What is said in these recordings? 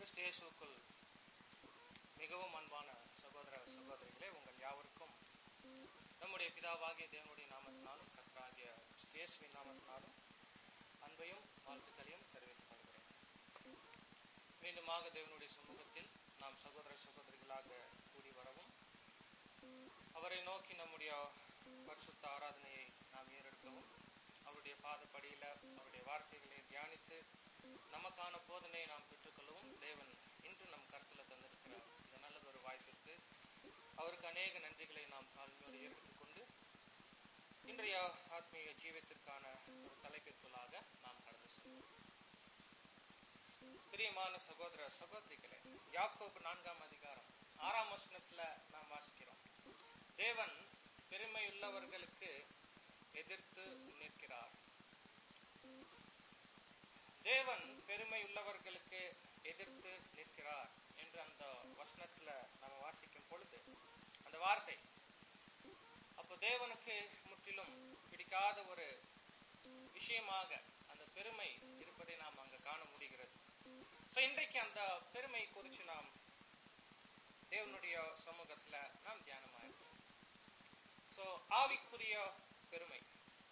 கிறிஸ்து இயேசுவுக்குள் மிகவும் அன்பான சகோதர சகோதரிகளே உங்கள் யாவருக்கும் நம்முடைய பிதாவாகிய தேவனுடைய நாமத்தினாலும் கர்த்தராகிய கிறிஸ்து இயேசுவின் நாமத்தினாலும் அன்பையும் வாழ்த்துக்களையும் தெரிவித்துக் கொள்கிறேன் மீண்டுமாக தேவனுடைய சமூகத்தில் நாம் சகோதர சகோதரிகளாக கூடி வரவும் அவரை நோக்கி நம்முடைய பரிசுத்த ஆராதனையை நாம் ஏறெடுக்கவும் அவருடைய பாதப்படியில அவருடைய வார்த்தைகளை தியானித்து நமக்கான போதனையை நாம் பெற்றுக்கொள்ளவும் தேவன் இன்று நம் கருத்துல தந்திருக்கிற இந்த நல்லதொரு வாய்ப்பிற்கு அவருக்கு அநேக நன்றிகளை நாம் தாழ்மையோடு ஏற்படுத்திக் கொண்டு இன்றைய ஆத்மீக ஜீவத்திற்கான ஒரு தலைப்பிற்குள்ளாக நாம் கடந்து செல்வோம் பிரியமான சகோதர சகோதரிகளே யாக்கோபு நான்காம் அதிகாரம் ஆறாம் வசனத்துல நாம் வாசிக்கிறோம் தேவன் பெருமையுள்ளவர்களுக்கு எதிர்த்து நிற்கிறார் தேவன் பெருமை உள்ளவர்களுக்கு எதிர்த்து நிற்கிறார் என்று அந்த வசனத்துல நம்ம வாசிக்கும் பொழுது அந்த வார்த்தை அப்போ தேவனுக்கு முற்றிலும் பிடிக்காத ஒரு விஷயமாக அந்த பெருமை இருப்பதை நாம் அங்க காண முடிகிறது சோ இன்றைக்கு அந்த பெருமை குறித்து நாம் தேவனுடைய சமூகத்துல நாம் தியானமா இருக்கோம் சோ ஆவிக்குரிய பெருமை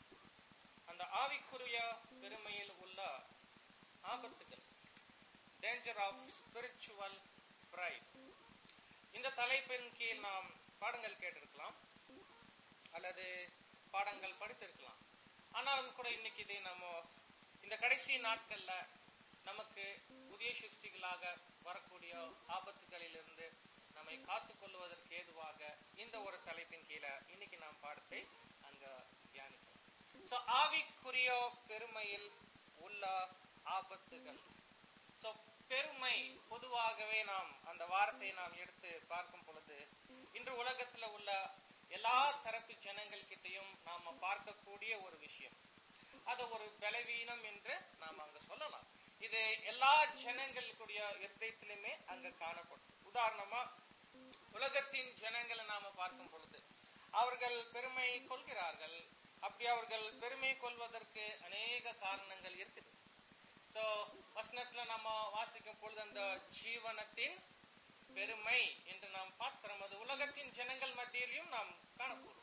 அந்த ஆவிக்குரிய பெருமையில் உள்ள ஆபத்துகள் டேஞ்சர் ஆஃப் ஸ்பிரிச்சுவல் பிரைட் இந்த தலைப்பின் கீழ் நாம் பாடங்கள் கேட்டிருக்கலாம் அல்லது பாடங்கள் படித்திருக்கலாம் ஆனாலும் கூட இன்னைக்கு இதை நம்ம இந்த கடைசி நாட்கள்ல நமக்கு புதிய சிருஷ்டிகளாக வரக்கூடிய ஆபத்துகளிலிருந்து நம்மை காத்துக் கொள்வதற்கு ஏதுவாக இந்த ஒரு தலைப்பின் கீழே இன்னைக்கு நாம் பாடத்தை அங்க தியானிக்கிறோம் சோ ஆவிக்குரிய பெருமையில் உள்ள ஆபத்துகள் சோ பெருமை பொதுவாகவே நாம் அந்த வார்த்தையை நாம் எடுத்து பார்க்கும் பொழுது இன்று உலகத்துல உள்ள எல்லா தரப்பு ஜனங்கள் கிட்டையும் நாம பார்க்கக்கூடிய ஒரு விஷயம் அது ஒரு பலவீனம் என்று நாம் அங்க சொல்லலாம் இது எல்லா ஜனங்களுடைய இருதயத்திலுமே அங்க காணப்படும் உதாரணமா உலகத்தின் ஜனங்களை நாம பார்க்கும் பொழுது அவர்கள் பெருமை கொள்கிறார்கள் அப்படி அவர்கள் பெருமை கொள்வதற்கு அநேக காரணங்கள் இருக்குது சோ வசனத்துல நம்ம வாசிக்கும் பொழுது அந்த ஜீவனத்தின் பெருமை என்று நாம் பார்க்கிறோம் அது உலகத்தின் ஜனங்கள் மத்தியிலையும் நாம் காணக்கூடும்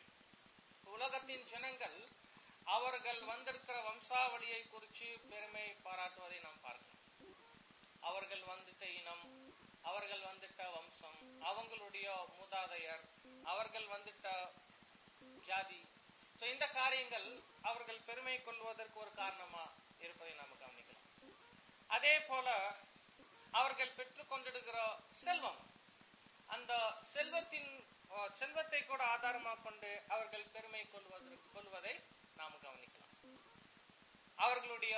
உலகத்தின் ஜனங்கள் அவர்கள் வந்திருக்கிற வம்சாவளியை குறித்து பெருமை பாராட்டுவதை நாம் பார்க்கிறோம் அவர்கள் வந்துட்ட இனம் அவர்கள் வந்துட்ட வம்சம் அவங்களுடைய மூதாதையர் அவர்கள் வந்துட்ட ஜாதி சோ இந்த காரியங்கள் அவர்கள் பெருமை கொள்வதற்கு ஒரு காரணமா இருப்பதை நாம் கவனிக்கலாம் அதே போல அவர்கள் பெற்றுக் கொண்டிருக்கிற செல்வம் அந்த செல்வத்தின் செல்வத்தை கூட ஆதாரமாக கொண்டு அவர்கள் பெருமை கொள்வதற்கு கொள்வதை நாம் கவனிக்கலாம் அவர்களுடைய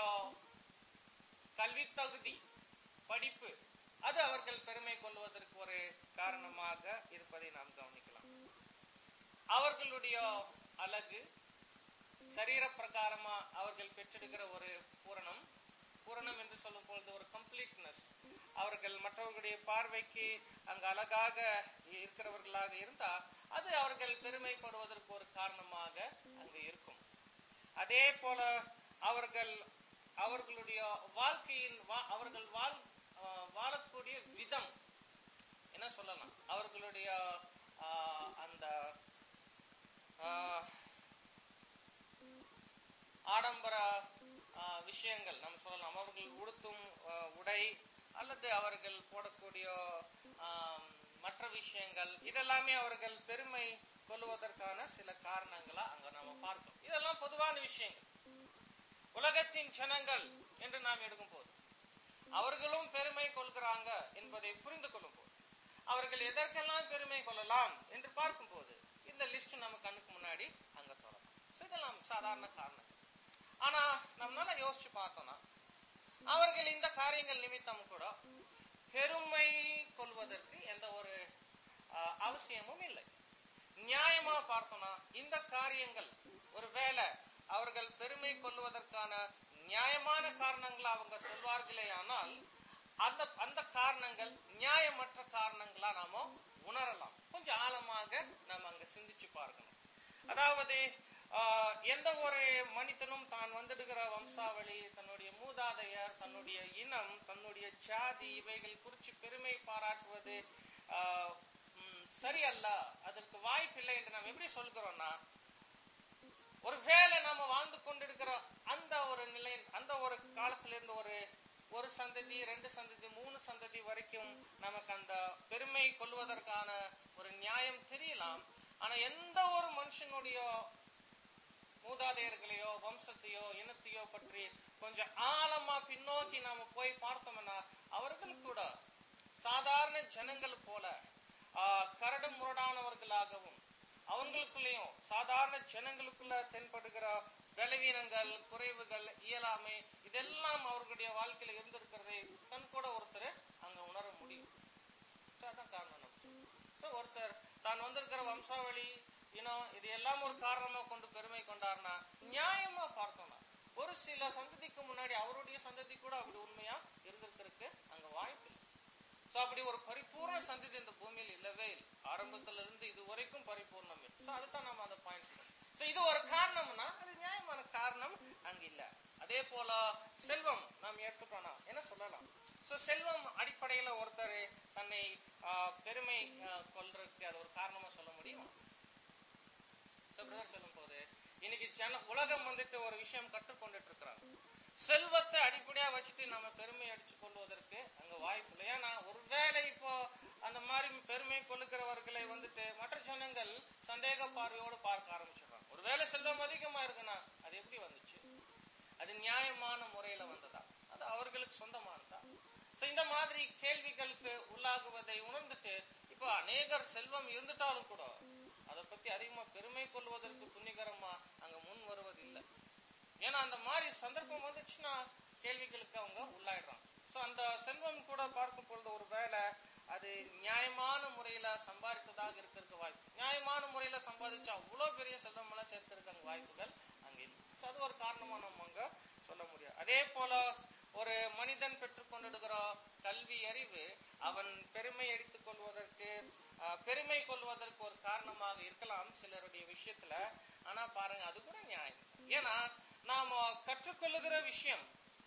கல்வி தகுதி படிப்பு அது அவர்கள் பெருமை கொள்வதற்கு ஒரு காரணமாக இருப்பதை நாம் கவனிக்கலாம் அவர்களுடைய அழகு சரீர பிரகாரமா அவர்கள் பெற்றெடுக்கிற ஒரு பூரணம் பூரணம் என்று சொல்லும் பொழுது ஒரு கம்ப்ளீட்னஸ் அவர்கள் மற்றவர்களுடைய பார்வைக்கு அங்கு அழகாக இருக்கிறவர்களாக இருந்தா அது அவர்கள் பெருமைப்படுவதற்கு ஒரு காரணமாக அங்கு இருக்கும் அதே போல அவர்கள் அவர்களுடைய வாழ்க்கையின் அவர்கள் வாழ் வாழக்கூடிய விதம் என்ன சொல்லலாம் அவர்களுடைய அந்த ஆடம்பர விஷயங்கள் நம்ம சொல்லலாம் அவர்கள் உடுத்தும் உடை அல்லது அவர்கள் போடக்கூடிய மற்ற விஷயங்கள் இதெல்லாமே அவர்கள் பெருமை கொள்வதற்கான சில காரணங்களா அங்க நாம பார்க்கிறோம் இதெல்லாம் பொதுவான விஷயங்கள் உலகத்தின் ஜனங்கள் என்று நாம் எடுக்கும் போது அவர்களும் பெருமை கொள்கிறாங்க என்பதை புரிந்து கொள்ளும் போது அவர்கள் எதற்கெல்லாம் பெருமை கொள்ளலாம் என்று பார்க்கும் போது இந்த லிஸ்ட் நம்ம கண்ணுக்கு முன்னாடி அங்க சொல்லலாம் இதெல்லாம் சாதாரண காரணம் ஆனா நம்மளால யோசிச்சு பார்த்தோம்னா அவர்கள் இந்த காரியங்கள் நிமித்தம் கூட பெருமை கொள்வதற்கு எந்த ஒரு அவசியமும் இல்லை நியாயமா பார்த்தோம்னா இந்த காரியங்கள் ஒருவேளை அவர்கள் பெருமை கொள்வதற்கான நியாயமான காரணங்களா அவங்க சொல்வார்களே ஆனால் அந்த அந்த காரணங்கள் நியாயமற்ற காரணங்களா நாம உணரலாம் கொஞ்சம் ஆழமாக நாம் அங்க சிந்திச்சு பார்க்கணும் அதாவது ஆஹ், எந்த ஒரு மனிதனும் தான் வந்திடுகிற வம்சாவளி தன்னுடைய மூதாதையர் தன்னுடைய இனம் தன்னுடைய ஜாதி இவைகள் குறித்து பெருமை பாராட்டுவது ஆஹ், ம், சரியல்ல அதற்கு வாய்ப்பில்லை என்று நாம் எப்படி சொல்கிறோம்னா ஒருவேளை நாம வாழ்ந்து கொண்டிருக்கிற அந்த ஒரு நிலை அந்த ஒரு காலத்துல இருந்து ஒரு ஒரு சந்ததி ரெண்டு சந்ததி மூணு சந்ததி வரைக்கும் நமக்கு அந்த பெருமை கொள்வதற்கான ஒரு நியாயம் தெரியலாம் ஆனா எந்த ஒரு மனுஷனுடைய மூதாதையர்களையோ வம்சத்தையோ இனத்தையோ பற்றி கொஞ்சம் ஆழமா பின்னோக்கி நாம போய் பார்த்தோம்னா அவர்கள் கூட சாதாரண ஜனங்கள் போல ஆஹ், கரடு முரடானவர்களாகவும் அவங்களுக்குள்ளேயும் சாதாரண ஜனங்களுக்குள்ள தென்படுகிற பலவீனங்கள் குறைவுகள் இயலாமை இதெல்லாம் அவர்களுடைய வாழ்க்கையில இருந்திருக்கிறதை தன் கூட ஒருத்தர் அங்க உணர முடியும் So, அதான் காரணம் நமக்கு. So, ஒருத்தர் தான் வந்திருக்கிற வம்சாவளி இனம் இது எல்லாம் ஒரு காரணமா கொண்டு பெருமை கொண்டார்னா நியாயமா பார்த்தோம்னா ஒரு சில சந்ததிக்கு முன்னாடி அவருடைய சந்ததி கூட அப்படி உண்மையா இருந்திருக்கிறதுக்கு அங்க வாய்ப்பு இல்லை சோ அப்படி ஒரு பரிபூர்ண சந்ததி இந்த பூமியில் இல்லவே இல்லை ஆரம்பத்துல இருந்து இது வரைக்கும் பரிபூர்ணம் இல்லை சோ அதுதான் நம்ம அந்த பாயிண்ட் சோ இது ஒரு காரணம்னா அது நியாயமான காரணம் அங்க இல்ல அதே போல செல்வம் நாம் எடுத்துட்டோம்னா என்ன சொல்லலாம் சோ செல்வம் அடிப்படையில ஒருத்தர் தன்னை ஆஹ், பெருமை ஆஹ், கொள்றதுக்கு அது ஒரு காரணமா சொல்ல முடியுமா So, brother சொல்லும் போது இன்னைக்கு ஜன உலகம் வந்துட்டு ஒரு விஷயம் கற்றுக்கொண்டுட்டு இருக்கிறாங்க செல்வத்தை அடிப்படையா வச்சுட்டு நம்ம பெருமை அடிச்சு கொள்வதற்கு அங்க வாய்ப்பு இல்லை ஏன்னா ஒருவேளை இப்போ அந்த மாதிரி பெருமை கொள்ளுகிறவர்களை வந்துட்டு மற்ற ஜனங்கள் சந்தேக பார்வையோடு பார்க்க ஆரம்பிச்சிடுறாங்க ஒருவேளை செல்வம் அதிகமா இருக்குன்னா அது எப்படி வந்துச்சு அது நியாயமான முறையில வந்ததா அது அவர்களுக்கு சொந்தமானதா So, இந்த மாதிரி கேள்விகளுக்கு உள்ளாகுவதை உணர்ந்துட்டு இப்போ அநேகர் செல்வம் இருந்துட்டாலும் கூட அதை பத்தி அதிகமா பெருமை கொள்வதற்கு துணிகரமா அங்க முன் வருவது இல்லை ஏன்னா அந்த மாதிரி சந்தர்ப்பம் வந்துச்சுன்னா கேள்விகளுக்கு அவங்க உள்ளாயிடுறாங்க சோ அந்த செல்வம் கூட பார்க்கும் பொழுது ஒரு வேலை அது நியாயமான முறையில சம்பாதித்ததாக இருக்கிறதுக்கு வாய்ப்பு நியாயமான முறையில சம்பாதிச்சா அவ்வளவு பெரிய செல்வம் எல்லாம் சேர்க்கிறதுக்கு அங்க வாய்ப்புகள் அங்க இல்லை So அது ஒரு காரணமா நம்ம அங்க சொல்ல முடியாது அதே போல ஒரு மனிதன் பெற்றுக்கொண்டிருக்கிற கல்வி அறிவு அவன் பெருமை எடுத்துக் கொள்வதற்கு ஆஹ், பெருமை கொள்வதற்கு ஒரு காரணமாக இருக்கலாம் சிலருடைய விஷயத்துல ஆனா பாருங்க அது கூட நியாயம் ஏன்னா நாம கற்றுக்கொள்ளுகிற விஷயம்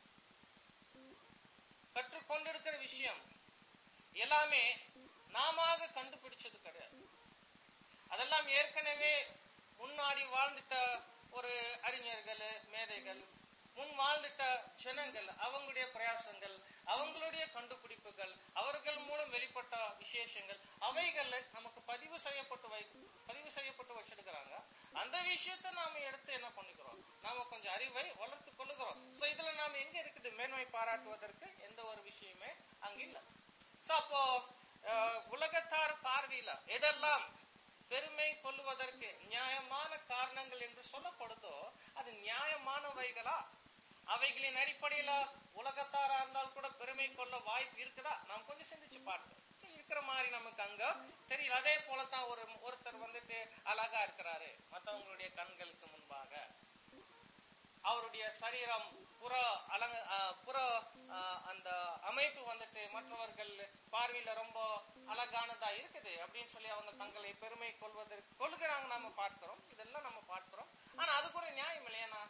கற்றுக்கொண்டிருக்கிற விஷயம் எல்லாமே நாம கண்டுபிடிச்சது கிடையாது அதெல்லாம் ஏற்கனவே முன்னாடி வாழ்ந்துட்ட ஒரு அறிஞர்கள் மேதைகள் முன் வாழ்ந்துட்ட ஜனங்கள் அவங்களுடைய பிரயாசங்கள் அவங்களுடைய கண்டுபிடிப்புகள் அவர்கள் மூலம் வெளிப்பட்ட விசேஷங்கள் அவைகள் நமக்கு பதிவு செய்யப்பட்டு வை பதிவு செய்யப்பட்டு வச்சிருக்கிறாங்க அந்த விஷயத்தை நாம எடுத்து என்ன பண்ணிக்கிறோம் நாம கொஞ்சம் அறிவை வளர்த்து கொள்ளுகிறோம் சோ இதுல நாம எங்க இருக்குது மேன்மை பாராட்டுவதற்கு எந்த ஒரு விஷயமே அங்க இல்ல சோ அப்போ அஹ், உலகத்தார் பார்வையில எதெல்லாம் பெருமை கொள்வதற்கு நியாயமான காரணங்கள் என்று சொல்லப்படுதோ அது நியாயமானவைகளா அவைகளின் அடிப்படையில உலகத்தாரா இருந்தால் கூட பெருமை கொள்ள வாய்ப்பு இருக்குதா நாம் கொஞ்சம் சிந்திச்சு பார்க்கணும் சரி, இருக்கிற மாதிரி நமக்கு அங்க தெரியல அதே போலதான் ஒரு ஒருத்தர் வந்துட்டு அழகா இருக்கிறாரு மத்தவங்களுடைய கண்களுக்கு முன்பாக அவருடைய சரீரம் புற அலங்க அஹ், புற அஹ், அந்த அமைப்பு வந்துட்டு மற்றவர்கள் பார்வையில ரொம்ப அழகானதா இருக்குது அப்படின்னு சொல்லி அவங்க தங்களை பெருமை கொள்வதற்கு கொள்கிறாங்க நாம பார்க்கிறோம் இதெல்லாம் நம்ம பார்க்கிறோம் ஆனா அது கூட நியாயம் இல்லையா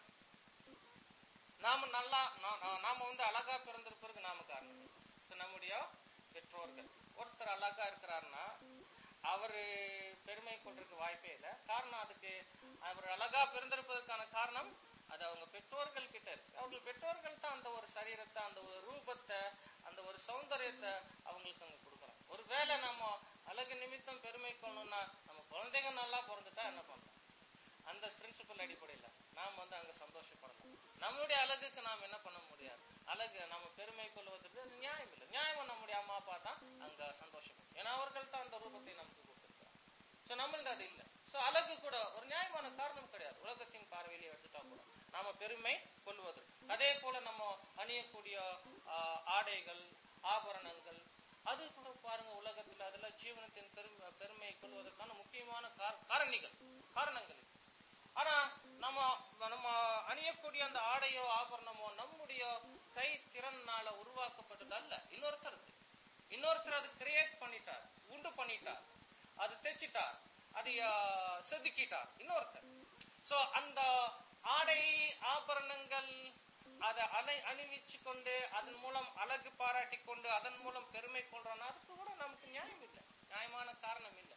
நாம நல்லா நா- நா- நாம வந்து அழகா பிறந்திருப்பதற்கு நாம காரணம் இல்லை. So, நம்முடைய பெற்றோர்கள் ஒருத்தர் அழகா இருக்கிறாருன்னா அவரு பெருமை கொள்றதுக்கு வாய்ப்பே இல்லை காரணம் அதுக்கு அவர் அழகா பிறந்திருப்பதற்கான காரணம் அது அவங்க பெற்றோர்கள் கிட்ட இருக்கு அவர்கள் பெற்றோர்கள் தான் அந்த ஒரு சரீரத்தை அந்த ஒரு ரூபத்தை அந்த ஒரு சௌந்தரியத்தை அவங்களுக்கு அங்க கொடுக்குறோம் ஒருவேளை நம்ம அழகு நிமித்தம் பெருமை கொள்ளணும்னா நம்ம குழந்தைங்க நல்லா பிறந்துட்டா என்ன பண்ணலாம் அந்த பிரின்சிபல் அடிப்படையில நாம் வந்து அங்க சந்தோஷப்படலாம் நம்மளுடைய அழகுக்கு நாம் என்ன பண்ண முடியாது அழகு நம்ம பெருமை கொள்வதற்கு அது நியாயம் இல்லை நியாயம் நம்முடைய அம்மா அப்பா தான் அங்க சந்தோஷப்படும் ஏன்னா அவர்கள் தான் அந்த ரூபத்தை நமக்கு கொடுத்திருக்கிறாங்க சோ நம்மளுக்கு அது இல்லை சோ அழகு கூட ஒரு நியாயமான காரணம் கிடையாது உலகத்தின் பார்வையிலே எடுத்துட்டா கூட நாம பெருமை கொள்வது அதே போல நம்ம அணியக்கூடிய ஆஹ், ஆடைகள் ஆபரணங்கள் அது கூட பாருங்க உலகத்துல அதுல ஜீவனத்தின் பெருமை பெருமை கொள்வதற்கான முக்கியமான கார- காரணிகள் காரணங்கள் இது. ஆனா நம்ம நம்ம அணியக்கூடிய அந்த ஆடையோ ஆபரணமோ நம்முடைய கை திறனால உருவாக்கப்பட்டது அல்ல இன்னொருத்தருக்கு இன்னொருத்தர் அது கிரியேட் பண்ணிட்டார் உண்டு பண்ணிட்டார் அது தைச்சிட்டார் அது ஆ, செதுக்கிட்டார் இன்னொருத்தர் சோ அந்த ஆடை ஆபரணங்கள் அதை அணி அணிவிச்சு கொண்டு அதன் மூலம் அழகு பாராட்டி கொண்டு அதன் மூலம் பெருமை கொள்றோம்னா அதுக்கு கூட நமக்கு நியாயம் இல்லை நியாயமான காரணம் இல்லை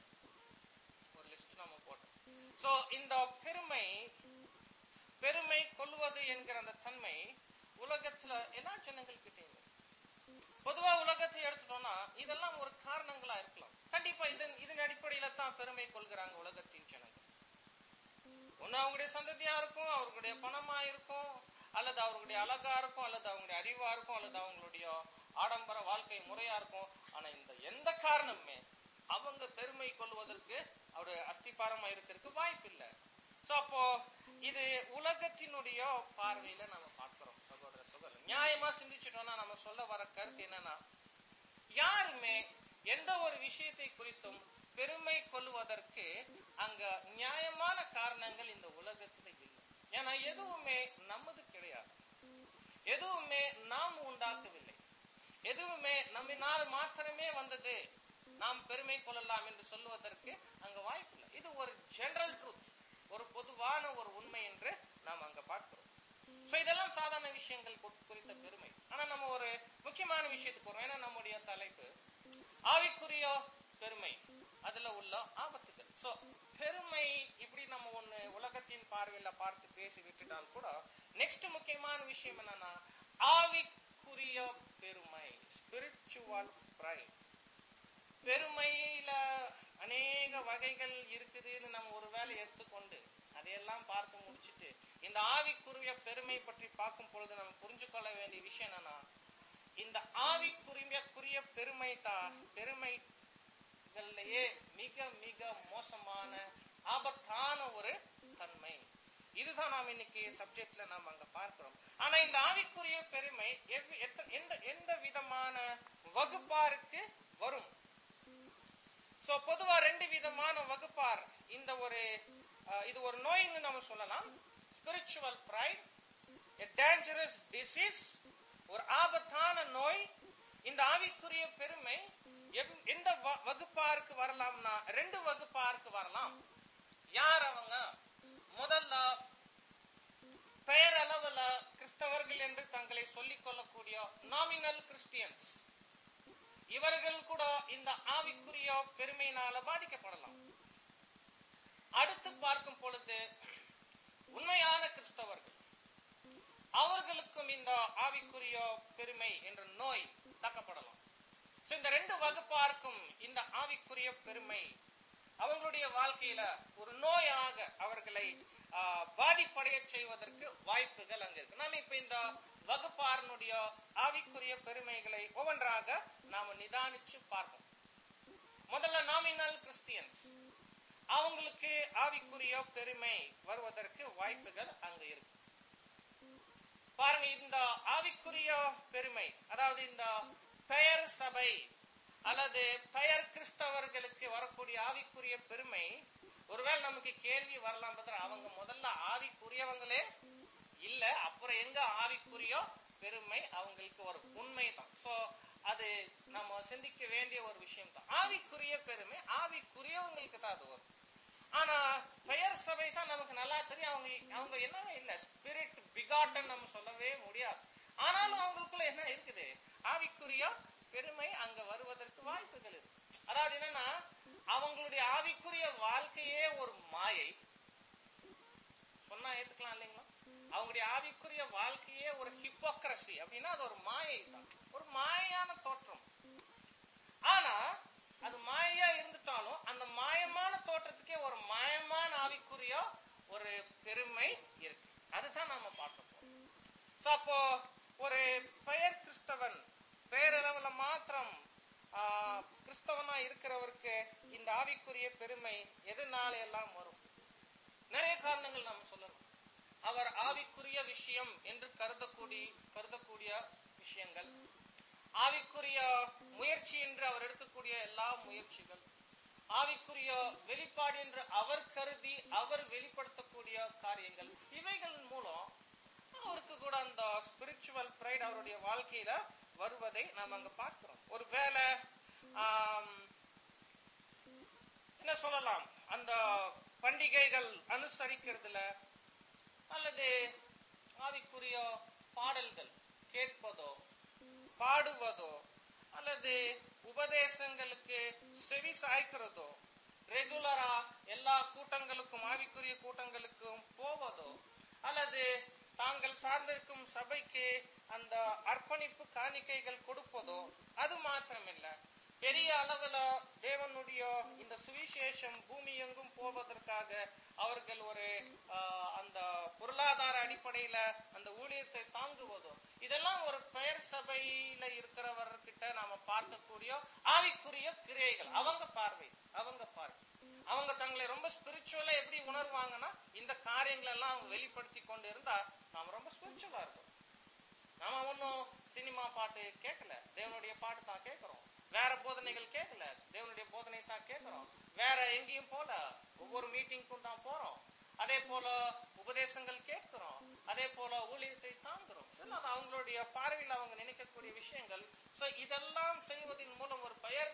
ஒரு லிஸ்ட் நம்ம போட்டோம் சோ இந்த பெருமை பெருமை கொள்வது என்கிற அந்த தன்மை உலகத்துல எல்லா ஜனங்கள்கிட்டயும் இருக்கு. பொதுவா உலகத்தை எடுத்துட்டோம்னா இதெல்லாம் ஒரு காரணங்களா இருக்கலாம் கண்டிப்பா இதன் இதன் அடிப்படையில தான் பெருமை கொள்கிறாங்க உலகத்தின் ஜனங்கள் ஒண்ணு அவங்களுடைய சந்ததியா இருக்கும் அவர்களுடைய பணமா இருக்கும் அல்லது அவர்களுடைய அழகா இருக்கும் அல்லது அவங்களுடைய அறிவா இருக்கும் அல்லது அவங்களுடைய ஆடம்பர வாழ்க்கை முறையா இருக்கும் ஆனா இந்த எந்த காரணமுமே அவங்க பெருமை கொள்வதற்கு அவருடைய அஸ்திபாரமா இருக்கிறதுக்கு வாய்ப்பு இல்லை சோ அப்போ இது உலகத்தினுடைய பார்வையில நம்ம பார்க்கிறோம் சகோதர சகோதரர் நியாயமா சிந்திச்சிட்டோம்னா நம்ம சொல்ல வர கருத்து என்னன்னா யாருமே எந்த ஒரு விஷயத்தை குறித்தும் பெருமை கொள்வதற்கு அங்க நியாயமான காரணங்கள் இந்த உலகத்துல இல்லை ஏன்னா எதுவுமே நமது கிடையாது எதுவுமே நாம் உண்டாக்கவில்லை எதுவுமே நம்மினால் மாத்திரமே வந்தது நாம் பெருமை கொள்ளலாம் என்று சொல்லுவதற்கு அங்க வாய்ப்பு இல்லை இது ஒரு ஜெனரல் ட்ரூத் ஒரு பொதுவான ஒரு உண்மை என்று நாம் அங்க பார்க்கிறோம் சோ இதெல்லாம் சாதாரண விஷயங்கள் குறி- குறித்த பெருமை ஆனா நம்ம ஒரு முக்கியமான விஷயத்துக்கு வரோம் ஏன்னா நம்முடைய தலைப்பு ஆவிக்குரிய பெருமை அதுல உள்ள ஆபத்துகள் சோ பெருமை இப்படி நம்ம ஒண்ணு உலகத்தின் பார்வையில பார்த்து பேசி விட்டுட்டால் கூட நெக்ஸ்ட் முக்கியமான விஷயம் என்னன்னா ஆவிக்குரிய பெருமை ஸ்பிரிச்சுவல் பிரைட் பெருமையில அநேக வகைகள் இருக்குதுன்னு நம்ம ஒரு வேலை எடுத்துக்கொண்டு அதையெல்லாம் பார்த்து முடிச்சிட்டு இந்த ஆவிக்குரிய பெருமை பற்றி பார்க்கும் பொழுது நம்ம புரிஞ்சு கொள்ள வேண்டிய விஷயம் என்னன்னா இந்த ஆவிக்குரிய பெருமை தான் பெருமைகள்லயே மிக மிக மோசமான ஆபத்தான ஒரு தன்மை இதுதான் நாம் இன்னைக்கு சப்ஜெக்ட்ல நாம் அங்க பார்க்கிறோம் ஆனா இந்த ஆவிக்குரிய பெருமை எவ்வ- எத்த- எந்த எந்த விதமான வகுப்பாருக்கு வரும் சோ பொதுவா ரெண்டு விதமான வகுப்பார் இந்த ஒரு அஹ், இது ஒரு நோய்னு நம்ம சொல்லலாம் spiritual pride a dangerous disease ஒரு ஆபத்தான நோய் இந்த ஆவிக்குரிய பெருமை எவ்- எந்த வ- வகுப்பாருக்கு வரலாம்னா ரெண்டு வகுப்பாருக்கு வரலாம் யார் அவங்க முதல்ல பெயர் அளவுல கிறிஸ்தவர்கள் என்று தங்களை சொல்லிக் கொள்ளக்கூடிய நாமினல் கிறிஸ்டியன்ஸ் இவர்கள் கூட இந்த ஆவிக்குரிய பெருமையினால பாதிக்கப்படலாம் அடுத்து பார்க்கும் பொழுது உண்மையான கிறிஸ்தவர்கள் அவர்களுக்கும் இந்த ஆவிக்குரிய பெருமை என்ற நோய் தாக்கப்படலாம் So, இந்த ரெண்டு வகுப்பாருக்கும் இந்த ஆவிக்குரிய பெருமை அவங்களுடைய வாழ்க்கையில ஒரு நோயாக அவர்களை ஆ, பாதிப்படைய செய்வதற்கு வாய்ப்புகள் அங்க இருக்கு நாம இப்ப இந்த வகுப்பாரனுடைய ஆவிக்குரிய பெருமைகளை ஒவ்வொன்றாக நாம நிதானிச்சு பார்ப்போம் முதல்ல நாமினல் கிறிஸ்டியன்ஸ் அவங்களுக்கு ஆவிக்குரிய பெருமை வருவதற்கு வாய்ப்புகள் அங்க இருக்கு பாருங்க இந்த ஆவிக்குரிய பெருமை அதாவது இந்த பெயர் சபை அல்லது பெயர் கிறிஸ்தவர்களுக்கு வரக்கூடிய ஆவிக்குரிய பெருமை ஒருவேளை நமக்கு கேள்வி வரலாம் பார்த்தா அவங்க முதல்ல ஆவிக்குரியவங்களே இல்ல அப்புறம் எங்க ஆவிக்குரிய பெருமை அவங்களுக்கு வரும் உண்மைதான் சோ அது நம்ம சிந்திக்க வேண்டிய ஒரு விஷயம் தான் ஆவிக்குரிய பெருமை ஆவிக்குரியவங்களுக்கு தான் அது வரும் ஆனா பெயர் சபை தான் நமக்கு நல்லா தெரியும் அவங்க அவங்க என்னவே இல்ல ஸ்பிரிட் பிகாட்டன் நம்ம சொல்லவே முடியாது ஆனாலும் அவங்களுக்குள்ள என்ன இருக்குது ஆவிக்குரிய பெருமை அங்க வருவதற்கு வாய்ப்புகள் இருக்கு அதாவது என்னன்னா அவங்களுடைய ஆவிக்குரிய வாழ்க்கையே ஒரு மாயை சொன்னா ஏத்துக்கலாம் இல்லைங்களா அவங்களுடைய ஆவிக்குரிய வாழ்க்கையே ஒரு ஹிப்போக்ரசி அப்படின்னா அது ஒரு மாயை தான் ஒரு மாயான தோற்றம் ஆனா அது மாயையா இருந்துட்டாலும் அந்த மாயமான தோற்றத்துக்கே ஒரு மாயமான ஆவிக்குரிய ஒரு பெருமை இருக்கு அதுதான் நாம பார்க்க போறோம் So, அப்போ ஒரு பெயர் கிறிஸ்தவன் பெயரளவுல மாத்திரம் ஆஹ், கிறிஸ்தவனா இருக்கிறவருக்கு இந்த ஆவிக்குரிய பெருமை எதனால எல்லாம் வரும் நிறைய காரணங்கள் நாம் சொல்லலாம் அவர் ஆவிக்குரிய விஷயம் என்று கருதக்கூடிய கருதக்கூடிய விஷயங்கள் ஆவிக்குரிய முயற்சி என்று அவர் எடுக்கக்கூடிய எல்லா முயற்சிகள் ஆவிக்குரிய வெளிப்பாடு என்று அவர் கருதி அவர் வெளிப்படுத்தக்கூடிய காரியங்கள் இவைகள் மூலம் அவருக்கு கூட அந்த ஸ்பிரிச்சுவல் பிரைட் அவருடைய வாழ்க்கையில வருவதை நாம் அங்க பார்க்கிறோம் ஒருவேளை ஆம், என்ன சொல்லலாம் அந்த பண்டிகைகள் அனுசரிக்கிறதுல அல்லது ஆவிக்குரிய பாடல்கள் கேட்பதோ பாடுவதோ அல்லது உபதேசங்களுக்கு செவி சாய்க்கிறதோ ரெகுலரா எல்லா கூட்டங்களுக்கும் ஆவிக்குரிய கூட்டங்களுக்கும் போவதோ அல்லது தாங்கள் சார்ந்திருக்கும் சபைக்கு அந்த அர்ப்பணிப்பு காணிக்கைகள் கொடுப்பதோ அது மாத்திரமில்ல பெரிய அளவுல தேவனுடைய இந்த சுவிசேஷம் பூமி எங்கும் போவதற்காக அவர்கள் ஒரு ஆஹ், அந்த பொருளாதார அடிப்படையில அந்த ஊழியத்தை தாங்குவதோ இதெல்லாம் ஒரு பெயர் சபையில இருக்கிறவர்கிட்ட நாம பார்க்கக்கூடிய ஆவிக்குரிய கிரியைகள் அவங்க பார்வை அவங்க பார்வை அவங்க தங்களை ரொம்ப ஸ்பிரிச்சுவலா எப்படி உணர்வாங்கன்னா இந்த காரியங்கள் எல்லாம் அவங்க வெளிப்படுத்தி கொண்டு இருந்தா நாம ரொம்ப ஸ்பிரிச்சுவலா இருக்கோம் நாம ஒன்னும் சினிமா பாட்டு கேட்கல தேவனுடைய பாட்டு தான் கேட்கிறோம் வேற போதனைகள் கேட்கல தேவனுடைய போதனை தான் கேட்கிறோம் வேற எங்கேயும் போல ஒவ்வொரு மீட்டிங்க்கும் தான் போறோம் அதே போல உபதேசங்கள் கேட்கிறோம் அதே போல ஊழியத்தை தாங்குறோம் இதெல்லாம் அது அவங்களுடைய பார்வையில் அவங்க நினைக்கக்கூடிய விஷயங்கள் சோ இதெல்லாம் செய்வதன் மூலம் ஒரு பெயர்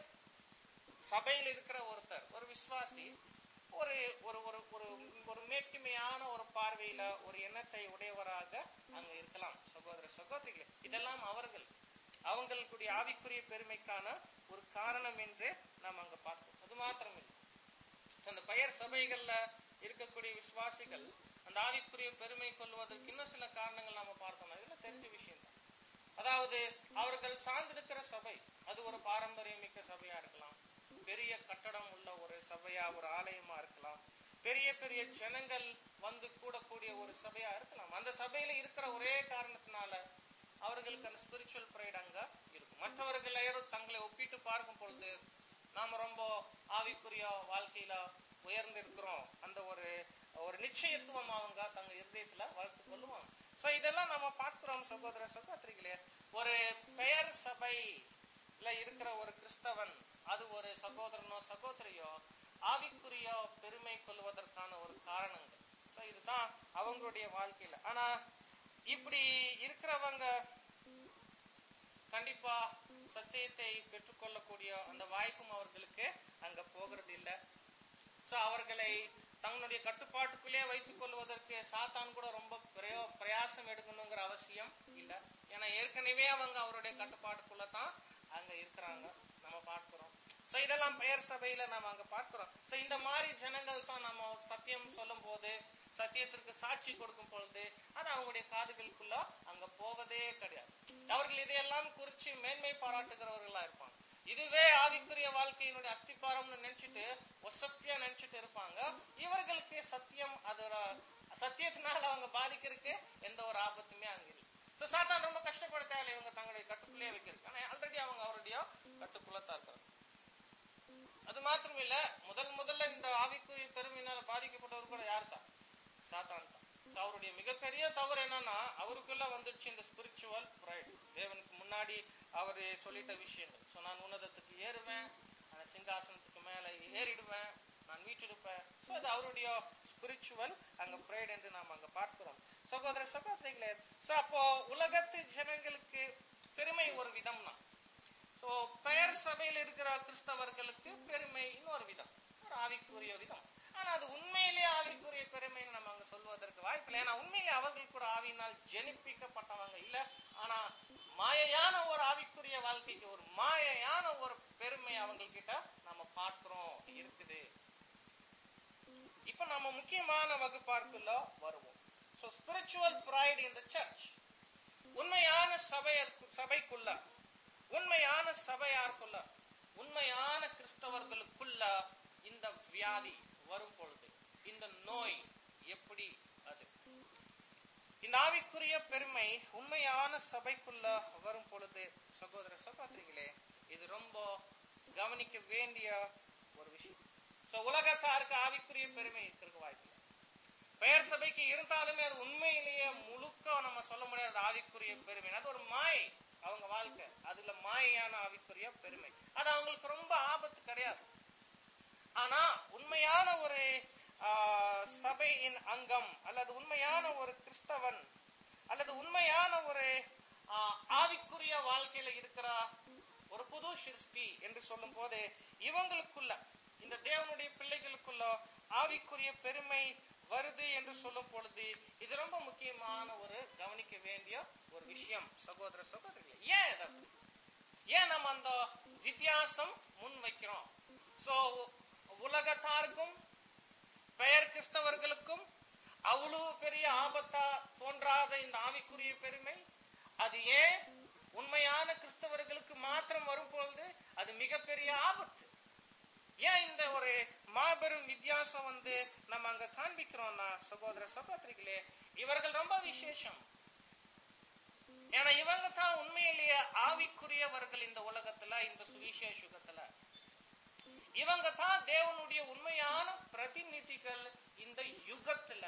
சபையில் இருக்கிற ஒருத்தர் ஒரு விசுவாசி ஒரு ஒரு ஒரு ஒரு ஒரு மேட்டிமையான ஒரு பார்வையில ஒரு எண்ணத்தை உடையவராக அங்க இருக்கலாம் சகோதர சகோதரிகளே இதெல்லாம் அவர்கள் அவங்களுடைய ஆவிக்குரிய பெருமைக்கான ஒரு காரணம் என்று நாம் அங்க பார்த்தோம் அது மாத்திரம் இல்லை So, அந்த பெயர் சபைகள்ல இருக்கக்கூடிய விசுவாசிகள் அந்த ஆவிக்குரிய பெருமை கொள்வதற்கு இன்னும் சில காரணங்கள் நாம பார்த்தோம் இதெல்லாம் தெரிஞ்ச விஷயம் தான் அதாவது அவர்கள் சார்ந்திருக்கிற சபை அது ஒரு பாரம்பரியமிக்க சபையா இருக்கலாம் பெரிய கட்டடம் உள்ள ஒரு சபையா ஒரு ஆலயமா இருக்கலாம் பெரிய பெரிய ஜனங்கள் வந்து கூடக்கூடிய ஒரு சபையா இருக்கலாம் அந்த சபையில இருக்கிற ஒரே காரணத்தினால அவர்களுக்கு அந்த ஸ்பிரிச்சுவல் ப்ரைட் அங்க இருக்கும் மற்றவர்கள் யாரும் தங்களை ஒப்பிட்டு பார்க்கும் பொழுது நாம ரொம்ப ஆவிக்குரிய வாழ்க்கையில உயர்ந்து இருக்கிறோம் அந்த ஒரு ஒரு நிச்சயத்துவம் அவங்க தங்க இருதயத்துல வளர்த்து கொள்ளுவாங்க சோ இதெல்லாம் நம்ம பார்க்கிறோம் சகோதர சகோதரிகளே ஒரு பெயர் சபைல இருக்கிற ஒரு கிறிஸ்தவன் அது ஒரு சகோதரனோ சகோதரியோ ஆவிக்குரிய பெருமை கொள்வதற்கான ஒரு காரணங்கள் சோ இதுதான் அவங்களுடைய வாழ்க்கையில ஆனா இப்படி இருக்கிறவங்க கண்டிப்பா சத்தியத்தை பெற்றுக்கொள்ளக்கூடிய அந்த வாய்ப்பும் அவர்களுக்கு அங்க போகிறது இல்ல சோ அவர்களை தங்களுடைய கட்டுப்பாட்டுக்குள்ளே வைத்துக் கொள்வதற்கு சாத்தான் கூட ரொம்ப பிரயோ பிரயாசம் எடுக்கணுங்கிற அவசியம் இல்ல ஏன்னா ஏற்கனவே அவங்க அவருடைய கட்டுப்பாட்டுக்குள்ள தான் அங்க இருக்கிறாங்க நம்ம பார்க்கிறோம் சோ இதெல்லாம் பெயர் சபையில நாம அங்க பார்க்கிறோம் சோ இந்த மாதிரி ஜனங்கள் தான் நம்ம சத்தியம் சொல்லும் போது சத்தியத்திற்கு சாட்சி கொடுக்கும் பொழுது அது அவங்களுடைய காதுகளுக்குள்ள அங்க போவதே கிடையாது அவர்கள் இதையெல்லாம் குறிச்சு மேன்மை பாராட்டுகிறவர்களா இருப்பாங்க இதுவே ஆவிக்குரிய வாழ்க்கையினுடைய அஸ்திபாரம்னு நினைச்சிட்டு ஒசத்தியா நினைச்சிட்டு இருப்பாங்க இவர்களுக்கு சத்தியம் அது ஒரு சத்தியத்தினால அவங்க பாதிக்கிறதுக்கு எந்த ஒரு ஆபத்துமே அங்க இல்லை So, சாத்தான் ரொம்ப கஷ்டப்பட தேவையில்லை இவங்க தங்களுடைய கட்டுக்குள்ளே வைக்கிறது ஆனா ஆல்ரெடி அவங்க அவருடைய கட்டுக்குள்ள தான் இருக்கிறாங்க அது மாத்திரம் இல்ல முதல் முதல்ல இந்த ஆவிக்குரிய பெருமையினால பாதிக்கப்பட்டவர் கூட யார் தான் சாத்தான் தான் So, அவருடைய மிகப்பெரிய தவறு என்னன்னா அவருக்குள்ள வந்துருச்சு இந்த ஸ்பிரிச்சுவல் ப்ரைட் தேவனுக்கு முன்னாடி அவரு சொல்லிட்ட விஷயங்கள் சோ நான் உன்னதத்துக்கு ஏறுவேன் அந்த சிங்காசனத்துக்கு மேல ஏறிடுவேன் நான் வீற்றிருப்பேன் சோ அது அவருடைய ஸ்பிரிச்சுவல் அங்க ப்ரைட் என்று நாம் அங்க பார்க்கிறோம் சகோதர சகோதரிகளே சோ அப்போ உலகத்து ஜனங்களுக்கு பெருமை ஒரு விதம் தான் சோ பெயர் சபையில் இருக்கிற கிறிஸ்தவர்களுக்கு பெருமை இன்னொரு விதம் ஒரு ஆவிக்குரிய விதம் ஆனா அது உண்மையிலேயே ஆவிக்குரிய பெருமைன்னு நம்ம அங்க சொல்வதற்கு வாய்ப்பில்லை ஏன்னா உண்மையிலே அவர்கள் கூட ஆவியினால் ஜெனிப்பிக்கப்பட்டவங்க இல்ல ஆனா மாயையான ஒரு ஆவிக்குரிய வாழ்க்கைக்கு ஒரு மாயையான ஒரு பெருமை அவங்க கிட்ட நம்ம பார்க்கிறோம் இருக்குது இப்ப நம்ம முக்கியமான வகுப்பார்க்குள்ள வருவோம் so spiritual pride in the church உண்மையான சபையர் சபைக்குள்ள உண்மையான சபையாருக்குள்ள உண்மையான கிறிஸ்தவர்களுக்குள்ள இந்த வியாதி வரும் பொழுது இந்த நோய் எப்படி அது இந்த ஆவிக்குரிய பெருமை உண்மையான சபைக்குள்ள வரும் பொழுது சகோதர சகோதரிகளே இது ரொம்ப கவனிக்க வேண்டிய ஒரு விஷயம் சோ உலகத்தாருக்கு ஆவிக்குரிய பெருமை இருக்கிறது வாய்ப்பு இல்லை. பெயர் சபைக்கு இருந்தாலுமே அது உண்மையிலேயே முழுக்க நம்ம சொல்ல முடியாத ஆவிக்குரிய பெருமை அது ஒரு மாயை அவங்க வாழ்க்கை அதுல மாயையான ஆவிக்குரிய பெருமை அது அவங்களுக்கு ரொம்ப ஆபத்து கிடையாது ஆனா உண்மையான ஒரு ஆஹ், சபையின் அங்கம் அல்லது உண்மையான ஒரு கிறிஸ்தவன் அல்லது உண்மையான ஒரு ஆஹ், ஆவிக்குரிய வாழ்க்கையில இருக்கிற ஒரு புது சிருஷ்டி என்று சொல்லும் போது இவங்களுக்குள்ள இந்த தேவனுடைய பிள்ளைகளுக்குள்ள ஆவிக்குரிய பெருமை வருது என்று சொல்லும் பொழுது இது ரொம்ப முக்கியமான ஒரு கவனிக்க வேண்டிய ஒரு விஷயம் சகோதர சகோதரிகளே ஏன் இது அப்படி? ஏன் நம்ம அந்த வித்தியாசம் முன் வைக்கிறோம் சோ உலகத்தாருக்கும் பெயர் கிறிஸ்தவர்களுக்கும் அவ்வளவு பெரிய ஆபத்தா தோன்றாத இந்த ஆவிக்குரிய பெருமை அது ஏன் உண்மையான கிறிஸ்தவர்களுக்கு மாத்திரம் வரும்பொழுது அது மிகப்பெரிய ஆபத்து ஏன் இந்த ஒரு மாபெரும் வித்தியாசம் வந்து நம்ம அங்க காண்பிக்கிறோம்னா சகோதர சகோதரிகளே இவர்கள் ரொம்ப விசேஷம் ஏன்னா இவங்க தான் உண்மையிலேயே ஆவிக்குரியவர்கள் இந்த உலகத்துல இந்த சுவிசேஷ யுகத்துல இவங்க தான் தேவனுடைய உண்மையான பிரதிநிதிகள் இந்த யுகத்துல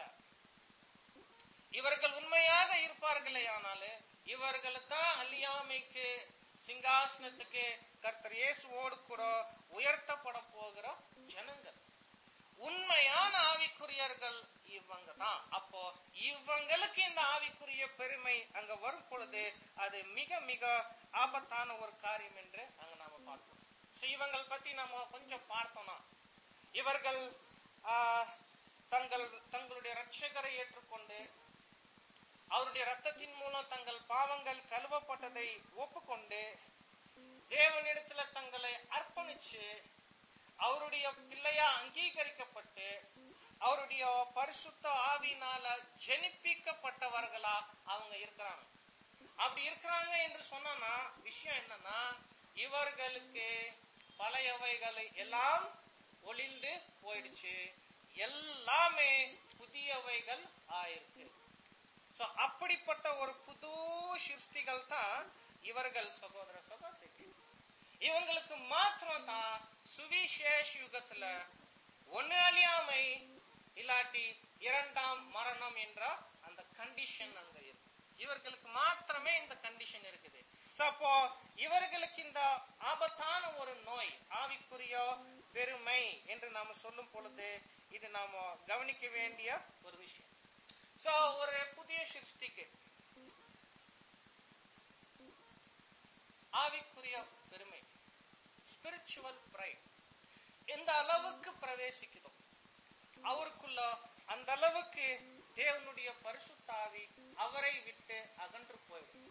இவர்கள் உண்மையாக இருப்பார்களே ஆனாலு இவர்கள் தான் அழியாமைக்கு சிங்காசனத்துக்கு கர்த்தர் இயேசுவோடு கூட உயர்த்தப்பட போகிற ஜனங்கள் உண்மையான ஆவிக்குரியர்கள் இவங்க தான் அப்போ இவங்களுக்கு இந்த ஆவிக்குரிய பெருமை அங்க வரும் பொழுது அது மிக மிக ஆபத்தான ஒரு காரியம் என்று அங்க நாம பார்ப்போம் So, இவங்கள் பத்தி நம்ம கொஞ்சம் பார்த்தோம்னா இவர்கள் ஆஹ், தங்கள் தங்களுடைய ரட்சகரை ஏற்றுக்கொண்டு அவருடைய ரத்தத்தின் மூலம் தங்கள் பாவங்கள் கழுவப்பட்டதை ஒப்புக்கொண்டு தேவனிடத்துல தங்களை அர்ப்பணிச்சு அவருடைய பிள்ளையா அங்கீகரிக்கப்பட்டு அவருடைய பரிசுத்த ஆவியினால ஜெனிப்பிக்கப்பட்டவர்களா அவங்க இருக்கிறாங்க அப்படி இருக்கிறாங்க என்று சொன்னா விஷயம் என்னன்னா இவர்களுக்கு பழையவைகளை எல்லாம் ஒளிந்து போயிடுச்சு எல்லாமே புதியவைகள் ஆயிருக்கு சோ அப்படிப்பட்ட ஒரு புது சிருஷ்டிகள் தான் இவர்கள் சகோதர சகோதரி இவங்களுக்கு மாத்திரம் தான் சுவிசேஷ யுகத்துல ஒண்ணு அழியாமை இல்லாட்டி இரண்டாம் மரணம் என்ற அந்த கண்டிஷன் அங்க இருக்கு இவர்களுக்கு மாத்திரமே இந்த கண்டிஷன் இருக்குது So, அப்போ இவர்களுக்கு இந்த ஆபத்தான ஒரு நோய் ஆவிக்குரிய பெருமை என்று நாம சொல்லும் பொழுது இது நாம கவனிக்க வேண்டிய ஒரு விஷயம் சோ ஒரு புதிய சிருஷ்டிக்கு ஆவிக்குரிய பெருமை ஸ்பிரிச்சுவல் பிரைட் எந்த அளவுக்கு பிரவேசிக்குதோ அவருக்குள்ள அந்த அளவுக்கு தேவனுடைய பரிசுத்தாவி அவரை விட்டு அகன்று போயிடும்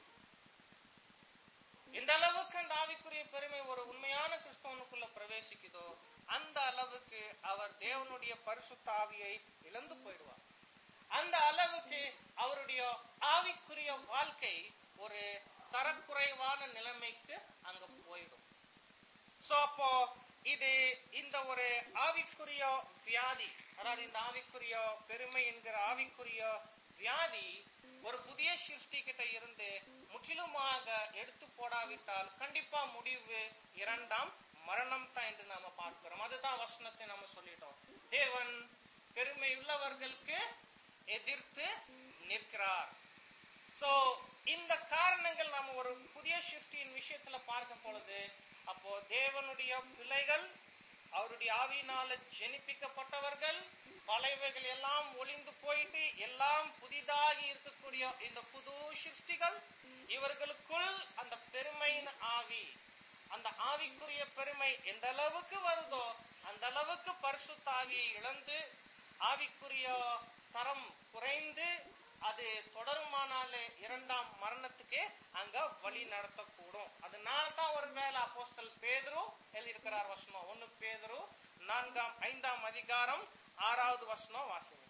எந்த அளவுக்கு அந்த ஆவிக்குரிய பெருமை ஒரு உண்மையான கிறிஸ்தவனுக்குள்ள பிரவேசிக்குதோ அந்த அளவுக்கு அவர் தேவனுடைய பரிசுத்தாவியை இழந்து போயிடுவார் அந்த அளவுக்கு அவருடைய ஆவிக்குரிய வாழ்க்கை ஒரு தரக்குறைவான நிலைமைக்கு அங்க போயிடும் சோ அப்போ இது இந்த ஒரு ஆவிக்குரிய வியாதி அதாவது இந்த ஆவிக்குரிய பெருமை என்கிற ஆவிக்குரிய வியாதி ஒரு புதிய சிருஷ்டி கிட்ட இருந்து முற்றிலுமாக எடுத்து போடாவிட்டால் கண்டிப்பா முடிவு இரண்டாம் மரணம் தான் என்று நாம பார்க்கிறோம் அதுதான் வசனத்தை நாம சொல்லிட்டோம் தேவன் பெருமை உள்ளவர்களுக்கு எதிர்த்து நிற்கிறார் சோ இந்த காரணங்கள் நாம ஒரு புதிய சிருஷ்டியின் விஷயத்துல பார்க்கும் பொழுது அப்போ தேவனுடைய பிள்ளைகள் அவருடைய ஆவியினால ஜெனிப்பிக்கப்பட்டவர்கள் பழையவைகள் எல்லாம் ஒளிந்து போயிட்டு எல்லாம் புதிதாகி இருக்கக்கூடிய இந்த புது சிருஷ்டிகள் இவர்களுக்குள் அந்த பெருமையின் ஆவி அந்த ஆவிக்குரிய பெருமை எந்த அளவுக்கு வருதோ அந்த அளவுக்கு பரிசுத்த ஆவியை இழந்து ஆவிக்குரிய தரம் குறைந்து அது தொடருமானாலே இரண்டாம் மரணத்துக்கே அங்க வழி நடத்தக்கூடும் அதனால தான் ஒரு வேலை அப்போஸ்தல் பேதுரு எழுதியிருக்கிறார் வசனம் ஒன்னு பேதுரு நான்காம் ஐந்தாம் அதிகாரம் ஆறாவது வசனம் வாசிங்க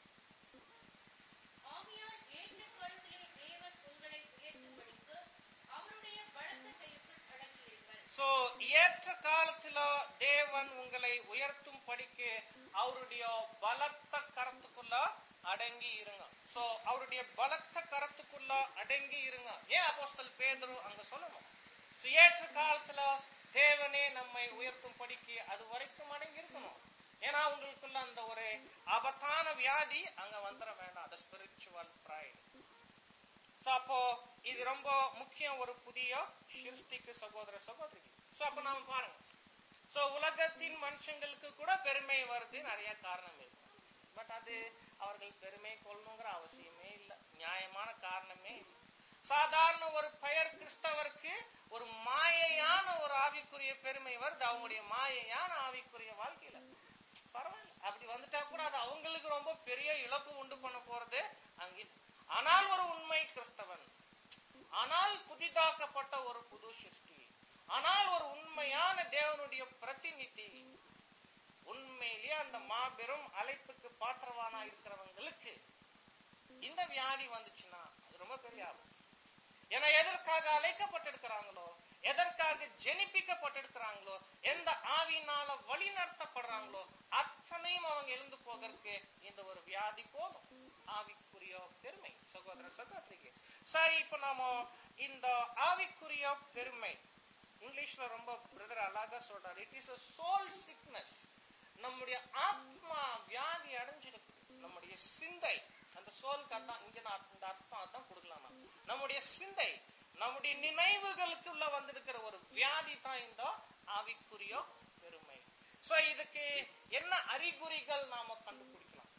ஆகையால் ஏற்ற காலத்திலே தேவன் உங்களை உயர்த்தும்படிக்கு அவருடைய பலத்த கைக்குள் அடங்கியிருங்கள் சோ ஏற்ற காலத்துல தேவன் உங்களை உயர்த்தும் படிக்கு அவருடைய பலத்த கரத்துக்குள்ள அடங்கி இருங்க சோ அவருடைய பலத்த கரத்துக்குள்ள அடங்கி இருங்க ஏன் அப்போஸ்தல் பேதுரு அங்க சொல்லணும் சோ ஏற்ற காலத்துல தேவனே நம்மை உயர்த்தும் படிக்கு அது வரைக்கும் அடங்கி இருக்கணும் ஏன்னா உங்களுக்குள்ள அந்த ஒரு ஆபத்தான வியாதி அங்க வந்துட வேண்டாம் அந்த ஸ்பிரிச்சுவல் ப்ரைட் சோ அப்போ இது ரொம்ப முக்கியம் ஒரு புதிய சிருஷ்டிக்கு சகோதர சகோதரிக்கு சோ அப்ப நாம பாருங்க சோ உலகத்தின் மனுஷங்களுக்கு கூட பெருமை வருது நிறைய காரணம் இருக்கு பட் அது அவர்கள் பெருமை கொள்ளணுங்கிற அவசியமே இல்ல நியாயமான காரணமே இல்லை சாதாரண ஒரு பெயர் கிறிஸ்தவருக்கு ஒரு மாயையான ஒரு ஆவிக்குரிய பெருமை வருது அவங்களுடைய மாயையான ஆவிக்குரிய வாழ்க்கையில பரவாயில்ல அப்படி வந்துட்டா கூட அது அவங்களுக்கு ரொம்ப பெரிய இழப்பு உண்டு பண்ண போறது அங்கே ஆனால் ஒரு உண்மை கிறிஸ்தவன் ஆனால் புதிதாக்கப்பட்ட ஒரு புது சிருஷ்டி ஆனால் ஒரு உண்மையான தேவனுடைய பிரதிநிதி உண்மையிலேயே அந்த மாபெரும் அழைப்புக்கு பாத்திரவானா இருக்கிறவங்களுக்கு இந்த வியாதி வந்துச்சுன்னா அது ரொம்ப பெரிய ஆபத்து ஏன்னா எதற்காக அழைக்கப்பட்டிருக்கிறாங்களோ எதற்காக ஜெனிப்பிக்கப்பட்டிருக்கிறாங்களோ எந்த ஆவியினால வழி நடத்தப்படுறாங்களோ அத்தனையும் அவங்க எழுந்து போகிறதுக்கு இந்த ஒரு வியாதி போதும் ஆவிக்குரிய பெருமை சகோதர சகோதரிக்கு சரி இப்ப நாம இந்த ஆவிக்குரிய பெருமை இங்கிலீஷ்ல ரொம்ப பிரதர் அழகா சொல்றாரு இட் இஸ் சோல் சிக்னஸ் நம்முடைய ஆத்மா வியாதி அடைஞ்சிருக்கு நம்முடைய சிந்தை அந்த சோலுக்கு அதான் இங்க நான் இந்த அர்த்தம் அதான் கொடுக்கலாம் நான். நம்முடைய சிந்தை நம்முடைய நினைவுகளுக்குள்ள வந்திருக்கிற ஒரு வியாதி தான் இந்த ஆவிக்குரிய பெருமை சோ இதுக்கு என்ன அறிகுறிகள் நாம கண்டுபிடிக்கலாம்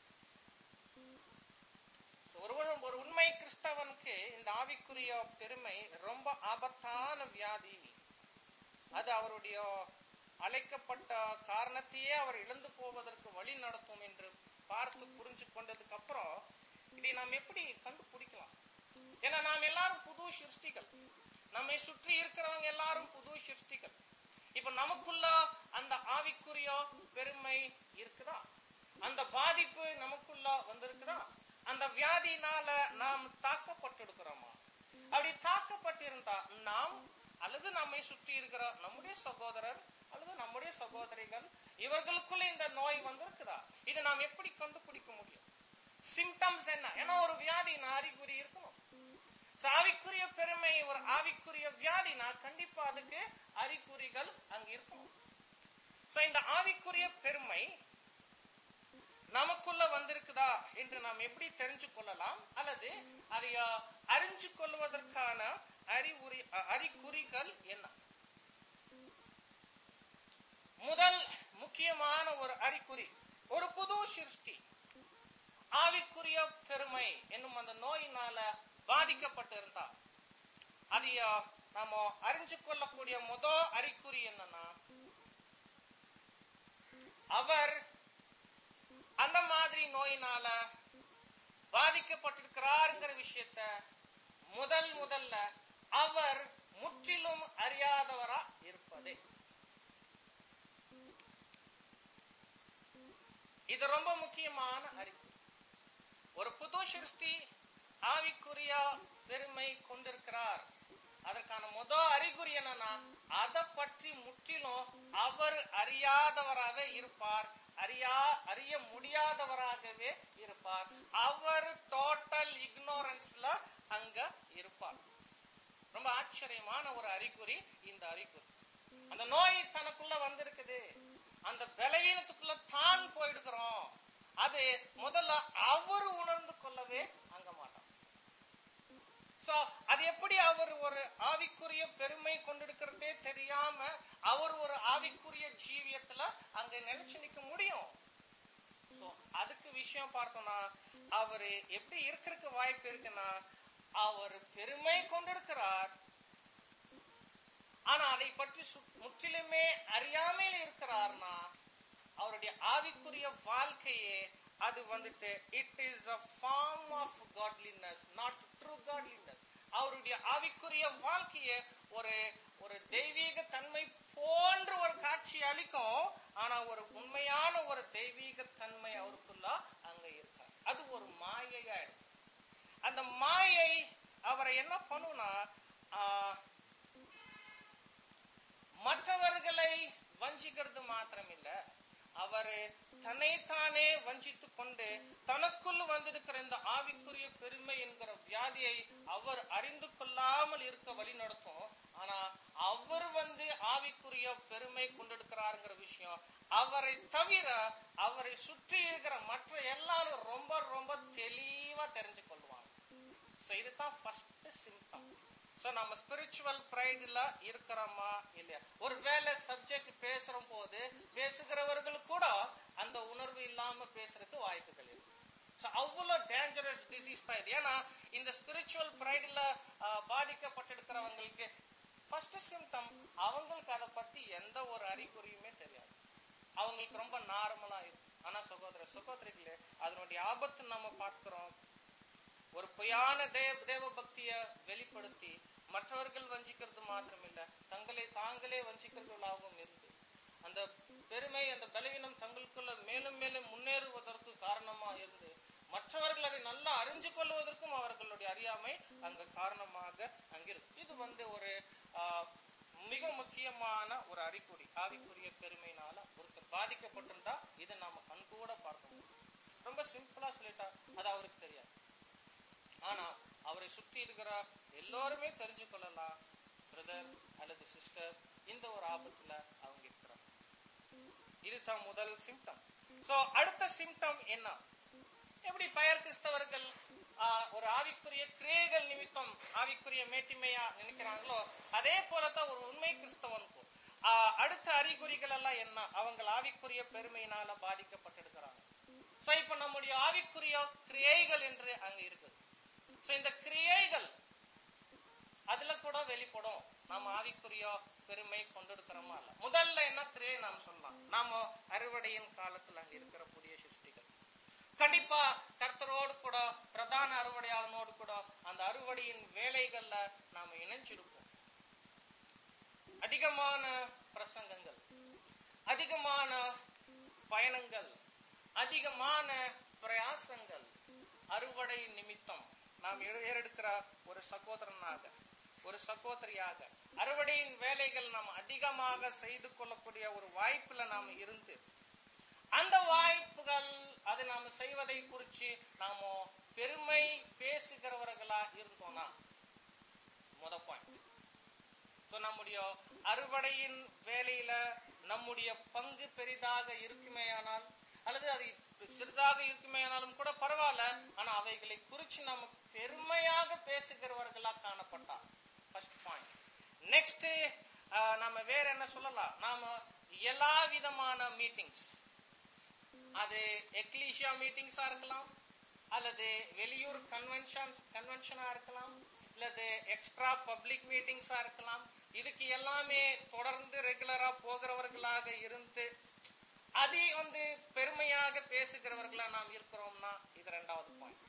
So, ஒருவன் ஒரு உண்மை கிறிஸ்தவனுக்கு இந்த ஆவிக்குரிய பெருமை ரொம்ப ஆபத்தான வியாதி அது அவருடைய அழைக்கப்பட்ட காரணத்தையே அவர் இழந்து போவதற்கு வழி நடத்தும் என்று பார்த்து புரிஞ்சு கொண்டதுக்கு அப்புறம் இதை நாம் எப்படி கண்டுபிடிக்கலாம் ஏன்னா நாம் எல்லாரும் புது சிருஷ்டிகள் நம்மை சுற்றி இருக்கிறவங்க எல்லாரும் புது சிருஷ்டிகள் இப்ப நமக்குள்ள அந்த ஆவிக்குரிய பெருமை இருக்குதா அந்த பாதிப்பு நமக்குள்ள வந்திருக்குதா அந்த வியாதினால நாம் தாக்கப்பட்டிருக்கிறோமா அப்படி தாக்கப்பட்டிருந்தா நாம் அல்லது நம்மை சுற்றி இருக்கிற நம்முடைய சகோதரர் அல்லது நம்முடைய சகோதரிகள் இவர்களுக்குள்ள இந்த நோய் வந்திருக்குதா இது நாம் எப்படி கண்டுபிடிக்க முடியும் சிம்டம்ஸ் என்ன ஏன்னா ஒரு வியாதினா அறிகுறி இருக்கணும் So, ஆவிக்குரிய பெருமை ஒரு ஆவிக்குரிய வியாதினா கண்டிப்பா அதுக்கு அறிகுறிகள் அங்க இருக்கணும் So, இந்த ஆவிக்குரிய பெருமை நமக்குள்ள வந்திருக்குதா என்று நாம் எப்படி தெரிஞ்சு கொள்ளலாம் அல்லது அதை அஹ், அறிஞ்சு கொள்வதற்கான அறிகுறி அஹ், அறிகுறிகள் என்ன முதல் முக்கியமான ஒரு அறிகுறி ஒரு புது சிருஷ்டி ஆவிக்குரிய பெருமை என்னும் அந்த நோயினால பாதிக்கப்பட்டிருந்தா அதை அஹ், நாம அறிஞ்சு கொள்ளக்கூடிய முதல் அறிகுறி என்னன்னா அவர் அந்த மாதிரி நோயினால பாதிக்கப்பட்டிருக்கிறாருங்கிற விஷயத்த முதல் முதல்ல அவர் முற்றிலும் அறியாதவரா இருப்பதே இது ரொம்ப முக்கியமான அறிவு ஒரு புது சிருஷ்டி ஆவிக்குரிய பெருமை கொண்டிருக்கிறார் அதற்கான முதல் அறிகுறி என்னன்னா அதை பற்றி முற்றிலும் அவர் அறியாதவராக இருப்பார் அறியா அறிய முடியாதவராகவே இருப்பார் அவர் டோட்டல் இக்னோரன்ஸ்ல அங்க இருப்பார் ரொம்ப ஆச்சரியமான ஒரு அறிகுறி இந்த அறிகுறி அந்த நோய் தனக்குள்ள வந்திருக்குது அந்த பலவீனத்துக்குள்ள தான் போயிடுக்கிறோம் அது முதல்ல அவர் உணர்ந்து கொள்ளவே அங்க மாட்டான் சோ அது எப்படி அவர் ஒரு ஆவிக்குரிய பெருமை கொண்டிருக்கிறதே தெரியாம அவர் ஒரு ஆவிக்குரிய ஜீவியத்துல அங்க நினைச்சு நிக்க முடியும் சோ அதுக்கு விஷயம் பார்த்தோம்னா அவரு எப்படி இருக்கிறதுக்கு வாய்ப்பு இருக்குன்னா அவர் பெருமை கொண்டிருக்கிறார் ஆனா அதை பற்றி சு- முற்றிலுமே அறியாமையில் இருக்கிறார்னா அவருடைய ஆவிக்குரிய வாழ்க்கையே அது வந்துட்டு it is a form of godliness not true godliness அவருடைய ஆவிக்குரிய வாழ்க்கையே ஒரு ஒரு தெய்வீக தன்மை போன்ற ஒரு காட்சி அளிக்கும் ஆனா ஒரு உண்மையான ஒரு தெய்வீக தன்மை அவருக்குள்ள அங்க இருக்காது அது ஒரு மாயையா இருக்கும் அந்த மாயை அவரை என்ன பண்ணுனா ஆஹ், மற்றவர்களை வஞ்சிக்கிறது மாத்திரம் இல்ல அவர் தன்னைத்தானே வஞ்சித்து கொண்டு தனக்குள் வந்திருக்கிற இந்த ஆவிக்குரிய பெருமை என்கிற வியாதியை அவர் அறிந்து கொள்ளாமல் இருக்க வழி நடத்தும் ஆனா அவர் வந்து ஆவிக்குரிய பெருமை கொண்டிருக்கிறாருங்கிற விஷயம் அவரை தவிர அவரை சுற்றி இருக்கிற மற்ற எல்லாரும் ரொம்ப ரொம்ப தெளிவா தெரிஞ்சு கொள்வாங்க சோ இதுதான் ஃபர்ஸ்ட் சிம்டம் சோ நம்ம ஸ்பிரிச்சுவல் பிரைட்ல இருக்கிறோமா இல்லையா ஒருவேளை சப்ஜெக்ட் பேசுற போது பேசுகிறவர்கள் கூட அந்த உணர்வு இல்லாம பேசுறதுக்கு வாய்ப்புகள் இருக்கு சோ அவ்வளவு டேஞ்சரஸ் டிசீஸ் தான் இது ஏன்னா இந்த ஸ்பிரிச்சுவல் பிரைட்ல பாதிக்கப்பட்டிருக்கிறவங்களுக்கு ஃபர்ஸ்ட் சிம்டம் அவங்களுக்கு அதை பத்தி எந்த ஒரு அறிகுறியுமே தெரியாது அவங்களுக்கு ரொம்ப நார்மலா இருக்கும் ஆனா சகோதர சகோதரிகளே அதனுடைய ஆபத்து நம்ம பார்க்கிறோம் ஒரு பொய்யான தேவ தேவ பக்திய வெளிப்படுத்தி மற்றவர்கள் வஞ்சிக்கிறது மாத்திரமில்ல தங்களை தாங்களே வஞ்சிக்கிறவர்களாகவும் இருந்து அந்த பெருமை அந்த பலவீனம் தங்களுக்குள்ள மேலும் மேலும் முன்னேறுவதற்கு காரணமா இருந்து மற்றவர்கள் அதை நல்லா அறிஞ்சு கொள்வதற்கும் அவர்களுடைய அறியாமை அங்க காரணமாக அங்கிருக்கு இது வந்து ஒரு ஆஹ், மிக முக்கியமான ஒரு அறிகுறி ஆவிக்குரிய பெருமையினால ஒருத்தர் பாதிக்கப்பட்டிருந்தா இதை நாம கண்கூட பார்க்க முடியும் ரொம்ப சிம்பிளா சொல்லிட்டா அது அவருக்கு தெரியாது ஆனா அவரை சுற்றி இருக்கிற எல்லோருமே தெரிஞ்சு கொள்ளலாம் பிரதர் அல்லது சிஸ்டர் இந்த ஒரு ஆபத்துல அவங்க இருக்கிறாங்க இதுதான் முதல் சிம்டம் சோ அடுத்த சிம்டம் என்ன எப்படி பயர் கிறிஸ்தவர்கள் ஆஹ், ஒரு ஆவிக்குரிய கிரியைகள் நிமித்தம் ஆவிக்குரிய மேட்டிமையா நினைக்கிறாங்களோ அதே போலதான் ஒரு உண்மை கிறிஸ்தவனுக்கும் ஆஹ், அடுத்த அறிகுறிகள் எல்லாம் என்ன அவங்க ஆவிக்குரிய பெருமையினால பாதிக்கப்பட்டிருக்கிறாங்க சோ இப்ப நம்முடைய ஆவிக்குரிய கிரியைகள் என்று அங்க இருக்குது சோ இந்த கிரியைகள் அதுல கூட வெளிப்படும் நாம ஆவிக்குரிய பெருமை கொண்டிருக்கிறோமா இல்ல முதல்ல என்ன கிரியை நாம் சொல்லலாம் நாம அறுவடையின் காலத்துல அங்க இருக்கிற புதிய சிருஷ்டிகள் கண்டிப்பா கர்த்தரோடு கூட பிரதான அறுவடையாளனோடு கூட அந்த அறுவடையின் வேலைகள்ல நாம இணைஞ்சிருப்போம் அதிகமான பிரசங்கங்கள் அதிகமான பயணங்கள் அதிகமான பிரயாசங்கள் அறுவடை நிமித்தம் நாம் ஏ- ஏறெடுக்கிற ஒரு சகோதரனாக ஒரு சகோதரியாக அறுவடையின் வேலைகள் நாம் அதிகமாக செய்து கொள்ளக்கூடிய ஒரு வாய்ப்புல நாம் இருந்து அந்த வாய்ப்புகள் அதை நாம செய்வதை குறிச்சு நாம பெருமை பேசுகிறவர்களா இருந்தோம்னா முத பாயிண்ட் So, நம்முடைய அறுவடையின் வேலையில நம்முடைய பங்கு பெரிதாக இருக்குமேயானால் அல்லது அது சிறிதாக இருக்குமேயானாலும் கூட பரவாயில்ல ஆனா அவைகளை குறிச்சு நம்ம பெருமையாக பேசுகிறவர்களா காணப்பட்டா ஃபர்ஸ்ட் பாயிண்ட் நெக்ஸ்ட் நாம வேற என்ன சொல்லலாம் நாம எல்லா விதமான மீட்டிங்ஸ் அது எக்லீஷியா மீட்டிங்ஸா இருக்கலாம் அல்லது வெளியூர் கன்வென்ஷன் கன்வென்ஷனா இருக்கலாம் அல்லது எக்ஸ்ட்ரா பப்ளிக் மீட்டிங்ஸா இருக்கலாம் இதுக்கு எல்லாமே தொடர்ந்து ரெகுலரா போகிறவர்களாக இருந்து அதை வந்து பெருமையாக பேசுகிறவர்களா நாம் இருக்கிறோம்னா இது ரெண்டாவது பாயிண்ட்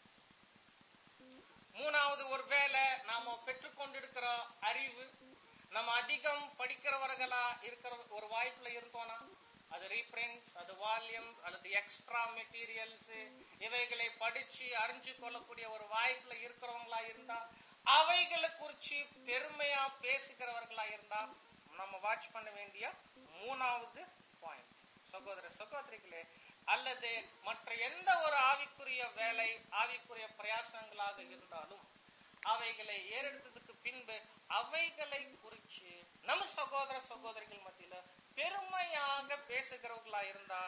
மூணாவது ஒருவேளை நாம பெற்றுக்கொண்டிருக்கிற அறிவு நம்ம அதிகம் படிக்கிறவர்களா இருக்கிற ஒரு வாய்ப்புல இருந்தோம்னா அது ரீப்ரிண்ட்ஸ் அது வால்யூம் அல்லது எக்ஸ்ட்ரா மெட்டீரியல்ஸ் இவைகளை படிச்சு அறிஞ்சு கொள்ளக்கூடிய ஒரு வாய்ப்புல இருக்கிறவங்களா இருந்தா அவைகளை குறிச்சு பெருமையா பேசுகிறவர்களா இருந்தா நம்ம வாட்ச் பண்ண வேண்டிய மூணாவது பாயிண்ட் சகோதர சகோதரிகளே அல்லது மற்ற எந்த ஒரு ஆவிக்குரிய வேலை ஆவிக்குரிய பிரயாசங்களாக இருந்தாலும் அவைகளை ஏறெடுத்ததுக்கு பின்பு அவைகளை குறிச்சு நம்ம சகோதர சகோதரிகள் மத்தியில பெருமையாக பேசுகிறவர்களா இருந்தா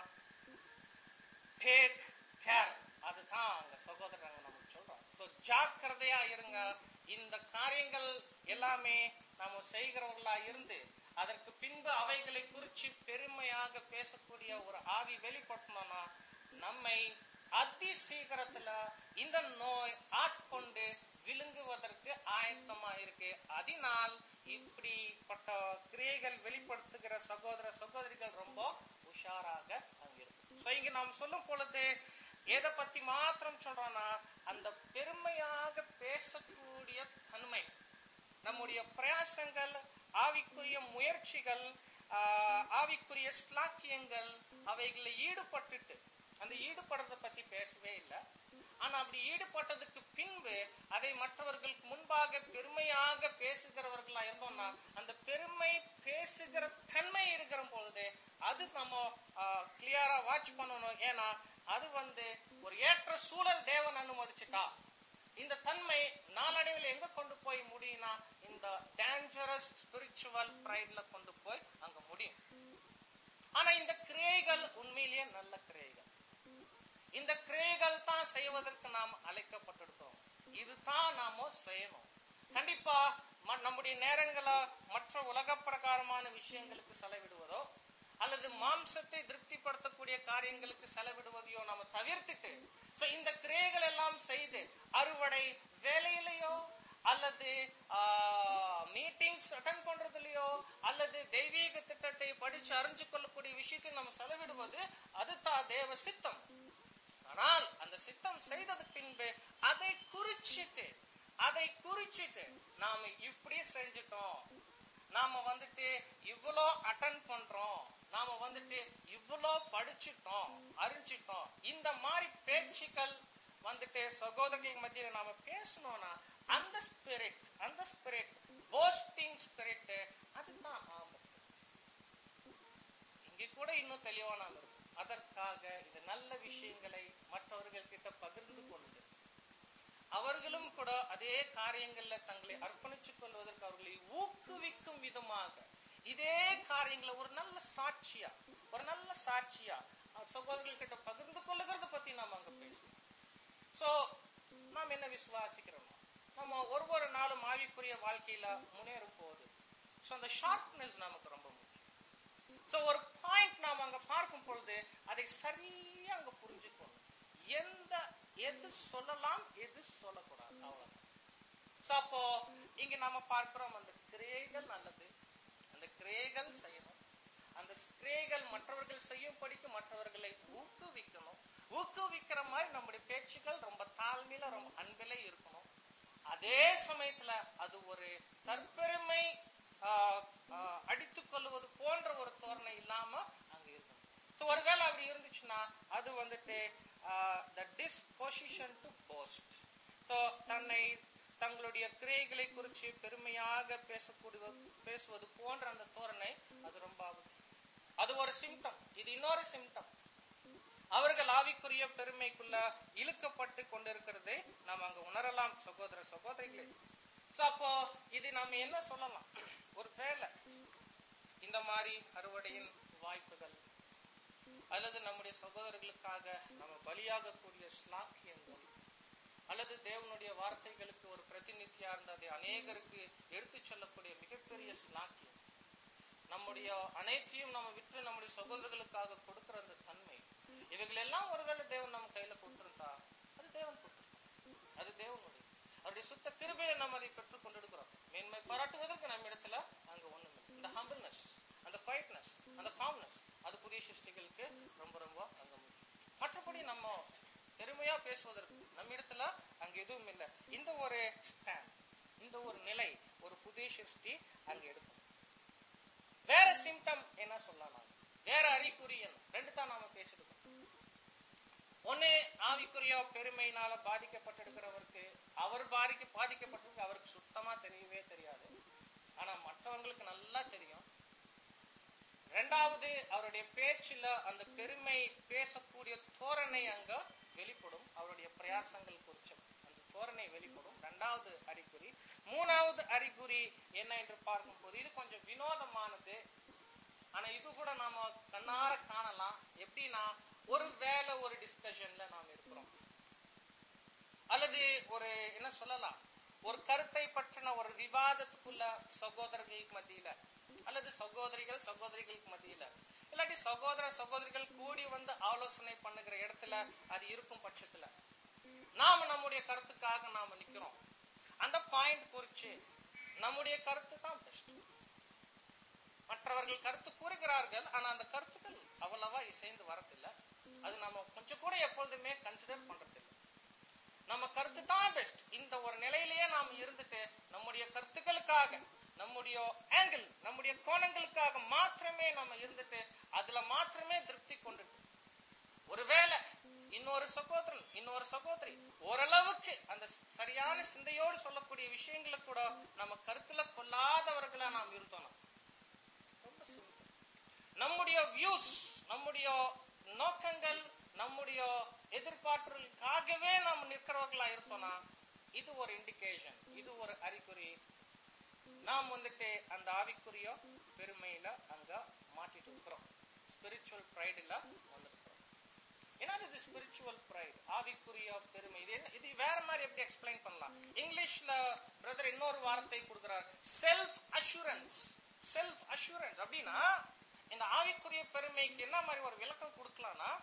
டேக் கேர் அதுதான் அங்க சகோதரங்க நமக்கு சொல்றோம் சோ ஜாக்கிரதையா இருங்க இந்த காரியங்கள் எல்லாமே நாம செய்கிறவர்களா இருந்து அதற்கு பின்பு அவைகளை குறிச்சு பெருமையாக பேசக்கூடிய ஒரு ஆவி வெளிப்பட்டணும்னா நம்மை அதி சீக்கிரத்துல இந்த நோய் ஆட்கொண்டு விழுங்குவதற்கு ஆயத்தமா இருக்கு அதனால் இப்படிப்பட்ட கிரியைகள் வெளிப்படுத்துகிற சகோதர சகோதரிகள் ரொம்ப உஷாராக அங்க இருக்கு சோ இங்க நாம் சொல்லும் பொழுது எதை பத்தி மாத்திரம் சொல்றோம்னா அந்த பெருமையாக பேசக்கூடிய தன்மை நம்முடைய பிரயாசங்கள் ஆவிக்குரிய முயற்சிகள் ஆஹ், ஆவிக்குரிய ஸ்லாக்கியங்கள் அவைகளில் ஈடுபட்டுட்டு அந்த ஈடுபடுறத பத்தி பேசவே இல்லை ஆனா அப்படி ஈடுபட்டதுக்கு பின்பு அதை மற்றவர்களுக்கு முன்பாக பெருமையாக பேசுகிறவர்களா இருந்தோம்னா அந்த பெருமை பேசுகிற தன்மை இருக்கிற பொழுது அது நம்ம கிளியரா வாட்ச் பண்ணணும் ஏன்னா அது வந்து ஒரு ஏற்ற சூழல் தேவன் அனுமதிச்சுட்டா இந்த தன்மை நாளடைவில் எங்க கொண்டு போய் முடியும்னா இந்த டேஞ்சரஸ் ஸ்பிரிச்சுவல் பிரைட்ல கொண்டு போய் அங்க முடியும் ஆனா இந்த கிரியைகள் உண்மையிலேயே நல்ல கிரியைகள் இந்த கிரியைகள் தான் செய்வதற்கு நாம் அழைக்கப்பட்டிருக்கிறோம் இதுதான் நாம செய்யணும் கண்டிப்பா ம- நம்முடைய நேரங்களை மற்ற உலக பிரகாரமான விஷயங்களுக்கு செலவிடுவதோ அல்லது மாம்சத்தை திருப்திப்படுத்தக்கூடிய காரியங்களுக்கு செலவிடுவதையோ நம்ம தவிர்த்துட்டு சோ இந்த கிரியைகள் எல்லாம் செய்து அறுவடை வேலையிலையோ அல்லது மீட்டிங்ஸ் அட்டன் பண்றதுலயோ அல்லது தெய்வீக திட்டத்தை படிச்சு அறிஞ்சு கொள்ளக்கூடிய விஷயத்தை நம்ம செலவிடுவது அதுதான் தேவ சித்தம் ஆனால் அந்த சித்தம் செய்தது பின்பு அதை குறிச்சிட்டு அதை குறிச்சிட்டு நாம இப்படி செஞ்சிட்டோம் நாம வந்துட்டு இவ்வளோ அட்டன் பண்றோம் நாம வந்துட்டு இவ்வளோ படிச்சிட்டோம் அறிஞ்சிட்டோம் இந்த மாதிரி பேச்சுக்கள் வந்துட்டு சகோதரர்கள் மத்தியில நாம பேசணும்னா அந்த ஸ்பிரிட் அந்த ஸ்பிரிட் போஸ்டிங் ஸ்பிரிட் அதுதான் ஆபத்து இங்க கூட இன்னும் தெளிவா நாம் இருக்கும் அதற்காக இந்த நல்ல விஷயங்களை மற்றவர்கள் கிட்ட பகிர்ந்து கொண்டு அவர்களும் கூட அதே காரியங்கள்ல தங்களை அர்ப்பணித்துக் கொள்வதற்கு அவர்களை ஊக்குவிக்கும் விதமாக இதே காரியங்களை ஒரு நல்ல சாட்சியா ஒரு நல்ல சாட்சியா அவர் சகோதரர்கள் கிட்ட பகிர்ந்து கொள்ளுகிறத பத்தி நாம அங்க பேசணும் சோ நாம் என்ன விசுவாசிக்கிறோம் நம்ம ஒரு ஒரு நாளும் ஆவிக்குரிய வாழ்க்கையில முன்னேறும் போது சோ அந்த ஷார்ப்னஸ் நமக்கு ரொம்ப முக்கியம் சோ ஒரு பாயிண்ட் நாம அங்க பார்க்கும் பொழுது அதை சரியா அங்க புரிஞ்சுக்கணும் எந்த எது சொல்லலாம் எது சொல்லக்கூடாது அவ்வளவுதான் சோ அப்போ இங்க நாம பார்க்கிறோம் அந்த கிரியைகள் நல்லது அந்த கிரியைகள் செய்யணும் அந்த கிரியைகள் மற்றவர்கள் செய்யும்படிக்கு மற்றவர்களை ஊக்குவிக்கணும் ஊக்குவிக்கிற மாதிரி நம்முடைய பேச்சுக்கள் ரொம்ப தாழ்மையில ரொம்ப அன்பிலே இருக்கணும் அதே சமயத்துல அது ஒரு தற்பெருமை அடித்துக் கொள்வது போன்ற ஒரு தோரணை இல்லாம அங்க இருக்கணும் சோ ஒருவேளை அப்படி இருந்துச்சுன்னா அது வந்துட்டு the disposition to boast so தன்னை தங்களுடைய கிரியைகளை குறித்து பெருமையாக பேசக்கூடிய பேசுவது போன்ற அந்த தோரணை அது ரொம்ப ஆபத்து. அது ஒரு சிம்டம் இது இன்னொரு சிம்டம் அவர்கள் ஆவிக்குரிய பெருமைக்குள்ள இழுக்கப்பட்டு கொண்டிருக்கிறதை நாம் அங்க உணரலாம் சகோதர சகோதரிகளே சோ அப்போ இது நம்ம என்ன சொல்லலாம் ஒரு வேலை இந்த மாதிரி அறுவடையின் வாய்ப்புகள் அல்லது நம்முடைய சகோதரர்களுக்காக நம்ம பலியாகக்கூடிய ஸ்லாக்கியங்கள் அல்லது தேவனுடைய வார்த்தைகளுக்கு ஒரு பிரதிநிதியா இருந்த அதை அநேகருக்கு எடுத்துச் சொல்லக்கூடிய மிகப்பெரிய ஸ்லாக்கியம் நம்முடைய அனைத்தையும் நம்ம விற்று நம்முடைய சகோதரர்களுக்காக கொடுக்கிற அந்த தன்மை இவைகள் எல்லாம் ஒருவேளை தேவன் நம்ம கையில கொடுத்திருந்தா அது தேவன் கொடுத்திருக்கார் அது தேவனுடைய அவருடைய சுத்த கிருபையை நம்ம அதை பெற்றுக் கொண்டிருக்கிறோம் மேன்மை பாராட்டுவதற்கு நம்ம இடத்துல அங்க ஒண்ணுமே இந்த ஹம்பிள்னஸ் அந்த குவைட்னஸ் அந்த காம்னஸ் அது புதிய சிருஷ்டிகளுக்கு ரொம்ப ரொம்ப அங்க முக்கியம் மற்றபடி நம்ம பெருமையா பேசுவதற்கு நம்ம இடத்துல அங்க எதுவும் இல்லை இந்த ஒரு ஸ்டாண்ட் இந்த ஒரு நிலை ஒரு புதிய சிருஷ்டி அங்க எடுக்கும் வேற சிம்டம் என்ன சொல்லலாம் வேற அறிகுறி என்ன ரெண்டு தான் நாம பேசிருக்கோம் ஒண்ணு ஆவிக்குரிய பெருமையினால பாதிக்கப்பட்டிருக்கிறவருக்கு அவர் பாதிக்க பாதிக்கப்பட்டிருக்கு அவருக்கு சுத்தமா தெரியவே தெரியாது ஆனா மற்றவங்களுக்கு நல்லா தெரியும் ரெண்டாவது அவருடைய பேச்சுல அந்த பெருமை பேசக்கூடிய தோரணை அங்க வெளிப்படும் அவருடைய பிரயாசங்கள் குறிச்சு அந்த தோரணை வெளிப்படும் ரெண்டாவது அறிகுறி மூணாவது அறிகுறி என்ன என்று பார்க்கும் போது இது கொஞ்சம் வினோதமானது ஆனா இது கூட நாம கண்ணார காணலாம் எப்படின்னா ஒரு வேலை ஒரு டிஸ்கஷன்ல நாம் இருக்கிறோம் அல்லது ஒரு என்ன சொல்லலாம் ஒரு கருத்தை பற்றின ஒரு விவாதத்துக்குள்ள சகோதரர்களுக்கு மத்தியில அல்லது சகோதரிகள் சகோதரிகளுக்கு மத்தியில இல்லாட்டி சகோதர சகோதரிகள் கூடி வந்து ஆலோசனை பண்ணுகிற இடத்துல அது இருக்கும் பட்சத்துல நாம நம்முடைய கருத்துக்காக நாம நிக்கிறோம் அந்த பாயிண்ட் குறிச்சு நம்முடைய கருத்து தான் பெஸ்ட் மற்றவர்கள் கருத்து கூறுகிறார்கள் ஆனா அந்த கருத்துக்கள் அவ்வளவா இசைந்து வரதில்லை அது நம்ம கொஞ்சம் கூட எப்பொழுதுமே கன்சிடர் பண்றதில்லை நம்ம கருத்து தான் பெஸ்ட் இந்த ஒரு நிலையிலேயே நாம் இருந்துட்டு நம்முடைய கருத்துக்களுக்காக நம்முடைய ஆங்கிள் நம்முடைய கோணங்களுக்காக மாத்திரமே நம்ம இருந்துட்டு அதுல மாத்திரமே திருப்தி கொண்டுட்டு ஒருவேளை இன்னொரு சகோதரன் இன்னொரு சகோதரி ஓரளவுக்கு அந்த சரியான சிந்தையோடு சொல்லக்கூடிய விஷயங்களை கூட நம்ம கருத்துல கொள்ளாதவர்களா நாம் இருந்தோம் ரொம்ப simple. நம்முடைய வியூஸ் நம்முடைய நோக்கங்கள் நம்முடைய எதிர்பார்ப்புகளுக்காகவே நாம் நிற்கிறவர்களா இருந்தோம்னா இது ஒரு இண்டிகேஷன் இது ஒரு அறிகுறி நாம் வந்துட்டு அந்த ஆவிக்குரிய பெருமையில அங்க மாட்டிட்டு இருக்கிறோம் ஸ்பிரிச்சுவல் பிரைடுல வந்திருக்கிறோம் என்னது இது ஸ்பிரிச்சுவல் பிரைட் ஆவிக்குரிய பெருமை இது என்ன இது வேற மாதிரி எப்படி எக்ஸ்பிளைன் பண்ணலாம் இங்கிலீஷ்ல பிரதர் இன்னொரு வார்த்தை கொடுக்கிறார் செல்ஃப் அஷூரன்ஸ் செல்ஃப் அஷூரன்ஸ் அப்படின்னா இந்த ஆவிக்குரிய பெருமைக்கு என்ன மாதிரி ஒரு விளக்கம் கொடுக்கலாம்னா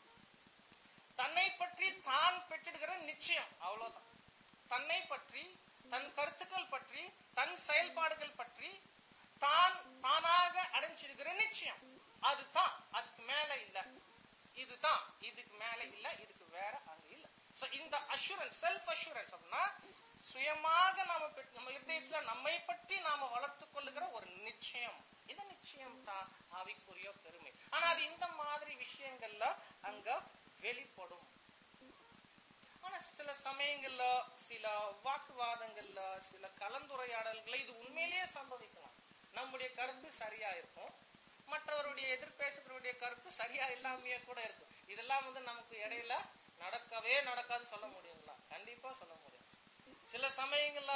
தன்னை பற்றி தான் பெற்றிடுகிற நிச்சயம் அவ்வளவுதான் தன்னை பற்றி தன் கருத்துக்கள் பற்றி தன் செயல்பாடுகள் பற்றி தான் தானாக அடைஞ்சிருக்கிற நிச்சயம் அதுதான் அதுக்கு மேல இல்ல இதுதான் இதுக்கு மேல இல்ல இதுக்கு வேற அங்க இல்ல சோ இந்த அஷூரன்ஸ் செல்ஃப் அஷூரன்ஸ் அப்படின்னா சுயமாக நாம பெற்று- நம்ம இருதயத்துல நம்மை பற்றி நாம வளர்த்துக் கொள்ளுகிற ஒரு நிச்சயம் இந்த நிச்சயம் தான் ஆவிக்குரிய பெருமை ஆனா அது இந்த மாதிரி விஷயங்கள்ல அங்க வெளிப்படும் ஆனா சில சமயங்கள்ல சில வாக்குவாதங்கள்ல சில கலந்துரையாடல்களை இது உண்மையிலேயே சம்பவிக்கலாம் நம்முடைய கருத்து சரியா இருக்கும் மற்றவருடைய எதிர்பேசுகிறவருடைய கருத்து சரியா இல்லாமையே கூட இருக்கும் இதெல்லாம் வந்து நமக்கு இடையில நடக்கவே நடக்காது சொல்ல முடியுங்களா கண்டிப்பா சொல்ல முடியும் சில சமயங்கள்ல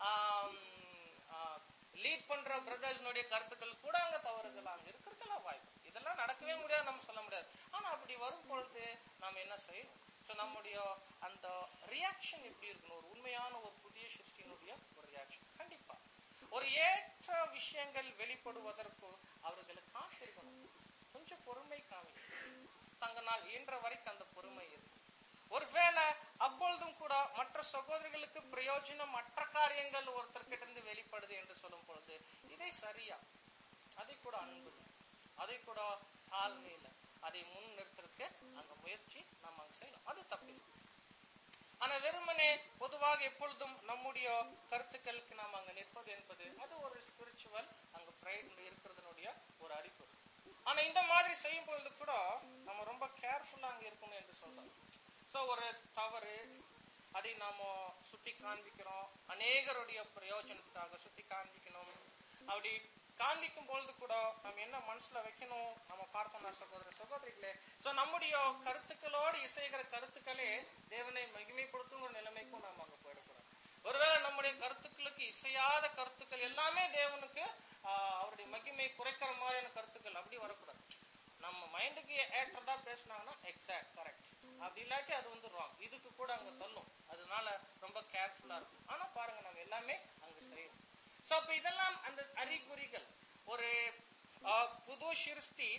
லீட் பண்ற பிரதர்ஸ்னுடைய கருத்துக்கள் கூட அங்க தவறுகள் அங்க இருக்கிறதுலாம் வாய்ப்பு இதெல்லாம் நடக்கவே முடியாது நம்ம சொல்ல முடியாது ஆனா அப்படி வரும் பொழுது நாம என்ன செய்யணும் சோ நம்முடைய அந்த ரியாக்ஷன் எப்படி இருக்கணும் ஒரு உண்மையான ஒரு புதிய சிருஷ்டியினுடைய ஒரு ரியாக்ஷன் கண்டிப்பா ஒரு ஏற்ற விஷயங்கள் வெளிப்படுவதற்கு அவர்களுக்கு காத்திருக்கணும் கொஞ்சம் பொறுமை காமிக்கணும் தங்கனால் இயன்ற வரைக்கும் அந்த பொறுமை இருக்கு ஒருவேளை அப்பொழுதும் கூட மற்ற சகோதரர்களுக்கு பிரயோஜனம் மற்ற காரியங்கள் ஒருத்தர்கிட்ட இருந்து வெளிப்படுது என்று சொல்லும் பொழுது இதை சரியா அதை கூட அன்பு அதை கூட தாழ்மையில அதை முன் நிறுத்துறதுக்கு அங்க முயற்சி நம்ம அங்க செய்யணும் அது தப்பில்லை ஆனா வெறுமனே பொதுவாக எப்பொழுதும் நம்முடைய கருத்துக்களுக்கு நாம் அங்க நிற்பது என்பது அது ஒரு ஸ்பிரிச்சுவல் அங்க பிரைட் இருக்கிறதுனுடைய ஒரு அறிகுறி ஆனா இந்த மாதிரி செய்யும் பொழுது கூட நம்ம ரொம்ப கேர்ஃபுல்லா அங்க இருக்கணும் என்று சொல்றோம் சோ ஒரு தவறு அதை நாம சுட்டி காண்பிக்கிறோம் அநேகருடைய பிரயோஜனத்துக்காக சுட்டி காண்பிக்கணும் அப்படி காண்பிக்கும் பொழுது கூட நம்ம என்ன மனசுல வைக்கணும் நம்ம பார்த்தோம்னா சகோதர சகோதரிகளே சோ நம்முடைய கருத்துக்களோடு இசைகிற கருத்துக்களே தேவனை மகிமைப்படுத்துங்கிற நிலைமைக்கும் நாம அங்க போயிடக்கூடாது ஒருவேளை நம்முடைய கருத்துக்களுக்கு இசையாத கருத்துக்கள் எல்லாமே தேவனுக்கு ஆஹ், அவருடைய மகிமை குறைக்கிற மாதிரியான கருத்துக்கள் அப்படி வரக்கூடாது நம்ம மைண்டுக்கு ஏற்றதா பேசினாங்கன்னா எக்ஸாக்ட் கரெக்ட் அப்படி இல்லாட்டி அது வந்து ராங் இதுக்கு கூட அங்க தள்ளும் அதனால ரொம்ப கேர்ஃபுல்லா இருக்கும் ஆனா பாருங்க நம்ம எல்லாமே அங்க செய்யணும் சோ அப்ப இதெல்லாம் அந்த அறிகுறிகள் ஒரு ஆஹ், புது சிருஷ்டி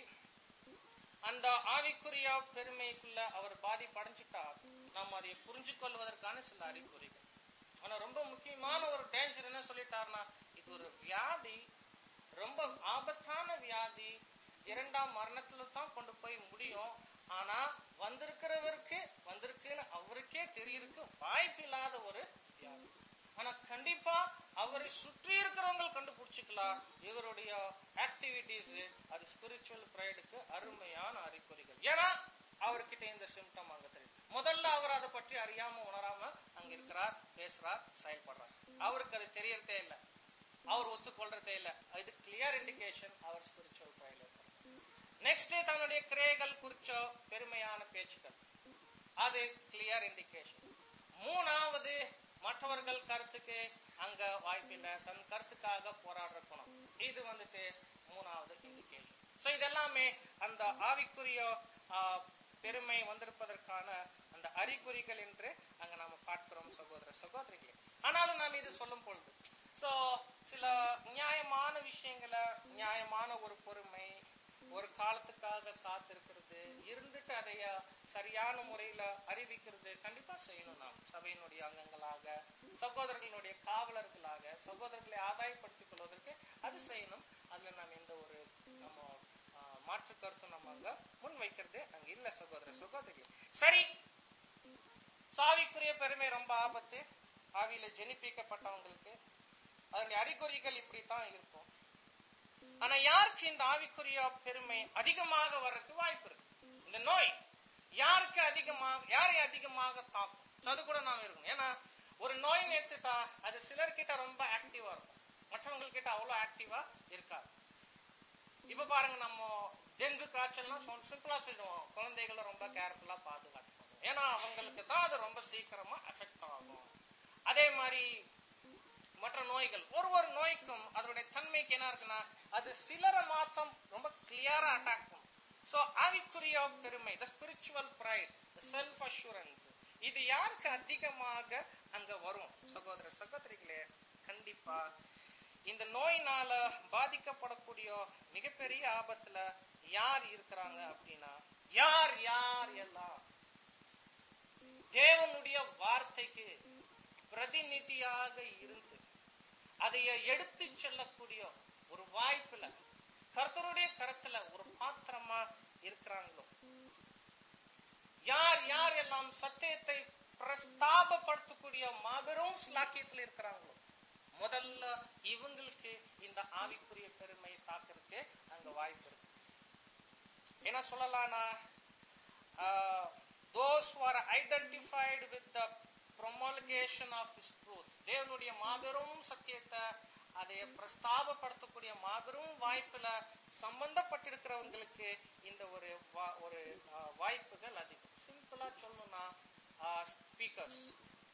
அந்த ஆவிக்குரிய பெருமைக்குள்ள அவர் பாதிப்படைஞ்சிட்டா நம்ம அதை புரிஞ்சு கொள்வதற்கான சில அறிகுறிகள் ஆனா ரொம்ப முக்கியமான ஒரு டேஞ்சர் என்ன சொல்லிட்டாருன்னா இது ஒரு வியாதி ரொம்ப ஆபத்தான வியாதி இரண்டாம் மரணத்துல தான் கொண்டு போய் முடியும் ஆனா வந்திருக்கிறவருக்கு வந்திருக்குன்னு அவருக்கே தெரியறதுக்கு வாய்ப்பு இல்லாத ஒரு வியாதி ஆனா கண்டிப்பா அவரை சுற்றி இருக்கிறவங்க கண்டுபிடிச்சுக்கலாம் இவருடைய ஆக்டிவிட்டிஸ் அது ஸ்பிரிச்சுவல் ப்ரைடுக்கு அருமையான அறிகுறிகள் ஏன்னா அவர்கிட்ட இந்த சிம்டம் அங்க தெரியும் முதல்ல அவர் அதை பற்றி அறியாம உணராம அங்க இருக்கிறார் பேசுறார் செயல்படுறார் அவருக்கு அது தெரியறதே இல்ல அவர் ஒத்துக்கொள்றதே இல்ல இது கிளியர் இண்டிகேஷன் அவர் ஸ்பிரிச்சுவல் ப்ரைட்ல இருக்கிறார் நெக்ஸ்ட் தன்னுடைய கிரேகள் குறிச்ச பெருமையான பேச்சுக்கள் அது கிளியர் இண்டிகேஷன் மூணாவது மற்றவர்கள் கருத்துக்கு அங்க வாய்ப்பில்லை தன் கருத்துக்காக போராடுற குணம் இது வந்துட்டு மூணாவது இண்டிகேஷன் சோ இதெல்லாமே அந்த ஆவிக்குரிய ஆ, பெருமை வந்திருப்பதற்கான அந்த அறிகுறிகள் என்று அங்க நாம பார்க்கிறோம் சகோதர சகோதரிகளே ஆனாலும் நாம் இது சொல்லும் பொழுது சோ சில நியாயமான விஷயங்களை நியாயமான ஒரு பொறுமை ஒரு காலத்துக்காக காத்திருக்கிறது இருந்துட்டு அதைய சரியான முறையில அறிவிக்கிறது கண்டிப்பா செய்யணும் நாம் சபையினுடைய அங்கங்களாக சகோதரர்களுடைய காவலர்களாக சகோதரர்களை ஆதாயப்படுத்திக் கொள்வதற்கு அது செய்யணும் அதுல நாம் எந்த ஒரு நம்ம ஆஹ், மாற்று கருத்தும் நம்ம அங்க முன் வைக்கிறது அங்க இல்ல சகோதர சகோதரிகள் சரி சாவிக்குரிய பெருமை ரொம்ப ஆபத்து ஆவியில ஜெனிப்பிக்கப்பட்டவங்களுக்கு அதனுடைய அறிகுறிகள் இப்படித்தான் இருக்கும் ஆனா யாருக்கு இந்த ஆவிக்குரிய பெருமை அதிகமாக வர்றதுக்கு வாய்ப்பு இருக்கு இந்த நோய் யாருக்கு அதிகமாக யாரை அதிகமாக தாக்கும் So அது கூட நாம இருக்கணும் ஏன்னா ஒரு நோய் எடுத்துட்டா அது சிலர்கிட்ட ரொம்ப ஆக்டிவா இருக்கும் மற்றவங்க கிட்ட அவ்வளவு ஆக்டிவா இருக்காது இப்ப பாருங்க நம்ம டெங்கு காய்ச்சல்னா சிம்பிளா சொல்லுவோம் குழந்தைகளை ரொம்ப கேர்ஃபுல்லா பாதுகாத்துக்கணும் ஏன்னா அவங்களுக்கு தான் அது ரொம்ப சீக்கிரமா எஃபெக்ட் ஆகும் அதே மாதிரி மற்ற நோய்கள் ஒரு ஒரு நோய்க்கும் அதனுடைய தன்மைக்கு என்ன இருக்குன்னா அது சிலரை மாத்தம் ரொம்ப கிளியரா அட்டாக் பண்ணும் சோ ஆவிக்குரிய பெருமை the spiritual pride the self assurance இது யாருக்கு அதிகமாக அங்க வரும் சகோதர சகோதரிகளே கண்டிப்பா இந்த நோயினால பாதிக்கப்படக்கூடிய மிகப்பெரிய ஆபத்துல யார் இருக்கிறாங்க அப்படின்னா யார் யார் எல்லாம் தேவனுடைய வார்த்தைக்கு பிரதிநிதியாக இருந்து அதை எடுத்து செல்லக்கூடிய ஒரு வாய்ப்புல கர்த்தருடைய கரத்துல ஒரு பாத்திரமா இருக்கிறாங்களோ யார் யார் எல்லாம் சத்தியத்தை பிரஸ்தாபப்படுத்தக்கூடிய மாபெரும் ஸ்லாக்கியத்தில் இருக்கிறாங்களோ முதல்ல இவங்களுக்கு இந்த ஆவிக்குரிய பெருமை தாக்குறதுக்கு அங்க வாய்ப்பு இருக்கு என்ன சொல்லலாம்னா those who are identified with the promulgation of this truth தேவனுடைய மாபெரும் சத்தியத்தை அதை பிரஸ்தாபப்படுத்தக்கூடிய மாபெரும் வாய்ப்புல சம்பந்தப்பட்டிருக்கிறவங்களுக்கு இந்த ஒரு வா- ஒரு ஆஹ், வாய்ப்புகள் அதிகம் சிம்பிளா சொல்லணும்னா ஸ்பீக்கர்ஸ்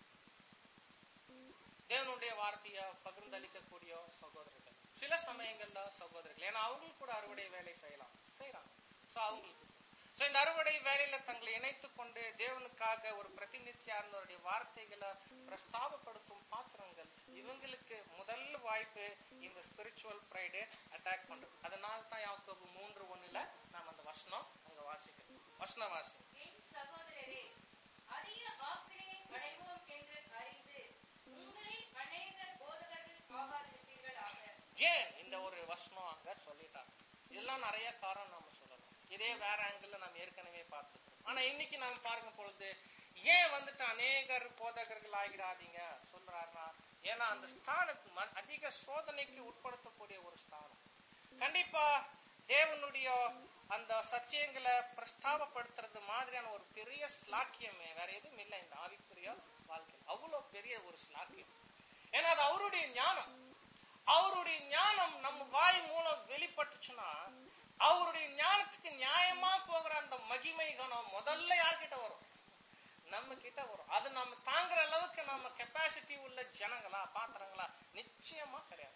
தேவனுடைய வார்த்தைய பகிர்ந்தளிக்கக்கூடிய சகோதரர்கள் சில சமயங்கள்ல சகோதரர்கள் ஏன்னா அவங்களுக்கு கூட அறுவடை வேலை செய்யலாம் செய்யறாங்க சோ அவங்களுக்கு சோ இந்த அறுவடை வேலையில தங்களை இணைத்துக் கொண்டு தேவனுக்காக ஒரு பிரதிநிதியாளருடைய வார்த்தைகளை பிரஸ்தாபப்படுத்தும் பாத்திரங்கள் இவங்களுக்கு முதல் வாய்ப்பு இந்த ஸ்பிரிச்சுவல் ப்ரைடு அட்டாக் பண்றது அதனால தான் யாக்கோபு மூன்று ஒண்ணுல நாம அந்த வசனம் அங்க வாசிக்கிறோம் வசனம் வாசி என் சகோதரரே அதிக ஆக்கினையை அடைவோம் என்று அறிந்து உங்களில் அநேகர் போதகர்கள் ஆகாதிருப்பீர்களாக ஏன் இந்த ஒரு வசனம் அங்க சொல்லிட்டாங்க இதெல்லாம் நிறைய காரணம் நாம சொல்லலாம் இதே வேற ஆங்கிள் நாம் ஏற்கனவே பார்த்துக்கிறோம் ஆனா இன்னைக்கு நாம் பார்க்கும் பொழுது ஏன் வந்துட்டு அநேகர் போதகர்கள் ஆகிறாதீங்க சொல்றாருன்னா ஏன்னா அந்த ஸ்தானத்து ம- அதிக சோதனைக்கு உட்படுத்தக்கூடிய ஒரு ஸ்தானம் கண்டிப்பா தேவனுடைய அந்த சத்தியங்களை பிரஸ்தாபப்படுத்துறது மாதிரியான ஒரு பெரிய ஸ்லாக்கியமே வேற எதுவும் இல்லை இந்த ஆவிக்குரிய வாழ்க்கை அவ்வளவு பெரிய ஒரு ஸ்லாக்கியம் ஏன்னா அது அவருடைய ஞானம் அவருடைய ஞானம் நம்ம வாய் மூலம் வெளிப்பட்டுச்சுன்னா அவருடைய ஞானத்துக்கு நியாயமா போகிற அந்த மகிமை கணம் முதல்ல யார்கிட்ட வரும் நம்ம கிட்ட வரும் அது நம்ம தாங்குற அளவுக்கு நம்ம கெப்பாசிட்டி உள்ள ஜனங்களா பாத்திரங்களா நிச்சயமா கிடையாது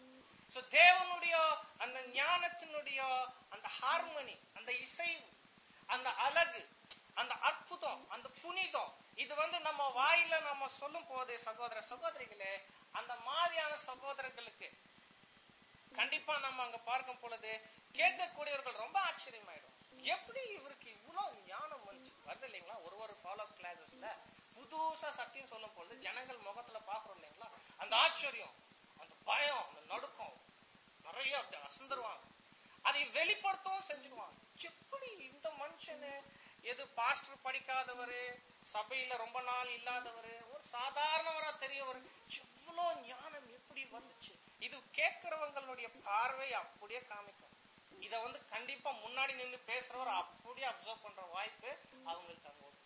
சோ தேவனுடைய அந்த ஞானத்தினுடைய அந்த ஹார்மனி அந்த இசைவு அந்த அழகு அந்த அற்புதம் அந்த புனிதம் இது வந்து நம்ம வாயில நம்ம சொல்லும் போது சகோதர சகோதரிகளே அந்த மாதிரியான சகோதரர்களுக்கு கண்டிப்பா நம்ம அங்க பார்க்கும் பொழுது கேட்கக்கூடியவர்கள் ரொம்ப ஆச்சரியமாயிடும் எப்படி இவருக்கு இவ்வளவு ஞானம் வந்துச்சு வருது இல்லைங்களா ஒரு ஒரு ஃபாலோ கிளாஸஸ்ல புதுசா சத்தியம் சொல்லும் பொழுது ஜனங்கள் முகத்துல பாக்குறோம் இல்லைங்களா அந்த ஆச்சரியம் அந்த பயம் அந்த நடுக்கம் நிறைய அப்படி அசந்துருவாங்க அதை வெளிப்படுத்தவும் செஞ்சுடுவாங்க எப்படி இந்த மனுஷனு எது பாஸ்டர் படிக்காதவரு சபையில ரொம்ப நாள் இல்லாதவரு ஒரு சாதாரணவரா தெரியவர் எவ்வளவு ஞானம் எப்படி வந்துச்சு இது கேட்கிறவங்களுடைய பார்வை அப்படியே காமிக்கும் இத வந்து கண்டிப்பா முன்னாடி நின்னு பேசுறவர் அப்படியே அப்சர்வ் பண்ற வாய்ப்பு அவங்களுக்கு அங்க வரும்.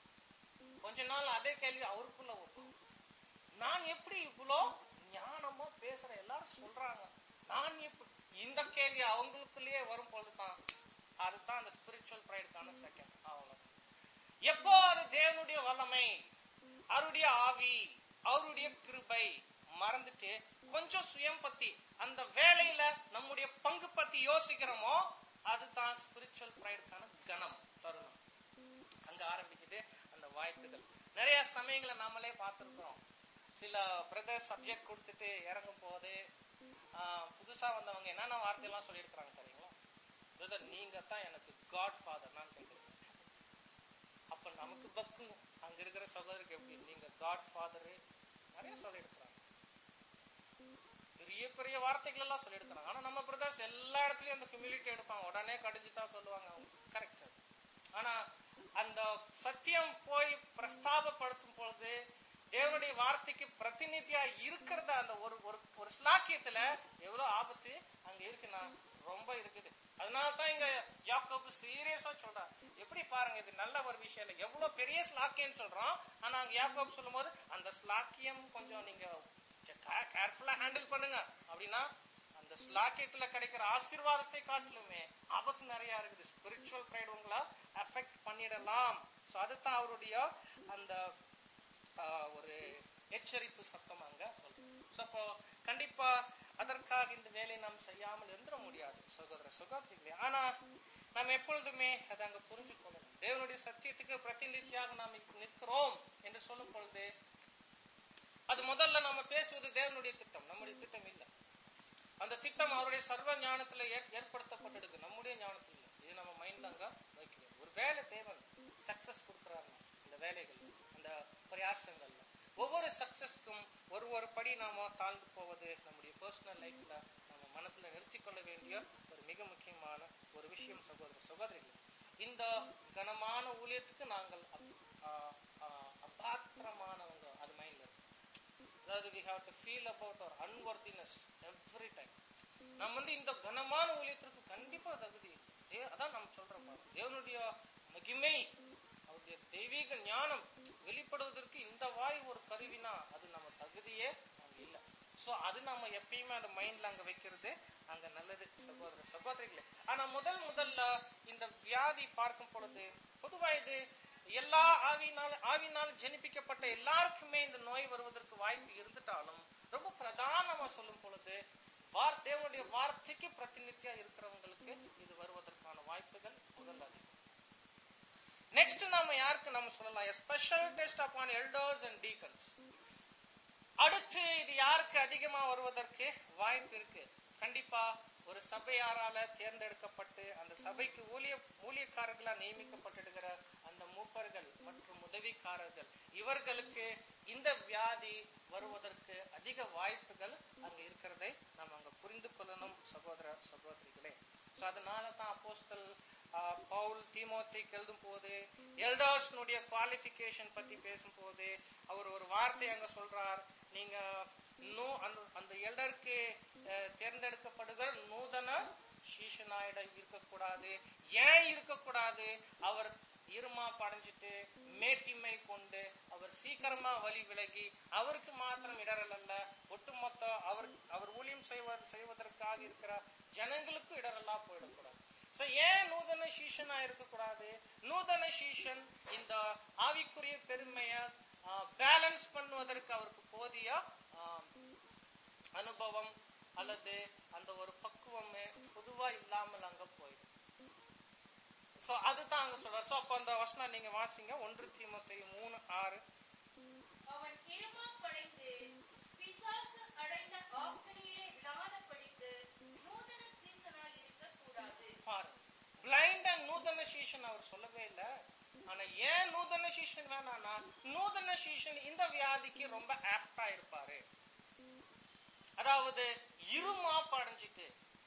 கொஞ்ச நாள் அதே கேள்வி அவருக்குள்ள வரும் நான் எப்படி இவ்வளோ ஞானமா பேசுறேன் எல்லாரும் சொல்றாங்க நான் எப்படி இந்த கேள்வி அவங்களுக்குள்ளேயே வரும் பொழுதுதான் அதுதான் அந்த ஸ்பிரிச்சுவல் ப்ரைடுக்கான செகண்ட் அவ்வளவு எப்போ அது தேவனுடைய வல்லமை அவருடைய ஆவி அவருடைய கிருபை மறந்துட்டு கொஞ்சம் சுயம் பத்தி அந்த வேலையில நம்முடைய பங்கு பத்தி யோசிக்கிறோமோ அதுதான் ஸ்பிரிச்சுவல் ப்ரைடுக்கான கணம் தருணம் அங்க ஆரம்பிக்குது அந்த வாய்ப்புகள் நிறைய சமயங்களை நாமளே பார்த்திருக்கிறோம் சில பிரதர் சப்ஜெக்ட் கொடுத்துட்டு இறங்கும் போது ஆஹ், புதுசா வந்தவங்க என்னென்ன வார்த்தையெல்லாம் சொல்லியிருக்கிறாங்க தெரியுங்களா பிரதர் நீங்க தான் எனக்கு காட் ஃபாதர் நான் கேட்கிறேன் அப்ப நமக்கு பக்கு அங்க இருக்கிற சகோதரருக்கு எப்படி நீங்க காட் ஃபாதரு நிறைய சொல்லியிருக்கிறாங்க பெரிய பெரிய வார்த்தைகள் எல்லாம் சொல்லியிருக்கிறாங்க ஆனா நம்ம பிரதர்ஸ் எல்லா இடத்துலயும் அந்த ஹியூமிலிட்டி எடுப்பாங்க உடனே கடிச்சு தான் சொல்லுவாங்க கரெக்ட் ஆனா அந்த சத்தியம் போய் பிரஸ்தாபப்படுத்தும் பொழுது தேவனுடைய வார்த்தைக்கு பிரதிநிதியா இருக்கிறத அந்த ஒரு ஒரு ஒரு ஸ்லாக்கியத்துல எவ்வளவு ஆபத்து அங்க இருக்குன்னா ரொம்ப இருக்குது அதனால தான் இங்க யாக்கோபு சீரியஸா சொல்றான் எப்படி பாருங்க இது நல்ல ஒரு விஷயம் இல்ல எவ்வளவு பெரிய ஸ்லாக்கியம் சொல்றோம் ஆனா அங்க யாக்கோபு சொல்லும்போது அந்த ஸ்லாக்கியம் கொஞ்சம் நீங்க கேர்ஃபுல்லா ஹேண்டில் பண்ணுங்க அப்படின்னா அந்த ஸ்லாக்கியத்துல கிடைக்கிற ஆசீர்வாதத்தை காட்டிலுமே ஆபத்து நிறைய இருக்குது ஸ்பிரிச்சுவல் ப்ரைடு உங்களை அஃபெக்ட் பண்ணிடலாம் சோ அதுதான் அவருடைய அந்த ஆஹ், ஒரு எச்சரிப்பு சத்தம் அங்க சொல்றோம் So, அப்போ கண்டிப்பா அதற்காக இந்த வேலையை நாம் செய்யாமல் இருந்துட முடியாது சகோதர சகோதரிகளே ஆனா நாம் எப்பொழுதுமே அதை அங்க புரிஞ்சு கொள்ளணும் தேவனுடைய சத்தியத்துக்கு பிரதிநிதியாக நாம் நிற்கிறோம் என்று சொல்லும் பொழுது அது முதல்ல நம்ம பேசுவது தேவனுடைய திட்டம் நம்முடைய திட்டம் இல்லை அந்த திட்டம் அவருடைய சர்வ ஞானத்துல ஏற்- ஏற்படுத்தப்பட்டிருக்கு நம்முடைய ஞானத்துல இல்லை இது நம்ம மைண்ட்ல அங்க வைக்கணும் ஒரு வேலை தேவன் சக்சஸ் கொடுக்குறாங்க இந்த வேலைகள் அந்த பிரயாசங்கள்ல ஒவ்வொரு சக்சஸ்க்கும் ஒரு ஒரு படி நாம தாழ்ந்து போவது நம்முடைய பர்சனல் லைஃப்ல நம்ம மனசுல இருக்கக்கூடிய ஒரு மிக முக்கியமான ஒரு விஷயம் சகோதர சகோதரிகள் இந்த கனமான ஊழியத்துக்கு நாங்கள் அப்- ஆ- ஆ- அபாத்திரமானவங்க அது மைண்ட்ல இருக்கு அதாவது we have to feel about our unworthiness every time நம்ம வந்து இந்த கனமான ஊழியத்திற்கு கண்டிப்பா தகுதி இல்லை. தே- அதான் நம்ம சொல்றோம் பாருங்க. தேவனுடைய மகிமை அவருடைய தெய்வீக ஞானம் வெளிப்படுவதற்கு இந்த வாய் ஒரு கருவினா அது நம்ம தகுதியே அங்க இல்ல சோ அது நம்ம எப்பயுமே அந்த மைண்ட்ல அங்க வைக்கிறது அங்க நல்லது சகோதர சகோதரிகளே ஆனா முதல் முதல்ல இந்த வியாதி பார்க்கும் பொழுது பொதுவா இது எல்லா ஆவியினால் ஆவியினால் ஜனிப்பிக்கப்பட்ட எல்லாருக்குமே இந்த நோய் வருவதற்கு வாய்ப்பு இருந்துட்டாலும் ரொம்ப பிரதானமா சொல்லும் பொழுது வார் தேவனுடைய வார்த்தைக்கு பிரதிநித்தியா இருக்கிறவங்களுக்கு இது வருவதற்கான வாய்ப்புகள் முதல்ல அதிகம் நெக்ஸ்ட் நாம யாருக்கு நம்ம சொல்லலாம் special test upon elders and deacons அடுத்து இது யாருக்கு அதிகமா வருவதற்கு வாய்ப்பு இருக்கு கண்டிப்பா ஒரு சபையாரால தேர்ந்தெடுக்கப்பட்டு அந்த சபைக்கு ஊழிய ஊழியக்காரர்களா நியமிக்கப்பட்டிருக்கிற அந்த மூப்பர்கள் மற்றும் உதவிக்காரர்கள் இவர்களுக்கு இந்த வியாதி வருவதற்கு அதிக வாய்ப்புகள் அங்க இருக்கிறதை நம்ம அங்க புரிந்து கொள்ளணும் சகோதர சகோதரிகளே சோ அதனால தான் அப்போஸ்தல் ஆஹ், பவுல் தீமோத்தேக்கு எழுதும் போது எல்டர்ஸ்னுடைய குவாலிபிகேஷன் பத்தி பேசும்போது அவர் ஒரு வார்த்தை அங்க சொல்றார் நீங்க நூ அந்த அந்த எல்டருக்கு தேர்ந்தெடுக்கப்படுகிற நூதன சீஷனாயிட இருக்கக்கூடாது ஏன் இருக்கக்கூடாது அவர் இருமா படைஞ்சிட்டு மேட்டிமை கொண்டு அவர் சீக்கிரமா வழி விலகி அவருக்கு மாத்திரம் இடரல் அல்ல ஒட்டுமொத்த அவர் அவர் ஊழியம் செய்வ- செய்வதற்காக இருக்கிற ஜனங்களுக்கு இடரலா போயிடக்கூடாது சோ ஏன் நூதன சீஷனா இருக்கக்கூடாது நூதன சீஷன் இந்த ஆவிக்குரிய பெருமைய பேலன்ஸ் பண்ணுவதற்கு அவருக்கு போதிய ஆ, அனுபவம் அல்லது அந்த ஒரு பக்குவமே பொதுவா இல்லாமல் அங்க போயிடும் சோ அதுதான் அங்க சொல்றாரு சோ அப்ப அந்த வசனம் நீங்க வாசிங்க ஒன்று தீமோத்தேயு மூணு ஆறு அவன் கிருமாப்படைந்து பிசாசு அடைந்த ஆக்கணியிலே விழாதபடிக்கு நூதன சீசனாய் இருக்கக்கூடாது பாரு பிளைண்ட் அண்ட் நூதன சீஷன் அவர் சொல்லவே இல்ல ஆனா ஏன் நூதன சீஷன் வேணாம்னா நூதன சீஷன் இந்த வியாதிக்கு ரொம்ப ஆப்டா இருப்பாரு அதாவது இருமாப்பு அடைஞ்சிட்டு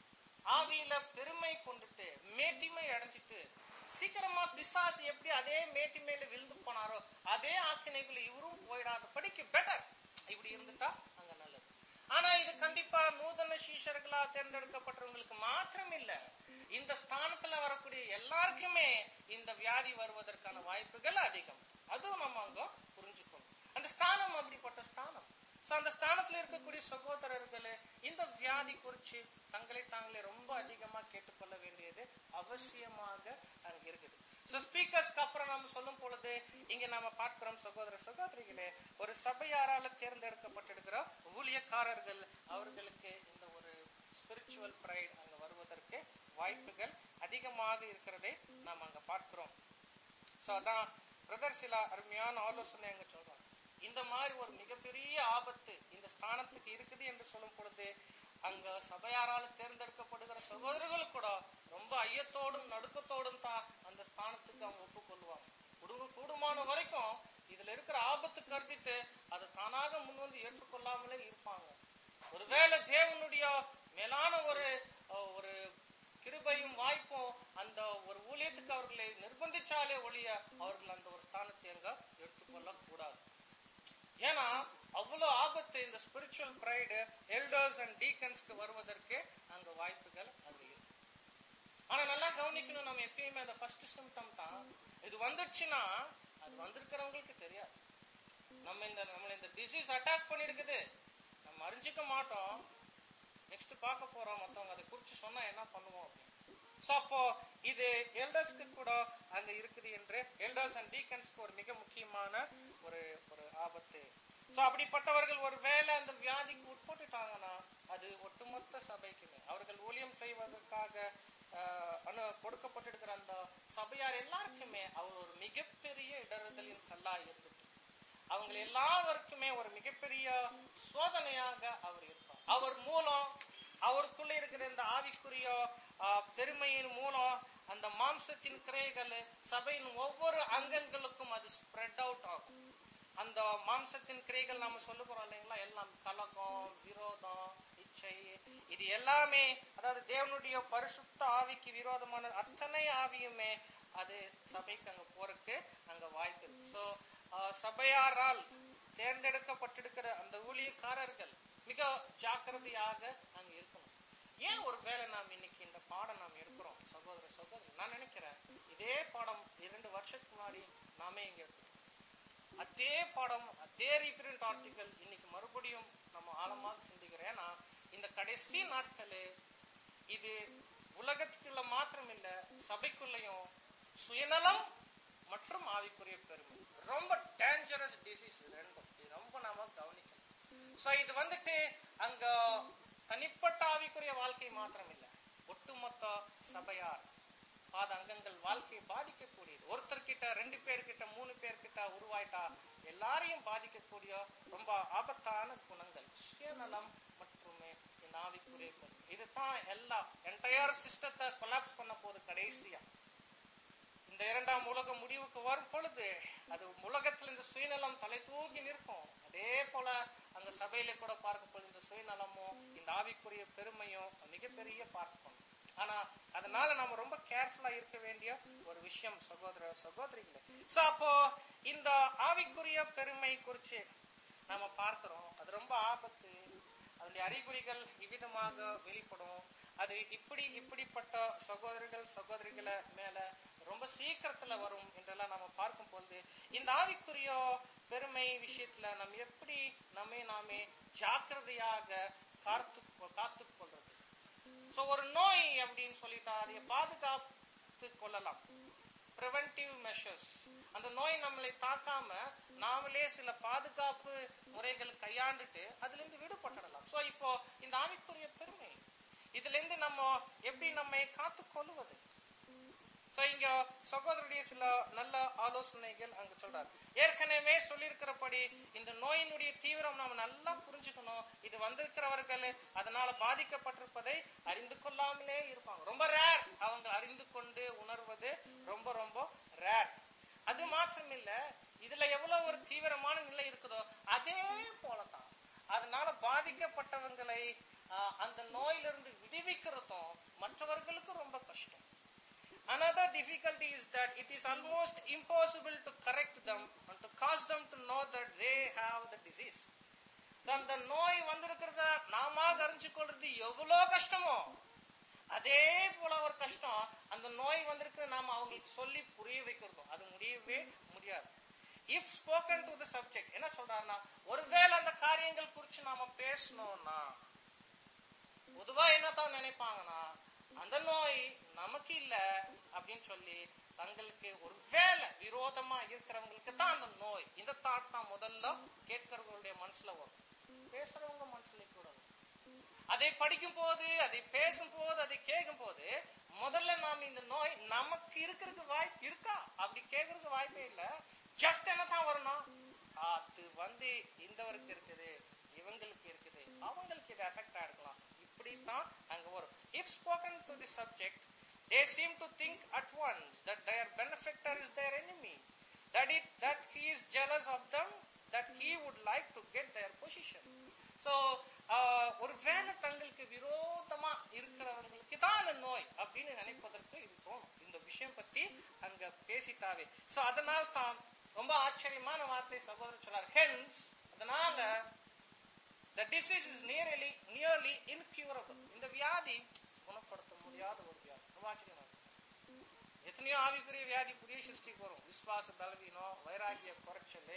ஆவியில பெருமை கொண்டுட்டு மேட்டிமை அடைஞ்சிட்டு சீக்கிரமா பிசாசு எப்படி அதே மேட்டிமையில விழுந்து போனாரோ அதே ஆக்கினைக்குள்ள இவரும் போயிடாத படிக்க பெட்டர் இப்படி இருந்துட்டா அங்க நல்லது ஆனா இது கண்டிப்பா நூதன சீஷர்களா தேர்ந்தெடுக்கப்பட்டவங்களுக்கு மாத்திரம் இல்ல இந்த ஸ்தானத்துல வரக்கூடிய எல்லாருக்குமே இந்த வியாதி வருவதற்கான வாய்ப்புகள் அதிகம் அதுவும் நம்ம அங்க புரிஞ்சுக்கணும் அந்த ஸ்தானம் அப்படிப்பட்ட ஸ்தானம் சோ அந்த ஸ்தானத்துல இருக்கக்கூடிய சகோதரர்களே இந்த வியாதி குறிச்சு தங்களை தாங்களே ரொம்ப அதிகமா கேட்டுக்கொள்ள வேண்டியது அவசியமாக அங்க இருக்குது சோ ஸ்பீக்கர்ஸ்க்கு அப்புறம் நம்ம சொல்லும் பொழுது இங்க நாம பார்க்கிறோம் சகோதர சகோதரிகளே ஒரு சபையாரால தேர்ந்தெடுக்கப்பட்டிருக்கிற ஊழியக்காரர்கள் அவர்களுக்கு இந்த ஒரு ஸ்பிரிச்சுவல் பிரைட் அங்க வருவதற்கு வாய்ப்புகள் அதிகமாக இருக்கிறதை நாம் அங்க பார்க்கிறோம் சோ அதான் பிரதர் சில அருமையான ஆலோசனை அங்க சொல்றாங்க இந்த மாதிரி ஒரு மிகப்பெரிய ஆபத்து இந்த ஸ்தானத்துக்கு இருக்குது என்று சொல்லும் பொழுது அங்க சபையாரால தேர்ந்தெடுக்கப்படுகிற சகோதரர்கள் கூட ரொம்ப ஐயத்தோடும் நடுக்கத்தோடும் தான் அந்த ஸ்தானத்துக்கு அவங்க ஒப்புக்கொள்வாங்க குடும்ப கூடுமான வரைக்கும் இதுல இருக்கிற ஆபத்து கருதிட்டு அதை தானாக முன் வந்து ஏற்றுக்கொள்ளாமலே இருப்பாங்க ஒருவேளை தேவனுடைய மேலான ஒரு அஹ், ஒரு கிருபையும் வாய்ப்பும் அந்த ஒரு ஊழியத்துக்கு அவர்களை நிர்பந்திச்சாலே ஒழிய அவர்கள் அந்த ஒரு ஸ்தானத்தை அங்க எடுத்துக்கொள்ள கூடாது ஏன்னா அவ்வளவு ஆபத்து இந்த ஸ்பிரிச்சுவல் பிரைடு எல்டர்ஸ் அண்ட் டீக்கன்ஸ்க்கு வருவதற்கு அங்க வாய்ப்புகள் அங்க இருக்கு ஆனா நல்லா கவனிக்கணும் நம்ம எப்பயுமே அந்த ஃபர்ஸ்ட் சிம்டம் தான் இது வந்துடுச்சுன்னா அது வந்திருக்கிறவங்களுக்கு தெரியாது நம்ம இந்த நம்மள இந்த டிசீஸ் அட்டாக் பண்ணிருக்குது நம்ம அறிஞ்சிக்க மாட்டோம் நெக்ஸ்ட் பார்க்க போறோம் மத்தவங்க அதை குறிச்சு சொன்னா என்ன பண்ணுவோம் சோ அப்போ இது எல்டர்ஸ்க்கு கூட அங்க இருக்குது என்று எல்டர்ஸ் அண்ட் டீக்கன்ஸ்க்கு ஒரு மிக முக்கியமான ஒரு ஒரு ஆபத்து சோ அப்படிப்பட்டவர்கள் ஒரு வேளை அந்த வியாதிக்கு உட்பட்டுட்டாங்கன்னா அது ஒட்டுமொத்த சபைக்குமே அவர்கள் ஊழியம் செய்வதற்காக ஆஹ், அனு கொடுக்கப்பட்டிருக்கிற அந்த சபையார் எல்லாருக்குமே அவர் ஒரு மிகப்பெரிய இடறுதலின் கல்லா இருந்துட்டு அவங்க எல்லாருக்குமே ஒரு மிகப்பெரிய சோதனையாக அவர் இருப்பார் அவர் மூலம் அவருக்குள்ள இருக்கிற இந்த ஆவிக்குரிய ஆ, பெருமையின் மூலம் அந்த மாம்சத்தின் கிரைகள் சபையின் ஒவ்வொரு அங்கங்களுக்கும் அது ஸ்ப்ரெட் அவுட் ஆகும் அந்த மாம்சத்தின் கிரைகள் நாம சொல்லுகிறோம் இல்லைங்களா எல்லாம் கலகம் விரோதம் இச்சை இது எல்லாமே அதாவது தேவனுடைய பரிசுத்த ஆவிக்கு விரோதமான அத்தனை ஆவியுமே அது சபைக்கு அங்க போறதுக்கு அங்க வாய்ப்பு இருக்கு சோ சபையாரால் தேர்ந்தெடுக்கப்பட்டிருக்கிற அந்த ஊழியக்காரர்கள் மிக ஜாக்கிரதையாக அங்க இருக்கணும் ஏன் ஒருவேளை நாம் இன்னைக்கு இந்த பாடம் நாம் எடுக்கிறோம் சகோதர சகோதரி நான் நினைக்கிறேன் இதே பாடம் இரண்டு வருஷத்துக்கு முன்னாடி நாமே இங்க எடுத்தோம் அதே பாடம் அதே ரீபிரிண்ட் ஆர்டிகல் இன்னைக்கு மறுபடியும் நம்ம ஆழமாக சிந்திக்கிறோம் ஏன்னா இந்த கடைசி நாட்களே இது உலகத்துக்குள்ள மாத்திரம் இல்ல சபைக்குள்ளயும் சுயநலம் மற்றும் ஆவிக்குரிய பெருமை ரொம்ப டேஞ்சரஸ் டிசீஸ் ரெண்டும் இது ரொம்ப நாம கவனிக்கணும் சோ இது வந்துட்டு அங்க தனிப்பட்ட ஆவிக்குரிய வாழ்க்கை மாத்திரம் இல்ல ஒட்டுமொத்த சபையார் பாத அங்கங்கள் வாழ்க்கையை பாதிக்கக்கூடியது ஒருத்தர் கிட்ட ரெண்டு பேர்கிட்ட மூணு பேர்கிட்ட உருவாயிட்டா எல்லாரையும் பாதிக்கக்கூடிய ரொம்ப ஆபத்தான குணங்கள் சுயநலம் மற்றுமே இந்த ஆவிக்குரிய பெருமை. இதுதான் எல்லா என்டையர் சிஸ்டத்தை கொலாப்ஸ் பண்ண போகுது கடைசியா இந்த இரண்டாம் உலக முடிவுக்கு வரும் பொழுது அது உலகத்துல இந்த சுயநலம் தலை தூக்கி நிற்கும் அதே போல அங்க சபையில கூட பார்க்க போது இந்த சுயநலமும் இந்த ஆவிக்குரிய பெருமையும் மிகப்பெரிய பார்க்கணும் ஆனா அதனால நம்ம ரொம்ப கேர்ஃபுல்லா இருக்க வேண்டிய ஒரு விஷயம் சகோதர சகோதரிகளே சோ அப்போ இந்த ஆவிக்குரிய பெருமை குறிச்சு நாம பார்க்கிறோம் அது ரொம்ப ஆபத்து அதனுடைய அறிகுறிகள் இவ்விதமாக வெளிப்படும் அது இப்படி இப்படிப்பட்ட சகோதரர்கள் சகோதரிகளை மேல ரொம்ப சீக்கிரத்துல வரும் என்றெல்லாம் நாம பார்க்கும் பொழுது இந்த ஆவிக்குரிய பெருமை விஷயத்துல நம்ம எப்படி நம்மை நாமே ஜாக்கிரதையாக காத்து காத்து கொள்றது சோ ஒரு நோய் அப்படின்னு சொல்லிட்டா அதை பாதுகாத்து கொள்ளலாம் ப்ரிவென்டிவ் மெஷர்ஸ் அந்த நோய் நம்மளை தாக்காம நாமளே சில பாதுகாப்பு முறைகள் கையாண்டுட்டு அதுல இருந்து விடுபட்டுடலாம் சோ இப்போ இந்த ஆவிக்குரிய பெருமை இதுல இருந்து நம்ம எப்படி நம்மை காத்து கொள்வது சோ இங்க சகோதரருடைய சில நல்ல ஆலோசனைகள் அங்க சொல்றாரு ஏற்கனவே சொல்லியிருக்கிறபடி இந்த நோயினுடைய தீவிரம் நாம நல்லா புரிஞ்சுக்கணும் இது வந்திருக்கிறவர்கள் அதனால பாதிக்கப்பட்டிருப்பதை அறிந்து கொள்ளாமலே இருப்பாங்க ரொம்ப ரேர் அவங்க அறிந்து கொண்டு உணர்வது ரொம்ப ரொம்ப ரேர் அது மாத்திரம் இல்ல இதுல எவ்வளவு ஒரு தீவிரமான நிலை இருக்குதோ அதே போலதான் அதனால பாதிக்கப்பட்டவங்களை ஆஹ், அந்த நோயிலிருந்து விடுவிக்கிறதும் மற்றவர்களுக்கு ரொம்ப கஷ்டம் Another difficulty is that it is almost impossible to correct them and to cause them to know that they have the disease. So, அந்த நோய் வந்திருக்கிறத நாம அறிஞ்சு கொள்றது எவ்வளவு கஷ்டமோ அதே போல ஒரு கஷ்டம் அந்த நோய் வந்திருக்கு நாம அவங்களுக்கு சொல்லி புரிய வைக்கிறதும் அது முடியவே முடியாது if spoken to the subject என்ன சொல்றாருன்னா ஒருவேளை அந்த காரியங்கள் குறிச்சு நாம பேசணும்னா பொதுவா என்னத்தான் நினைப்பாங்கன்னா அந்த நோய் நமக்கு இல்ல அப்படின்னு சொல்லி தங்களுக்கு ஒரு வேலை விரோதமா இருக்கிறவங்களுக்கு தான் அந்த நோய் இந்த தாட் தான் முதல்ல கேட்கிறவங்களுடைய மனசுல வரும் பேசுறவங்க மனசுல கூட வரும் அதை படிக்கும் போது அதை பேசும் போது அதை கேட்கும் போது முதல்ல நாம இந்த நோய் நமக்கு இருக்கிறதுக்கு வாய்ப்பு இருக்கா அப்படி கேட்கறதுக்கு வாய்ப்பே இல்ல ஜஸ்ட் என்ன தான் வரணும் அது வந்து இந்தவருக்கு இருக்குது இவங்களுக்கு இருக்குது அவங்களுக்கு இது எஃபெக்ட் ஆயிருக்கலாம் இப்படித்தான் அங்க வரும் if spoken to the subject they seem to think at once that their benefactor is their enemy that it that he is jealous of them that he would like to get their position so ஒரு வேலை தங்களுக்கு விரோதமா இருக்கிறவங்களுக்கு தான் அந்த நோய் அப்படின்னு நினைப்பதற்கு இது தோணும் இந்த விஷயம் பத்தி அங்க பேசிட்டாவே சோ அதனால தான் ரொம்ப ஆச்சரியமான வார்த்தை சகோதரர் சொன்னார் ஹென்ஸ் அதனால the disease is nearly nearly incurable இந்த வியாதி குணப்படுத்த முடியாத ஒரு வியாதி ரொம்ப ஆச்சரியமா இருக்கு. எத்தனையோ ஆவிக்குரிய வியாதி புதிய சிருஷ்டிக்கு வரும் விசுவாச பலவீனம் வைராகிய குறைச்சல்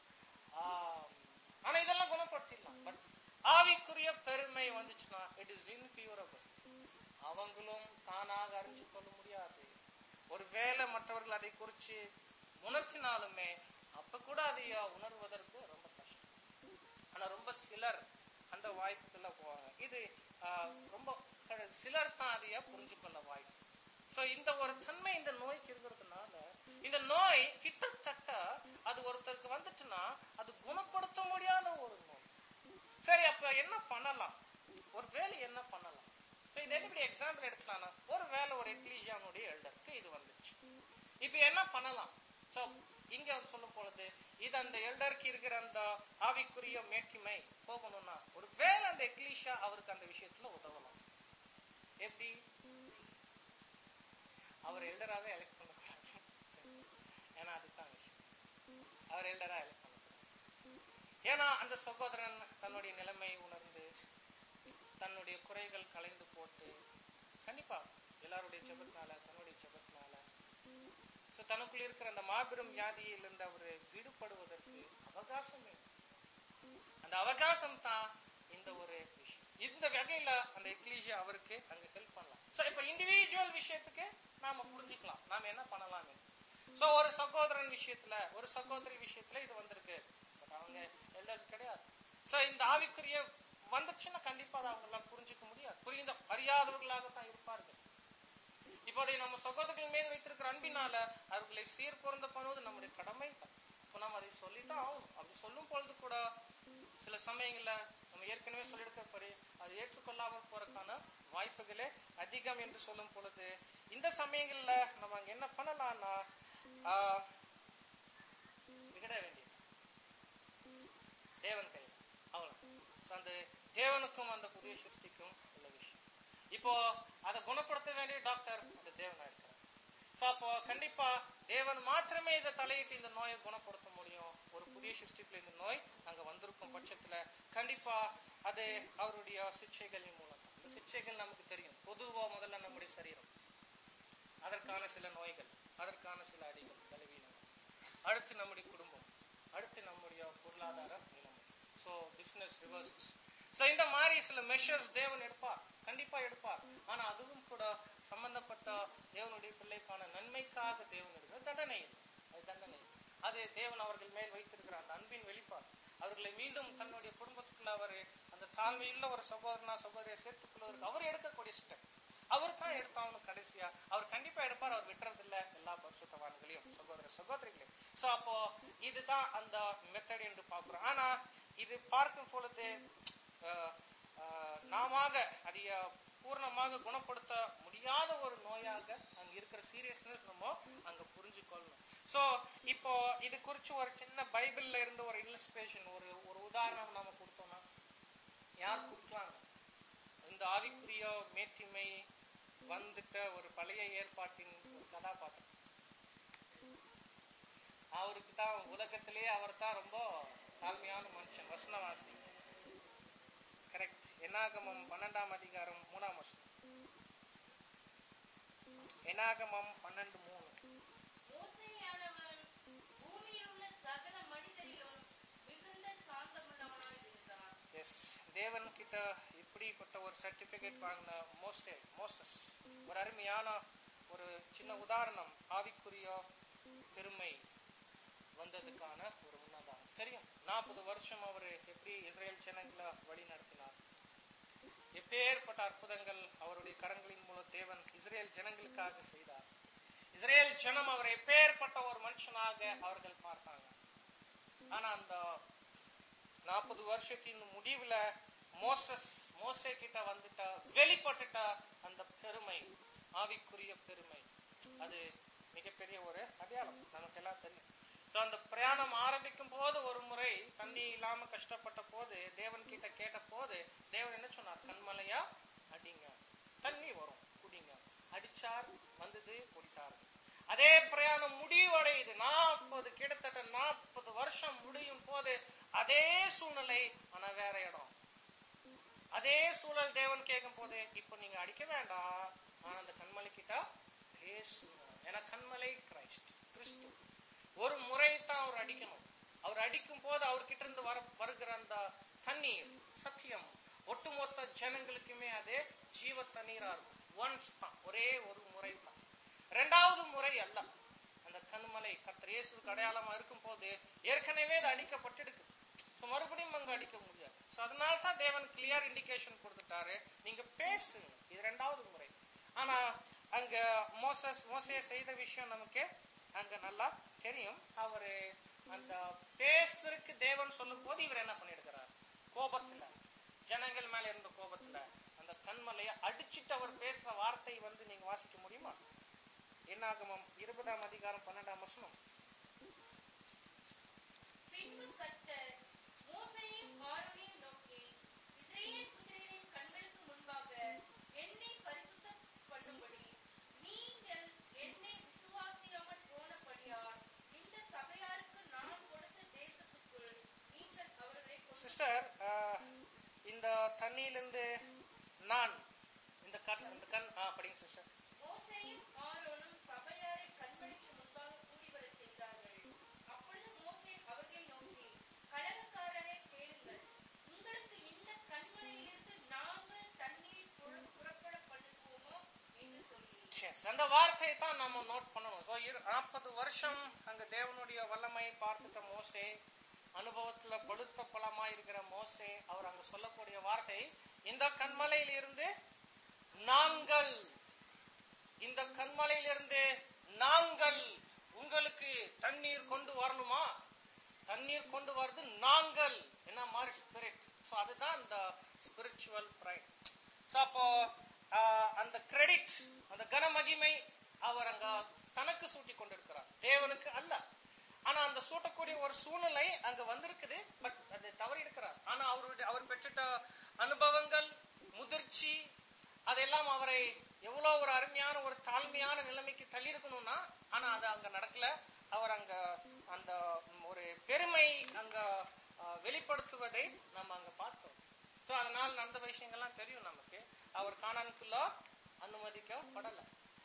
ஆனா இதெல்லாம் குணப்படுத்திடலாம் பட் ஆவிக்குரிய பெருமை வந்துச்சுன்னா இட் இஸ் இன்கியூரபிள் அவங்களும் தானாக அறிஞ்சு கொள்ள முடியாது ஒருவேளை மற்றவர்கள் அதை குறிச்சு உணர்த்தினாலுமே அப்ப கூட அதை உணர்வதற்கு ரொம்ப கஷ்டம் ஆனா ரொம்ப சிலர் அந்த வாய்ப்புக்குள்ள போவாங்க இது ஆஹ், ரொம்ப க- சிலர் தான் அதைய புரிஞ்சு கொள்ள வாய்ப்பு சோ இந்த ஒரு தன்மை இந்த நோய்க்கு இருக்கிறதுனால இந்த நோய் கிட்டத்தட்ட அது ஒருத்தருக்கு வந்துச்சுன்னா அது குணப்படுத்த முடியாத ஒரு நோய் சரி அப்ப என்ன பண்ணலாம் ஒரு வேலை என்ன பண்ணலாம் சோ இது எப்படி எக்ஸாம்பிள் எடுக்கலாம்னா ஒரு வேலை ஒரு எக்லீசியானுடைய எல்டருக்கு இது வந்துச்சு இப்ப என்ன பண்ணலாம் சோ இங்க அவர் சொல்லும் பொழுது இது அந்த எல்டருக்கு இருக்கிற அந்த ஆவிக்குரிய மேட்டிமை போகணும்னா ஒரு வேலை அந்த எக்லீஷா அவருக்கு அந்த விஷயத்துல உதவலாம் எப்படி அவர் எல்டராவே எலெக்ட் பண்ணக்கூடாது சரி. ஏன்னா அதுதான் விஷயம் அவர் எல்டரா எலெக்ட் பண்ணக்கூடாது ஏன்னா அந்த சகோதரன் தன்னுடைய நிலைமை உணர்ந்து தன்னுடைய குறைகள் கலைந்து போட்டு கண்டிப்பா எல்லாருடைய ஜெபத்தினால தன்னுடைய ஜெபத்தினால So, தனக்குள்ள இருக்கிற அந்த மாபெரும் வியாதியிலிருந்து அவர் விடுபடுவதற்கு அவகாசம் வேணும் அந்த அவகாசம் தான் இந்த ஒரு விஷயம் இந்த வகையில அந்த எக்லீஷியா அவருக்கு அங்க ஹெல்ப் பண்ணலாம் சோ இப்ப இண்டிவிஜுவல் விஷயத்துக்கு நாம புரிஞ்சுக்கலாம் நாம என்ன பண்ணலாம் சோ ஒரு சகோதரன் விஷயத்துல ஒரு சகோதரி விஷயத்துல இது வந்திருக்கு பட் அவங்க எல்டர்ஸ் கிடையாது சோ இந்த ஆவிக்குரிய வந்துச்சுன்னா கண்டிப்பா அதை அவங்க எல்லாம் புரிஞ்சுக்க முடியாது புரிந்த அறியாதவர்களாகத்தான் இருப்பார்கள் இப்போதை நம்ம சகோதரர்கள் மீது வைத்திருக்கிற அன்பினால அவர்களை சீர் பொருந்த பண்ணுவது நம்முடைய கடமை தான் இப்போ நாம் அதை சொல்லித்தான் ஆகணும் அப்படி சொல்லும் பொழுது கூட சில சமயங்கள்ல நம்ம ஏற்கனவே சொல்லியிருக்கிறபடி அது ஏற்றுக்கொள்ளாமல் போறதுக்கான வாய்ப்புகளே அதிகம் என்று சொல்லும் பொழுது இந்த சமயங்கள்ல நம்ம அங்க என்ன பண்ணலாம்னா ஆஹ், விகட வேண்டியது தேவன் கையில் அவ்வளவு So, அந்த தேவனுக்கும் அந்த புதிய சிருஷ்டிக்கும் உள்ள விஷயம் இப்போ அதை குணப்படுத்த வேண்டிய டாக்டர் அந்த தேவனா இருக்கிறார் சோ அப்போ கண்டிப்பா தேவன் மாத்திரமே இதை தலையிட்டு இந்த நோயை குணப்படுத்த முடியும் ஒரு புதிய சிருஷ்டிப்புல இந்த நோய் அங்க வந்திருக்கும் பட்சத்துல கண்டிப்பா அது அவருடைய சிக்ஷைகளின் மூலம் தான். இந்த சிக்ஷைகள் நமக்கு தெரியும் பொதுவா முதல்ல நம்முடைய சரீரம் அதற்கான சில நோய்கள் அதற்கான சில அடிகள் பலவீனங்கள் அடுத்து நம்முடைய குடும்பம் அடுத்து நம்முடைய பொருளாதார நிலைமை சோ பிசினஸ் ரிவர்சஸ் சோ இந்த மாதிரி சில மெஷர்ஸ் தேவன் எடுப்பார் கண்டிப்பா எடுப்பார் ஆனா அதுவும் கூட சம்பந்தப்பட்ட தேவனுடைய பிள்ளைக்கான நன்மைக்காக தேவன் எடுக்கிறது தண்டனை இல்லை. அது தண்டனை இல்லை. அது தேவன் அவர்கள் மேல் வைத்திருக்கிற அந்த அன்பின் வெளிப்பாடு அவர்களை மீண்டும் தன்னுடைய குடும்பத்துக்குள்ள அவர் அந்த தாழ்மையுள்ள ஒரு சகோதரனா சகோதரியை சேர்த்துக் கொள்வதற்கு அவர் எடுக்கக்கூடிய ஸ்டெப் அவர் தான் எடுத்தாகணும் கடைசியா அவர் கண்டிப்பா எடுப்பார் அவர் விட்டுறது இல்ல எல்லா பரிசுத்தவான்களையும் சகோதர சகோதரிகளையும் சோ அப்போ இதுதான் அந்த மெத்தட் என்று பார்க்கிறோம் ஆனா இது பார்க்கும் பொழுது அஹ், அஹ், நாமாக அதை அஹ், பூர்ணமாக குணப்படுத்த முடியாத ஒரு நோயாக அங்க இருக்கிற சீரியஸ்னஸ் நம்ம அங்க புரிஞ்சு கொள்ளணும் சோ இப்போ இது குறிச்சு ஒரு சின்ன பைபிள்ல இருந்து ஒரு இல்லஸ்ட்ரேஷன் ஒரு ஒரு உதாரணம் நாம கொடுத்தோம்னா யார் கொடுக்கலாங்க இந்த ஆவிக்குரிய மேட்டிமை வந்துட்ட ஒரு பழைய ஏற்பாட்டின் ஒரு கதாபாத்திரம் அவருக்கு தான் உலகத்திலேயே அவர் தான் ரொம்ப தாழ்மையான மனுஷன் வசனவாசி கரெக்ட் என்னாகமம் பன்னெண்டாம் அதிகாரம் மூணாம் வசனம் என்னாகமம் பன்னெண்டு மூணு மோசேயானவன் பூமியில் உள்ள சகல மனிதரிலும் மிகுந்த சாந்தமுள்ளவனாய் இருந்தான் எஸ் தேவன் கிட்ட இப்படிப்பட்ட ஒரு சர்டிபிகேட் வாங்கின மோசே மோசஸ் ஒரு அருமையான ஒரு சின்ன உதாரணம் ஆவிக்குரிய பெருமை வந்ததுக்கான ஒரு முன்னதானம் தெரியும் நாற்பது வருஷம் அவர் எப்படி இஸ்ரேல் ஜனங்களை வழி நடத்தினார் எப்பேற்பட்ட அற்புதங்கள் அவருடைய கரங்களின் மூலம் தேவன் இஸ்ரேல் ஜனங்களுக்காக செய்தார் இஸ்ரேல் ஜனம் அவரை எப்பேற்பட்ட ஒரு மனுஷனாக அவர்கள் பார்த்தாங்க ஆனா அந்த நாற்பது வருஷத்தின் முடிவுல மோசஸ் மோசே கிட்ட வந்துட்ட வெளிப்பட்டுட்ட அந்த பெருமை ஆவிக்குரிய பெருமை அது மிகப்பெரிய ஒரு அடையாளம் நமக்கு எல்லாம் தெரியும் So, அந்த பிரயாணம் ஆரம்பிக்கும் போது ஒரு முறை தண்ணி இல்லாம கஷ்டப்பட்ட போது தேவன் கிட்ட கேட்ட போது தேவன் என்ன சொன்னார் கண்மலையா அடிங்க தண்ணி வரும் குடிங்க அடிச்சார் வந்தது குடித்தார் அதே பிரயாணம் முடிவடையுது நாற்பது கிட்டத்தட்ட நாற்பது வருஷம் முடியும் போது அதே சூழ்நிலை ஆனா வேற இடம் அதே சூழல் தேவன் கேட்கும் போது இப்ப நீங்க அடிக்க வேண்டாம் ஆனா அந்த கண்மலை கிட்ட பேசுங்க ஏன்னா கண்மலை கிரைஸ்ட் கிறிஸ்து ஒரு முறை தான் அவர் அடிக்கணும் அவர் அடிக்கும் போது அவர்கிட்ட இருந்து வர வருகிற அந்த தண்ணீர் சத்தியம் ஒட்டுமொத்த ஜனங்களுக்குமே அது ஜீவ தண்ணீரா இருக்கும் ஒன்ஸ் தான் ஒரே ஒரு முறை தான் ரெண்டாவது முறை அல்ல அந்த கண்மலை கர்த்தர் இயேசுவுக்கு அடையாளமா இருக்கும் போது ஏற்கனவே அது அடிக்கப்பட்டிருக்கு சோ மறுபடியும் அங்க அடிக்க முடியாது சோ அதனால தான் தேவன் கிளியர் இண்டிகேஷன் கொடுத்துட்டாரு நீங்க பேசுங்க இது ரெண்டாவது முறை ஆனா அங்க மோசஸ் மோசே செய்த விஷயம் நமக்கு அங்க நல்லா தெரியும் அவரு அந்த பேசுறதுக்கு தேவன் சொல்லும் போது இவர் என்ன பண்ணிருக்கிறார் கோபத்துல ஜனங்கள் மேல இருந்த கோபத்துல அந்த கண்மலைய அடிச்சிட்டு அவர் பேசுற வார்த்தை வந்து நீங்க வாசிக்க முடியுமா என்னாகமம் இருபதாம் அதிகாரம் பன்னெண்டாம் வசனம் பின்பு கர்த்தர் மோசேயையும் ஆரோனையும் நோக்கி இஸ்ரவேல் புத்திரரின் கண்களுக்கு முன்பாக என்னை பரிசுத்தம் பண்ணும்படி நீங்கள் என்னை விசுவாசியாமல் போனபடியால் இந்த சபையாருக்கு நான் கொடுத்த தேசத்துக்குள் நீங்கள் அவர்களை கொண்டு சிஸ்டர் இந்த தண்ணியிலிருந்து நான் இந்த கண் இந்த கண் ஆ, படிங்க சிஸ்டர் மோசேயும் ஆரோனும் சபையாரை கண்மணிக்கு முன்பாக கூடி வரச் செய்தார்கள். அப்பொழுது மோசே அவர்களை நோக்கி, கலகக்காரரே கேளுங்கள். உங்களுக்கு இந்த கண்மலையிலிருந்து நாங்கள் தண்ணீர் புற- புறப்பட பண்ணுவோமோ என்று சொல்லி Yes, அந்த வார்த்தையை தான் நம்ம நோட் பண்ணணும் ஸோ நாற்பது வருஷம் அங்க தேவனுடைய வல்லமையை பார்த்துட்ட மோசே அனுபவத்துல பழுத்த பழமா இருக்கிற மோசே அவர் அங்க சொல்லக்கூடிய வார்த்தை இந்த கண்மலையில இருந்து நாங்கள் இந்த கண்மலையிலிருந்து நாங்கள் உங்களுக்கு தண்ணீர் கொண்டு வரணுமா தண்ணீர் கொண்டு வருது நாங்கள் என்ன மாதிரி ஸ்பிரிட் ஸோ அதுதான் இந்த ஸ்பிரிச்சுவல் பிரைட் ஸோ அப்போ ஆஹ், அந்த கிரெடிட் அந்த கனமகிமை அவர் அங்க தனக்கு சூட்டி கொண்டிருக்கிறார் தேவனுக்கு அல்ல ஆனா அந்த சூட்டக்கூடிய ஒரு சூழ்நிலை அங்க வந்திருக்குது பட் அது தவறி இருக்கிறார் ஆனா அவருடைய அவர் பெற்றுட்ட அனுபவங்கள் முதிர்ச்சி அதெல்லாம் அவரை எவ்வளவு ஒரு அருமையான ஒரு தாழ்மையான நிலைமைக்கு தள்ளி இருக்கணும்னா ஆனா அது அங்க நடக்கல அவர் அங்க அந்த ஒரு பெருமை அங்க ஆஹ், வெளிப்படுத்துவதை நம்ம அங்க பார்த்தோம் சோ அதனால் நடந்த விஷயங்கள்லாம் தெரியும் நமக்கு அவர் காணானுக்குள்ள அனுமதிக்கப்படல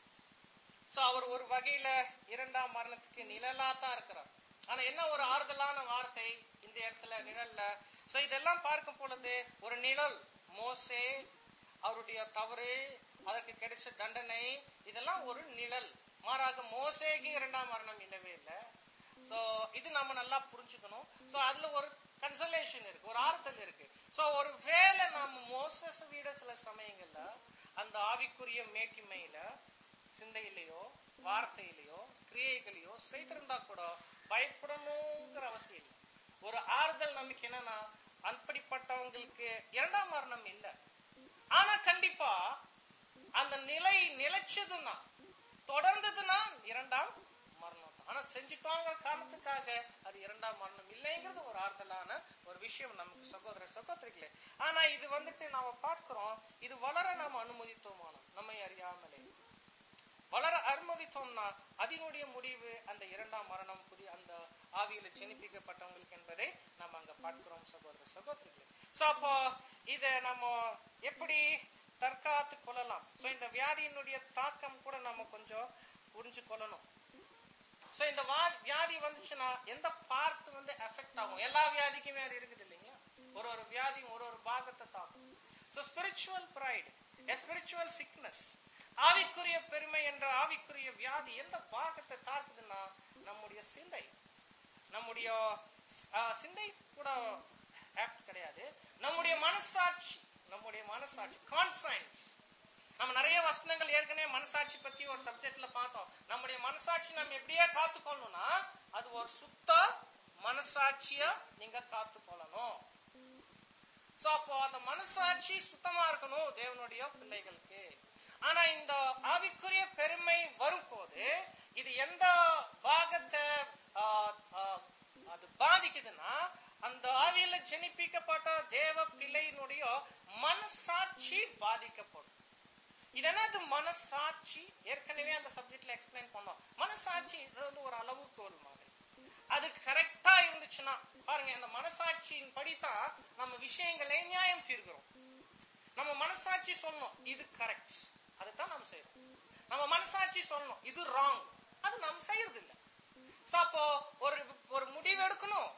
சோ அவர் ஒரு வகையில இரண்டாம் மரணத்துக்கு நிழலா தான் இருக்கிறார் ஆனா என்ன ஒரு ஆறுதலான வார்த்தை இந்த இடத்துல நிழல்ல சோ இதெல்லாம் பார்க்கும் பொழுது ஒரு நிழல் மோசே அவருடைய தவறு அதற்கு கிடைச்ச தண்டனை இதெல்லாம் ஒரு நிழல் மாறாக மோசேக்கு இரண்டாம் மரணம் இல்லவே இல்லை சோ இது நம்ம நல்லா புரிஞ்சுக்கணும் சோ அதுல ஒரு கன்சலேஷன் இருக்கு ஒரு ஆறுதல் இருக்கு சோ ஒரு வேளை நாம மோசஸ் விட சில சமயங்கள்ல அந்த ஆவிக்குரிய மேட்டிமையில சிந்தையிலேயோ வார்த்தையிலேயோ கிரியைகளையோ செய்திருந்தா கூட பயப்படணுங்கிற அவசியம் இல்லை ஒரு ஆறுதல் நமக்கு என்னன்னா அப்படிப்பட்டவங்களுக்கு இரண்டாம் மரணம் இல்லை ஆனா கண்டிப்பா அந்த நிலை நிலைச்சதுன்னா தொடர்ந்ததுன்னா இரண்டாம் மரணம் தான். ஆனா செஞ்சுட்டோங்கிற காரணத்துக்காக அது இரண்டாம் மரணம் இல்லைங்கிறது ஒரு ஆறுதலான ஒரு விஷயம் நமக்கு சகோதர சகோதரிகளே ஆனா இது வந்துட்டு நாம பார்க்கிறோம் இது வளர நாம அனுமதித்தோமான நம்மை அறியாமலே வளர அனுமதித்தோம்னா அதனுடைய முடிவு அந்த இரண்டாம் மரணம் புதிய அந்த ஆவியில ஜெனிப்பிக்கப்பட்டவங்களுக்கு என்பதை நம்ம அங்க பார்க்கிறோம் சகோதர சகோதரிகளே சோ அப்போ இத நம்ம எப்படி தற்காத்து கொள்ளலாம் சோ இந்த வியாதியினுடைய தாக்கம் கூட நம்ம கொஞ்சம் புரிஞ்சு கொள்ளணும் சோ இந்த வா- வியாதி வந்துச்சுன்னா எந்த பார்ட் வந்து எஃபெக்ட் ஆகும் எல்லா வியாதிக்குமே அது இருக்குது இல்லைங்களா ஒரு ஒரு வியாதியும் ஒரு ஒரு பாகத்தை தாக்கும் so spiritual pride spiritual sickness ஆவிக்குரிய பெருமை என்ற ஆவிக்குரிய வியாதி எந்த பாகத்தை தாக்குதுன்னா நம்முடைய சிந்தை நம்முடைய ஆ, சிந்தை கூட ஆப்ட் கிடையாது நம்முடைய மனசாட்சி நம்முடைய மனசாட்சி கான்சைன்ஸ் நம்ம நிறைய வசனங்கள் ஏற்கனவே மனசாட்சி பத்தி ஒரு சப்ஜெக்ட்ல பார்த்தோம் நம்முடைய மனசாட்சி நம்ம எப்படியே காத்துக்கொள்ளணும்னா அது ஒரு சுத்த மனசாட்சிய நீங்க காத்துக்கொள்ளணும் சோ அப்போ அந்த மனசாட்சி சுத்தமா இருக்கணும் தேவனுடைய பிள்ளைகளுக்கு ஆனா இந்த ஆவிக்குரிய பெருமை வரும்போது இது எந்த பாகத்தை ஆ, ஆ, அது பாதிக்குதுன்னா அந்த ஆவியில ஜெனிப்பிக்கப்பட்ட தேவ பிள்ளையினுடைய மனசாட்சி பாதிக்கப்படும் இது என்னது மனசாட்சி ஏற்கனவே அந்த சப்ஜெக்ட்ல எக்ஸ்பிளைன் பண்ணோம் மனசாட்சி இது வந்து ஒரு அளவுகோல் மாதிரி அது கரெக்டா இருந்துச்சுன்னா பாருங்க அந்த மனசாட்சியின் படிதான் நம்ம விஷயங்களை நியாயம் தீர்க்கிறோம் நம்ம மனசாட்சி சொல்லணும் இது கரெக்ட் அதுதான் நம்ம செய்யறோம் நம்ம மனசாட்சி சொல்லணும் இது ராங் அது நம்ம செய்யறது இல்ல சோ அப்போ ஒரு ஒரு முடிவு எடுக்கணும்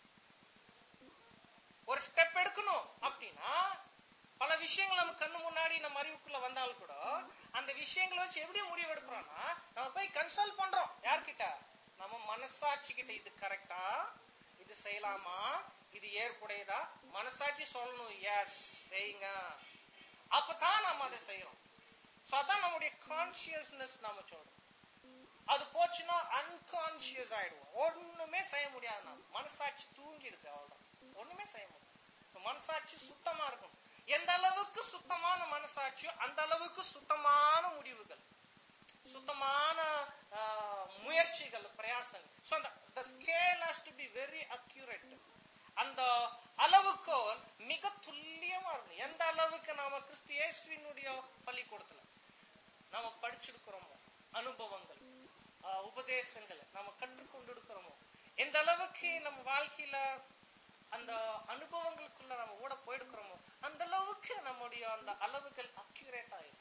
ஒரு ஸ்டெப் எடுக்கணும் அப்படின்னா பல விஷயங்கள் நம்ம கண்ணு முன்னாடி நம்ம அறிவுக்குள்ள வந்தாலும் கூட அந்த விஷயங்களை வச்சு எப்படி முடிவு எடுக்கிறோம்னா நம்ம போய் கன்சல்ட் பண்றோம் யார்கிட்ட நம்ம மனசாட்சி கிட்ட இது கரெக்டா இது செய்யலாமா இது ஏற்புடையதா மனசாட்சி சொல்லணும் எஸ் செய்யுங்க அப்பதான் நம்ம அதை செய்யறோம் So அதான் நம்முடைய கான்சியஸ்னஸ் நாம சொல்றோம் அது போச்சுன்னா அன்கான்சியஸ் ஆயிடுவோம் ஒண்ணுமே செய்ய முடியாது நம்ம மனசாட்சி தூங்கிடுது அவ்வளவுதான் ஒண்ணுமே செய்ய முடியாது So மனசாட்சி சுத்தமா இருக்கும் எந்த அளவுக்கு சுத்தமான மனசாட்சியோ அந்த அளவுக்கு சுத்தமான முடிவுகள் சுத்தமான ஆஹ், முயற்சிகள் பிரயாசங்கள் ஸோ அந்த the scale has to be very accurate அந்த அளவுக்கோல் மிக துல்லியமா இருக்கும் எந்த அளவுக்கு நாம கிறிஸ்து இயேசுவினுடைய பள்ளிக்கூடத்துல நாம படிச்சிருக்கிறோமோ அனுபவங்கள் ஆஹ், உபதேசங்களை நாம கற்றுக்கொண்டு இருக்கிறோமோ எந்த அளவுக்கு நம்ம வாழ்க்கையில அந்த அனுபவங்களுக்குள்ள நம்ம ஓட போயிருக்கிறோமோ அந்த அளவுக்கு நம்முடைய அந்த அளவுகள் அக்யூரேட் ஆயிரும்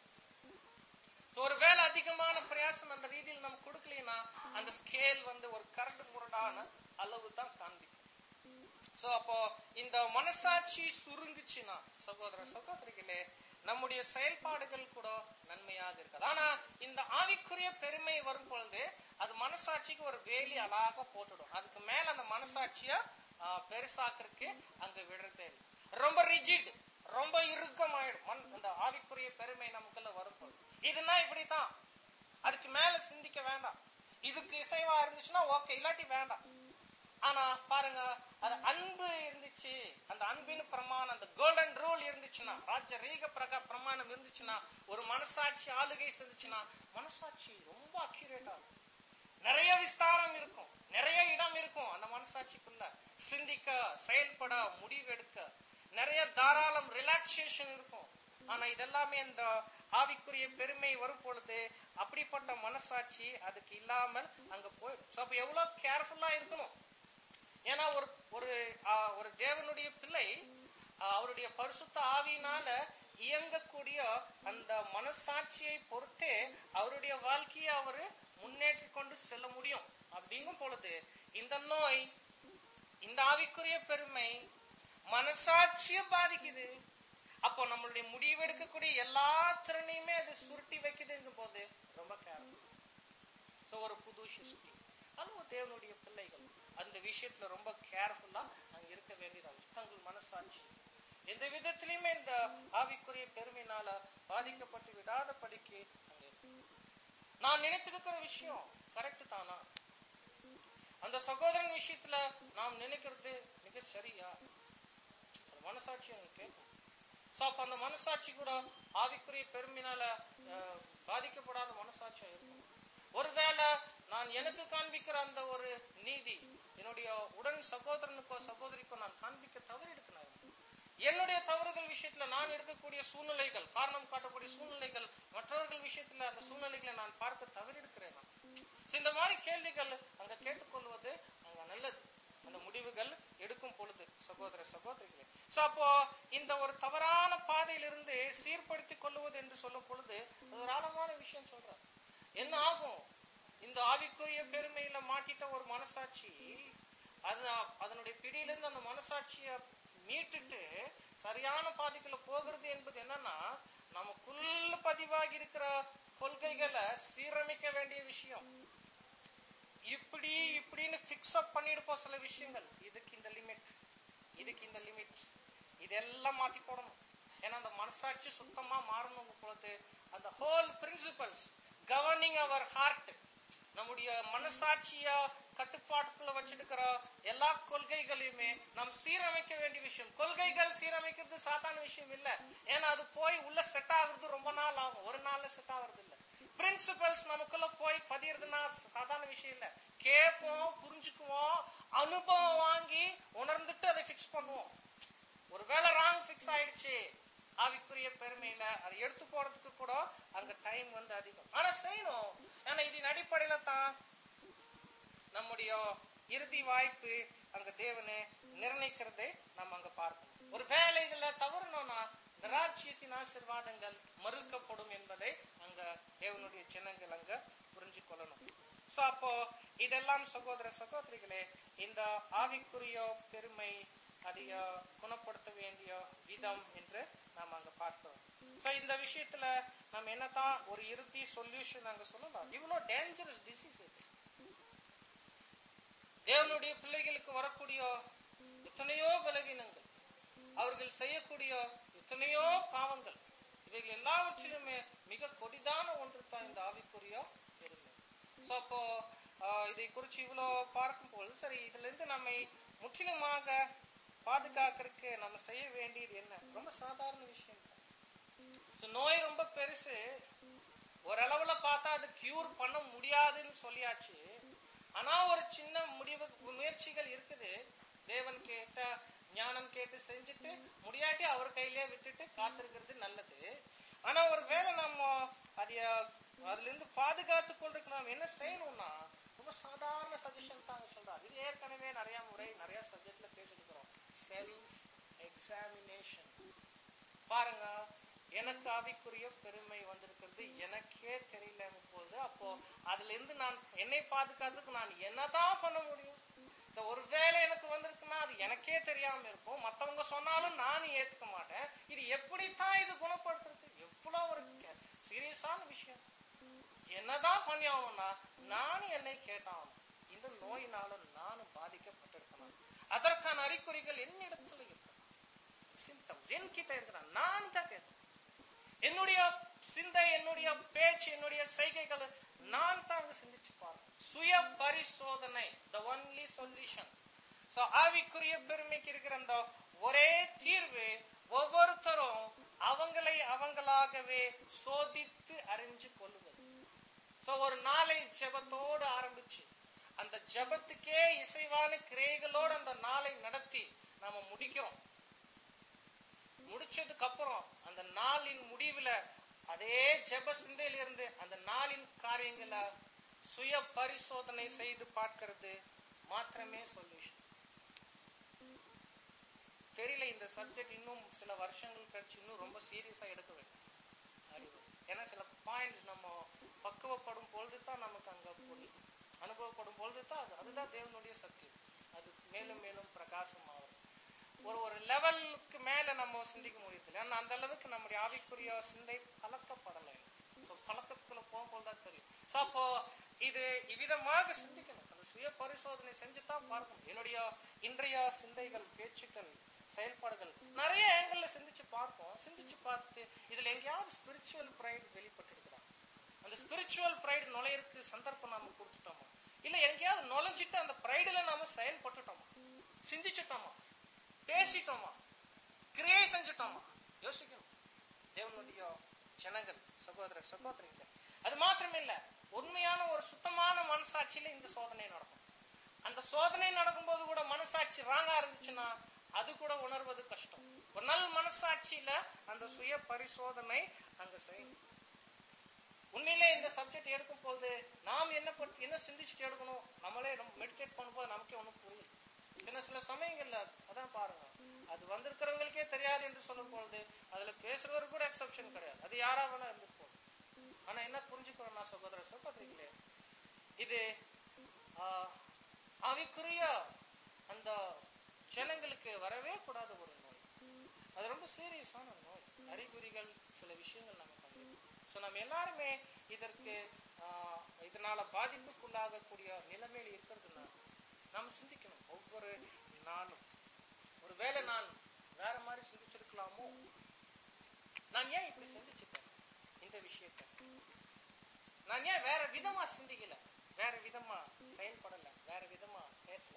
So, ஒருவேளை அதிகமான பிரயாசம் அந்த ரீதியில் நம்ம கொடுக்கலைன்னா அந்த ஸ்கேல் வந்து ஒரு கரடு முரடான அளவு தான் காண்பிக்கும் சோ அப்போ இந்த மனசாட்சி சுருங்குச்சுன்னா சகோதர சகோதரிகளே நம்முடைய செயல்பாடுகள் கூட நன்மையாக இருக்காது ஆனா இந்த ஆவிக்குரிய பெருமை வரும் பொழுது அது மனசாட்சிக்கு ஒரு வேலி அழகாக போட்டுடும் அதுக்கு மேல அந்த மனசாட்சிய ஆ, பெருசாக்குறதுக்கு அங்க விடுறதே இல்லை ரொம்ப ரிஜிட் ரொம்ப இறுக்கமாயிடும் மன் அந்த ஆவிக்குரிய பெருமை நமக்குள்ள வரும் பொழுது இதுனா இப்படித்தான் அதுக்கு மேல சிந்திக்க வேண்டாம் இதுக்கு இசைவா இருந்துச்சுன்னா ஓகே இல்லாட்டி வேண்டாம் ஆனா பாருங்க அது அன்பு இருந்துச்சு அந்த அன்பின் பிரமாணம் அந்த கோல்டன் ரூல் இருந்துச்சுன்னா ராஜ ரீக பிரகா பிரமாணம் இருந்துச்சுன்னா ஒரு மனசாட்சி ஆளுகை இருந்துச்சுன்னா மனசாட்சி ரொம்ப அக்யூரேட்டா இருக்கும் நிறைய விஸ்தாரம் இருக்கும் நிறைய இடம் இருக்கும் அந்த மனசாட்சிக்குள்ள சிந்திக்க செயல்பட முடிவெடுக்க நிறைய தாராளம் ரிலாக்ஸேஷன் இருக்கும் ஆனா இதெல்லாமே இந்த ஆவிக்குரிய பெருமை வரும் பொழுது அப்படிப்பட்ட மனசாட்சி அதுக்கு இல்லாமல் அங்க போயிடும் So, அப்ப எவ்வளவு கேர்ஃபுல்லா இருக்கணும் ஏன்னா ஒரு ஒரு ஆ, ஒரு தேவனுடைய பிள்ளை ஆ, அவருடைய பரிசுத்த ஆவியினால இயங்கக்கூடிய அந்த மனசாட்சியை பொறுத்தே அவருடைய வாழ்க்கையை அவரு முன்னேற்றி கொண்டு செல்ல முடியும் அப்படிங்கும் பொழுது இந்த நோய் இந்த ஆவிக்குரிய பெருமை மனசாட்சிய பாதிக்குது அப்போ நம்மளுடைய முடிவெடுக்கக்கூடிய எல்லா திறனையுமே அது சுருட்டி வைக்குதுங்கும் போது ரொம்ப கேர்ஃபுல் சோ ஒரு புது சிருஷ்டி அதுவும் தேவனுடைய பிள்ளைகள் அந்த விஷயத்துல ரொம்ப கேர்ஃபுல்லா அங்க இருக்க வேண்டியதாகும் தங்கள் மனசாட்சி எந்த விதத்திலயுமே இந்த ஆவிக்குரிய பெருமையினால பாதிக்கப்பட்டு விடாத படிக்கு அங்க இருக்கணும். நான் நினைத்திருக்கிற விஷயம் கரெக்ட் தானா அந்த சகோதரன் விஷயத்துல நாம் நினைக்கிறது மிக சரியா அந்த மனசாட்சி அவங்க கேட்கும் சோ அப்ப அந்த மனசாட்சி கூட ஆவிக்குரிய பெருமையினால அஹ், பாதிக்கப்படாத மனசாட்சியா இருக்கும் ஒருவேளை நான் எனக்கு காண்பிக்கிற அந்த ஒரு நீதி என்னுடைய உடன் சகோதரனுக்கோ சகோதரிக்கோ நான் காண்பிக்க தவறு எடுக்கணும் என்னுடைய தவறுகள் விஷயத்துல நான் எடுக்கக்கூடிய சூழ்நிலைகள் காரணம் காட்டக்கூடிய சூழ்நிலைகள் மற்றவர்கள் விஷயத்துல அந்த சூழ்நிலைகளை நான் பார்க்க தவறிருக்கிறேன் நான். So, இந்த மாதிரி கேள்விகள் அங்க கேட்டுக்கொள்வது அங்க நல்லது அந்த முடிவுகள் எடுக்கும் பொழுது சகோதர சகோதரிகளே சோ அப்போ இந்த ஒரு தவறான பாதையிலிருந்து சீர்படுத்திக் கொள்வது என்று சொல்லும் பொழுது அது ஒரு ஆழமான விஷயம் சொல்றார் என்ன ஆகும் இந்த ஆவிக்குரிய பெருமையில மாட்டிட்ட ஒரு மனசாட்சி அது அதனுடைய பிடியிலிருந்து அந்த மனசாட்சிய மீட்டுட்டு சரியான பாதைக்குள்ள போகிறது என்பது என்னன்னா நமக்குள்ள பதிவாகி இருக்கிற கொள்கைகளை சீரமைக்க வேண்டிய விஷயம் இப்படி இப்படின்னு பிக்ஸ் அப் பண்ணிருப்போம் சில விஷயங்கள் இதுக்கு இந்த லிமிட் இதுக்கு இந்த லிமிட் இதெல்லாம் மாத்தி போடணும் ஏன்னா அந்த மனசாட்சி சுத்தமா மாறணும் பொழுது அந்த whole principles governing our heart நம்முடைய மனசாட்சிய கட்டுப்பாட்டுக்குள்ள வச்சிருக்கிற எல்லா கொள்கைகளையுமே நாம் சீரமைக்க வேண்டிய விஷயம் கொள்கைகள் சீரமைக்கிறது சாதாரண விஷயம் இல்ல ஏன்னா அது போய் உள்ள செட் ஆகுறது ரொம்ப நாள் ஆகும் ஒரு நாள்ல செட் ஆகுறது இல்ல பிரின்சிபல்ஸ் நமக்குள்ள போய் பதியறதுன்னா சாதாரண விஷயம் இல்ல கேட்போம் புரிஞ்சுக்குவோம் அனுபவம் வாங்கி உணர்ந்துட்டு அதை பிக்ஸ் பண்ணுவோம் ஒருவேளை ராங் பிக்ஸ் ஆயிடுச்சு ஆவிக்குரிய பெருமையில அதை எடுத்து போறதுக்கு கூட அங்க டைம் வந்து அதிகம் ஆனா செய்யணும் ஏன்னா இதன் அடிப்படையில தான் நம்முடைய இறுதி வாய்ப்பு அங்க தேவனே நிர்ணயிக்கிறதை நம்ம அங்க பார்க்கணும் ஒரு வேலை இதுல தவறணும்னா இந்த ராஜ்யத்தின் ஆசீர்வாதங்கள் மறுக்கப்படும் என்பதை அங்க தேவனுடைய ஜனங்கள் அங்க புரிஞ்சு கொள்ளணும் சோ அப்போ இதெல்லாம் சகோதர சகோதரிகளே இந்த ஆவிக்குரிய பெருமை அதை அஹ், குணப்படுத்த வேண்டிய விதம் என்று நாம் அங்க பார்க்கிறோம் சோ இந்த விஷயத்துல நம்ம என்னதான் ஒரு இறுதி சொல்யூஷன் அங்க சொல்லலாம் இவ்வளவு டேஞ்சரஸ் டிசீஸ் இது தேவனுடைய பிள்ளைகளுக்கு வரக்கூடிய எத்தனையோ பலவீனங்கள் அவர்கள் செய்யக்கூடிய எத்தனையோ பாவங்கள் இவைகள் எல்லாவற்றிலுமே மிக கொடிதான ஒன்று தான் இந்த ஆவிக்குரிய பெருமை சோ அப்போ ஆஹ், இதை குறித்து இவ்வளவு பார்க்கும்போது சரி இதுல இருந்து நம்மை முற்றிலுமாக பாதுகாக்கிறதுக்கு நம்ம செய்ய வேண்டியது என்ன ரொம்ப சாதாரண விஷயம் தான். So, நோய் ரொம்ப பெருசு ஓரளவுல பார்த்தா அது கியூர் பண்ண முடியாதுன்னு சொல்லியாச்சு ஆனா ஒரு சின்ன முடிவு முயற்சிகள் இருக்குது தேவன் கேட்ட ஞானம் கேட்டு செஞ்சுட்டு முடியாட்டி அவர் கையிலேயே விட்டுட்டு காத்திருக்கிறது நல்லது ஆனா ஒருவேளை நம்ம அதைய அதுல இருந்து பாதுகாத்து கொள்றதுக்கு நாம் என்ன செய்யணும்னா ரொம்ப சாதாரண சஜஷன் தாங்க சொல்றாரு இது ஏற்கனவே நிறைய முறை நிறைய சப்ஜெக்ட்ல பேசிருக்கிறோம் செல்ஃப் எக்ஸாமினேஷன் பாருங்க எனக்கு ஆவிக்குரிய பெருமை வந்திருக்கிறது எனக்கே தெரியல போது அப்போ அதுல இருந்து நான் என்னை பாதுகாத்துக்கு நான் என்னதான் பண்ண முடியும் So, ஒருவேளை எனக்கு வந்திருக்குன்னா அது எனக்கே தெரியாம இருக்கும் மத்தவங்க சொன்னாலும் நானும் ஏத்துக்க மாட்டேன் இது எப்படித்தான் இது குணப்படுத்துறது எவ்வளவு ஒரு சீரியஸான விஷயம் என்னதான் பண்ணி ஆகணும்னா நானும் என்னை கேட்டாகணும் இந்த நோயினால நானும் பாதிக்கப்பட்டிருக்கணும் அதற்கான அறிகுறிகள் என்னிடத்துல இருக்கு சிம்டம்ஸ் என்கிட்ட இருக்கிற நான் தான் கேட்டேன் என்னுடைய சிந்தை என்னுடைய பேச்சு என்னுடைய செய்கைகள் நான் தான் அங்க சிந்திச்சு பார்க்கணும் சுய பரிசோதனை த ஒன்லி சொல்யூஷன் சோ ஆவிக்குரிய பெருமைக்கு இருக்கிற அந்த ஒரே தீர்வு ஒவ்வொருத்தரும் அவங்களை அவங்களாகவே சோதித்து அறிஞ்சு கொள்ளுவது சோ ஒரு நாளை ஜெபத்தோடு ஆரம்பிச்சு அந்த ஜெபத்துக்கே இசைவான கிரைகளோடு அந்த நாளை நடத்தி நாம முடிக்கிறோம் முடிச்சதுக்கு அப்புறம் அந்த நாளின் முடிவுல அதே ஜெப சிந்தையில இருந்து அந்த நாளின் காரியங்களை சுய பரிசோதனை செய்து பார்க்கிறது மாத்திரமே சொல்யூஷன் தெரியல இந்த சப்ஜெக்ட் இன்னும் சில வருஷங்கள் கழிச்சு இன்னும் ரொம்ப சீரியஸா எடுக்க வேண்டும் அறிவு ஏன்னா சில பாயிண்ட்ஸ் நம்ம பக்குவப்படும் பொழுது தான் நமக்கு அங்க புரியும் அனுபவப்படும் பொழுது தான் அது அதுதான் தேவனுடைய சத்தியம் அது மேலும் மேலும் பிரகாசம் ஆகும் ஒரு ஒரு லெவலுக்கு மேல நம்ம சிந்திக்க முடியல ஏன்னா அந்த அளவுக்கு நம்முடைய ஆவிக்குரிய சிந்தை பழக்கப்படலை ஸோ பழக்கத்துக்குள்ள போகும்போது தான் தெரியும் ஸோ அப்போ இது இவ்விதமாக சிந்திக்கணும் அந்த சுய பரிசோதனை செஞ்சு தான் பார்க்கணும் என்னுடைய இன்றைய சிந்தைகள் பேச்சுக்கள் செயல்பாடுகள் நிறைய ஆங்கிள் சிந்திச்சு பார்ப்போம் சிந்திச்சு பார்த்து இதுல எங்கேயாவது ஸ்பிரிச்சுவல் ப்ரைட் வெளிப்பட்டிருக்கிறாங்க அந்த ஸ்பிரிச்சுவல் ப்ரைடு நுழையிறதுக்கு சந்தர்ப்பம் நாம கொடுத்துட்டோமா இல்ல எங்கேயாவது நுழைஞ்சிட்டு அந்த ப்ரைடுல நாம செயல்பட்டுட்டோமா சிந்திச்சுட்டோமா பேசிட்டோமா கிரியை செஞ்சுட்டோமா யோசிக்கணும் தேவனுடைய ஜனங்கள் சகோதர சகோதரிகள் அது மாத்திரம் இல்ல உண்மையான ஒரு சுத்தமான மனசாட்சியில இந்த சோதனை நடக்கும் அந்த சோதனை நடக்கும்போது கூட மனசாட்சி ராங்கா இருந்துச்சுன்னா அது கூட உணர்வது கஷ்டம் ஒரு நல்ல மனசாட்சியில அந்த சுய பரிசோதனை அங்க செய்யணும் உண்மையிலே இந்த சப்ஜெக்ட் எடுக்கும் போது நாம் என்ன பற்றி என்ன சிந்திச்சுட்டு எடுக்கணும் நம்மளே மெடிடேட் பண்ணும்போது நமக்கே ஒண்ணும் புரியுது சில சில சமயங்கள்ல அதான் பாருங்க அது வந்திருக்கிறவங்களுக்கே தெரியாது என்று சொல்லும் பொழுது அதுல பேசுறவர் கூட எக்ஸப்ஷன் கிடையாது அது யாரா வேணா இருந்து போகும் ஆனா என்ன புரிஞ்சுக்கணும் நான் சகோதர சகோதரிகளே இது ஆஹ், ஆவிக்குரிய அந்த ஜனங்களுக்கு வரவே கூடாத ஒரு நோய் அது ரொம்ப சீரியஸான நோய் அறிகுறிகள் சில விஷயங்கள் நம்ம கண்டிப்போம் ஸோ நம்ம எல்லாருமே இதற்கு ஆஹ், இதனால பாதிப்புக்குள்ளாகக்கூடிய நிலைமையில இருக்கிறதுனா நாம சிந்திக்கணும் ஒவ்வொரு நாளும் ஒருவேளை நான் வேற மாதிரி சிந்திச்சிருக்கலாமோ நான் ஏன் இப்படி சிந்திச்சுட்டேன் இந்த விஷயத்தை நான் ஏன் வேற விதமா சிந்திக்கல வேற விதமா செயல்படல வேற விதமா பேசல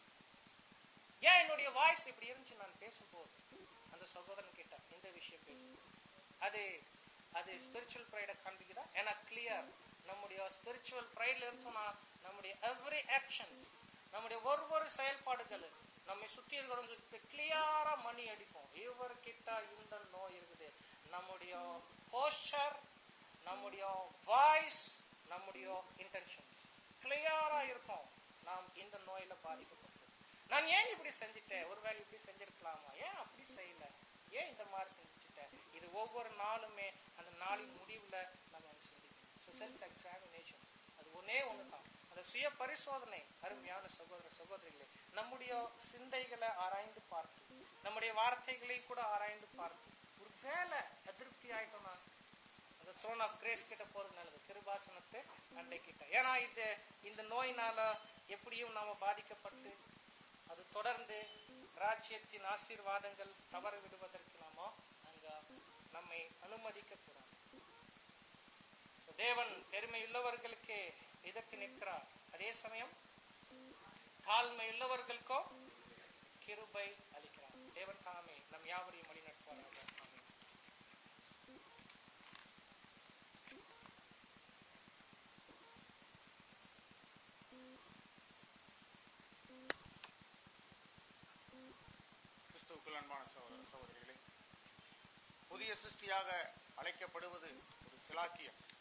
ஏன் என்னுடைய வாய்ஸ் இப்படி இருந்துச்சு நான் பேசும்போது அந்த சகோதரன் கிட்ட இந்த விஷயம் பேசும் அது அது ஸ்பிரிச்சுவல் ப்ரைட காண்பிக்குதா ஏன்னா கிளியர் நம்முடைய ஸ்பிரிச்சுவல் ப்ரைட்ல இருந்தோம்னா நம்முடைய எவ்ரி ஆக்ஷன்ஸ் நம்முடைய ஒவ்வொரு செயல்பாடுகள் நம்மை சுத்தி இருக்கிறவங்களுக்கு கிளியரா மணி அடிக்கும் இவர்கிட்ட இந்த நோய் இருக்குது நம்முடைய போஸ்டர் நம்முடைய வாய்ஸ் நம்முடைய இன்டென்ஷன்ஸ் கிளியரா இருக்கும் நாம் இந்த நோயில பாதிக்கப்பட்டோம் நான் ஏன் இப்படி செஞ்சுட்டேன் ஒருவேளை இப்படி செஞ்சிருக்கலாமா ஏன் அப்படி செய்யல ஏன் இந்த மாதிரி செஞ்சுட்டேன் இது ஒவ்வொரு நாளுமே அந்த நாளின் முடிவுல நம்ம சிந்திக்கணும் செல்ஃப் எக்ஸாமினேஷன் அது ஒன்னே ஒண்ணுதான் அந்த சுய பரிசோதனை அருமையான சகோதர சகோதரிகளே நம்முடைய சிந்தைகளை ஆராய்ந்து பார்த்து நம்முடைய வார்த்தைகளை கூட ஆராய்ந்து பார்த்து ஒரு வேலை அதிருப்தி ஆயிட்டோம்னா அந்த த்ரோன் ஆஃப் கிரேஸ் கிட்ட போறது நல்லது கிருபாசனத்தை அண்டை கிட்ட ஏன்னா இது இந்த நோயினால எப்படியும் நாம பாதிக்கப்பட்டு அது தொடர்ந்து ராஜ்யத்தின் ஆசீர்வாதங்கள் தவற விடுவதற்கு நாம அங்க நம்மை அனுமதிக்க கூடாது So, தேவன் பெருமையுள்ளவர்களுக்கு எதிர்த்து நிற்கிறார் அதே சமயம் தாழ்மையுள்ளவர்களுக்கோ கிருபை அளிக்கிறார் தேவன் தாமே நம் யாவரையும் வழி நடத்துவாராக ஆமென். கிறிஸ்துவுக்குள் அன்பான சகோதர சகோதரிகளே புதிய சிருஷ்டியாக அழைக்கப்படுவது ஒரு சிலாக்கியம்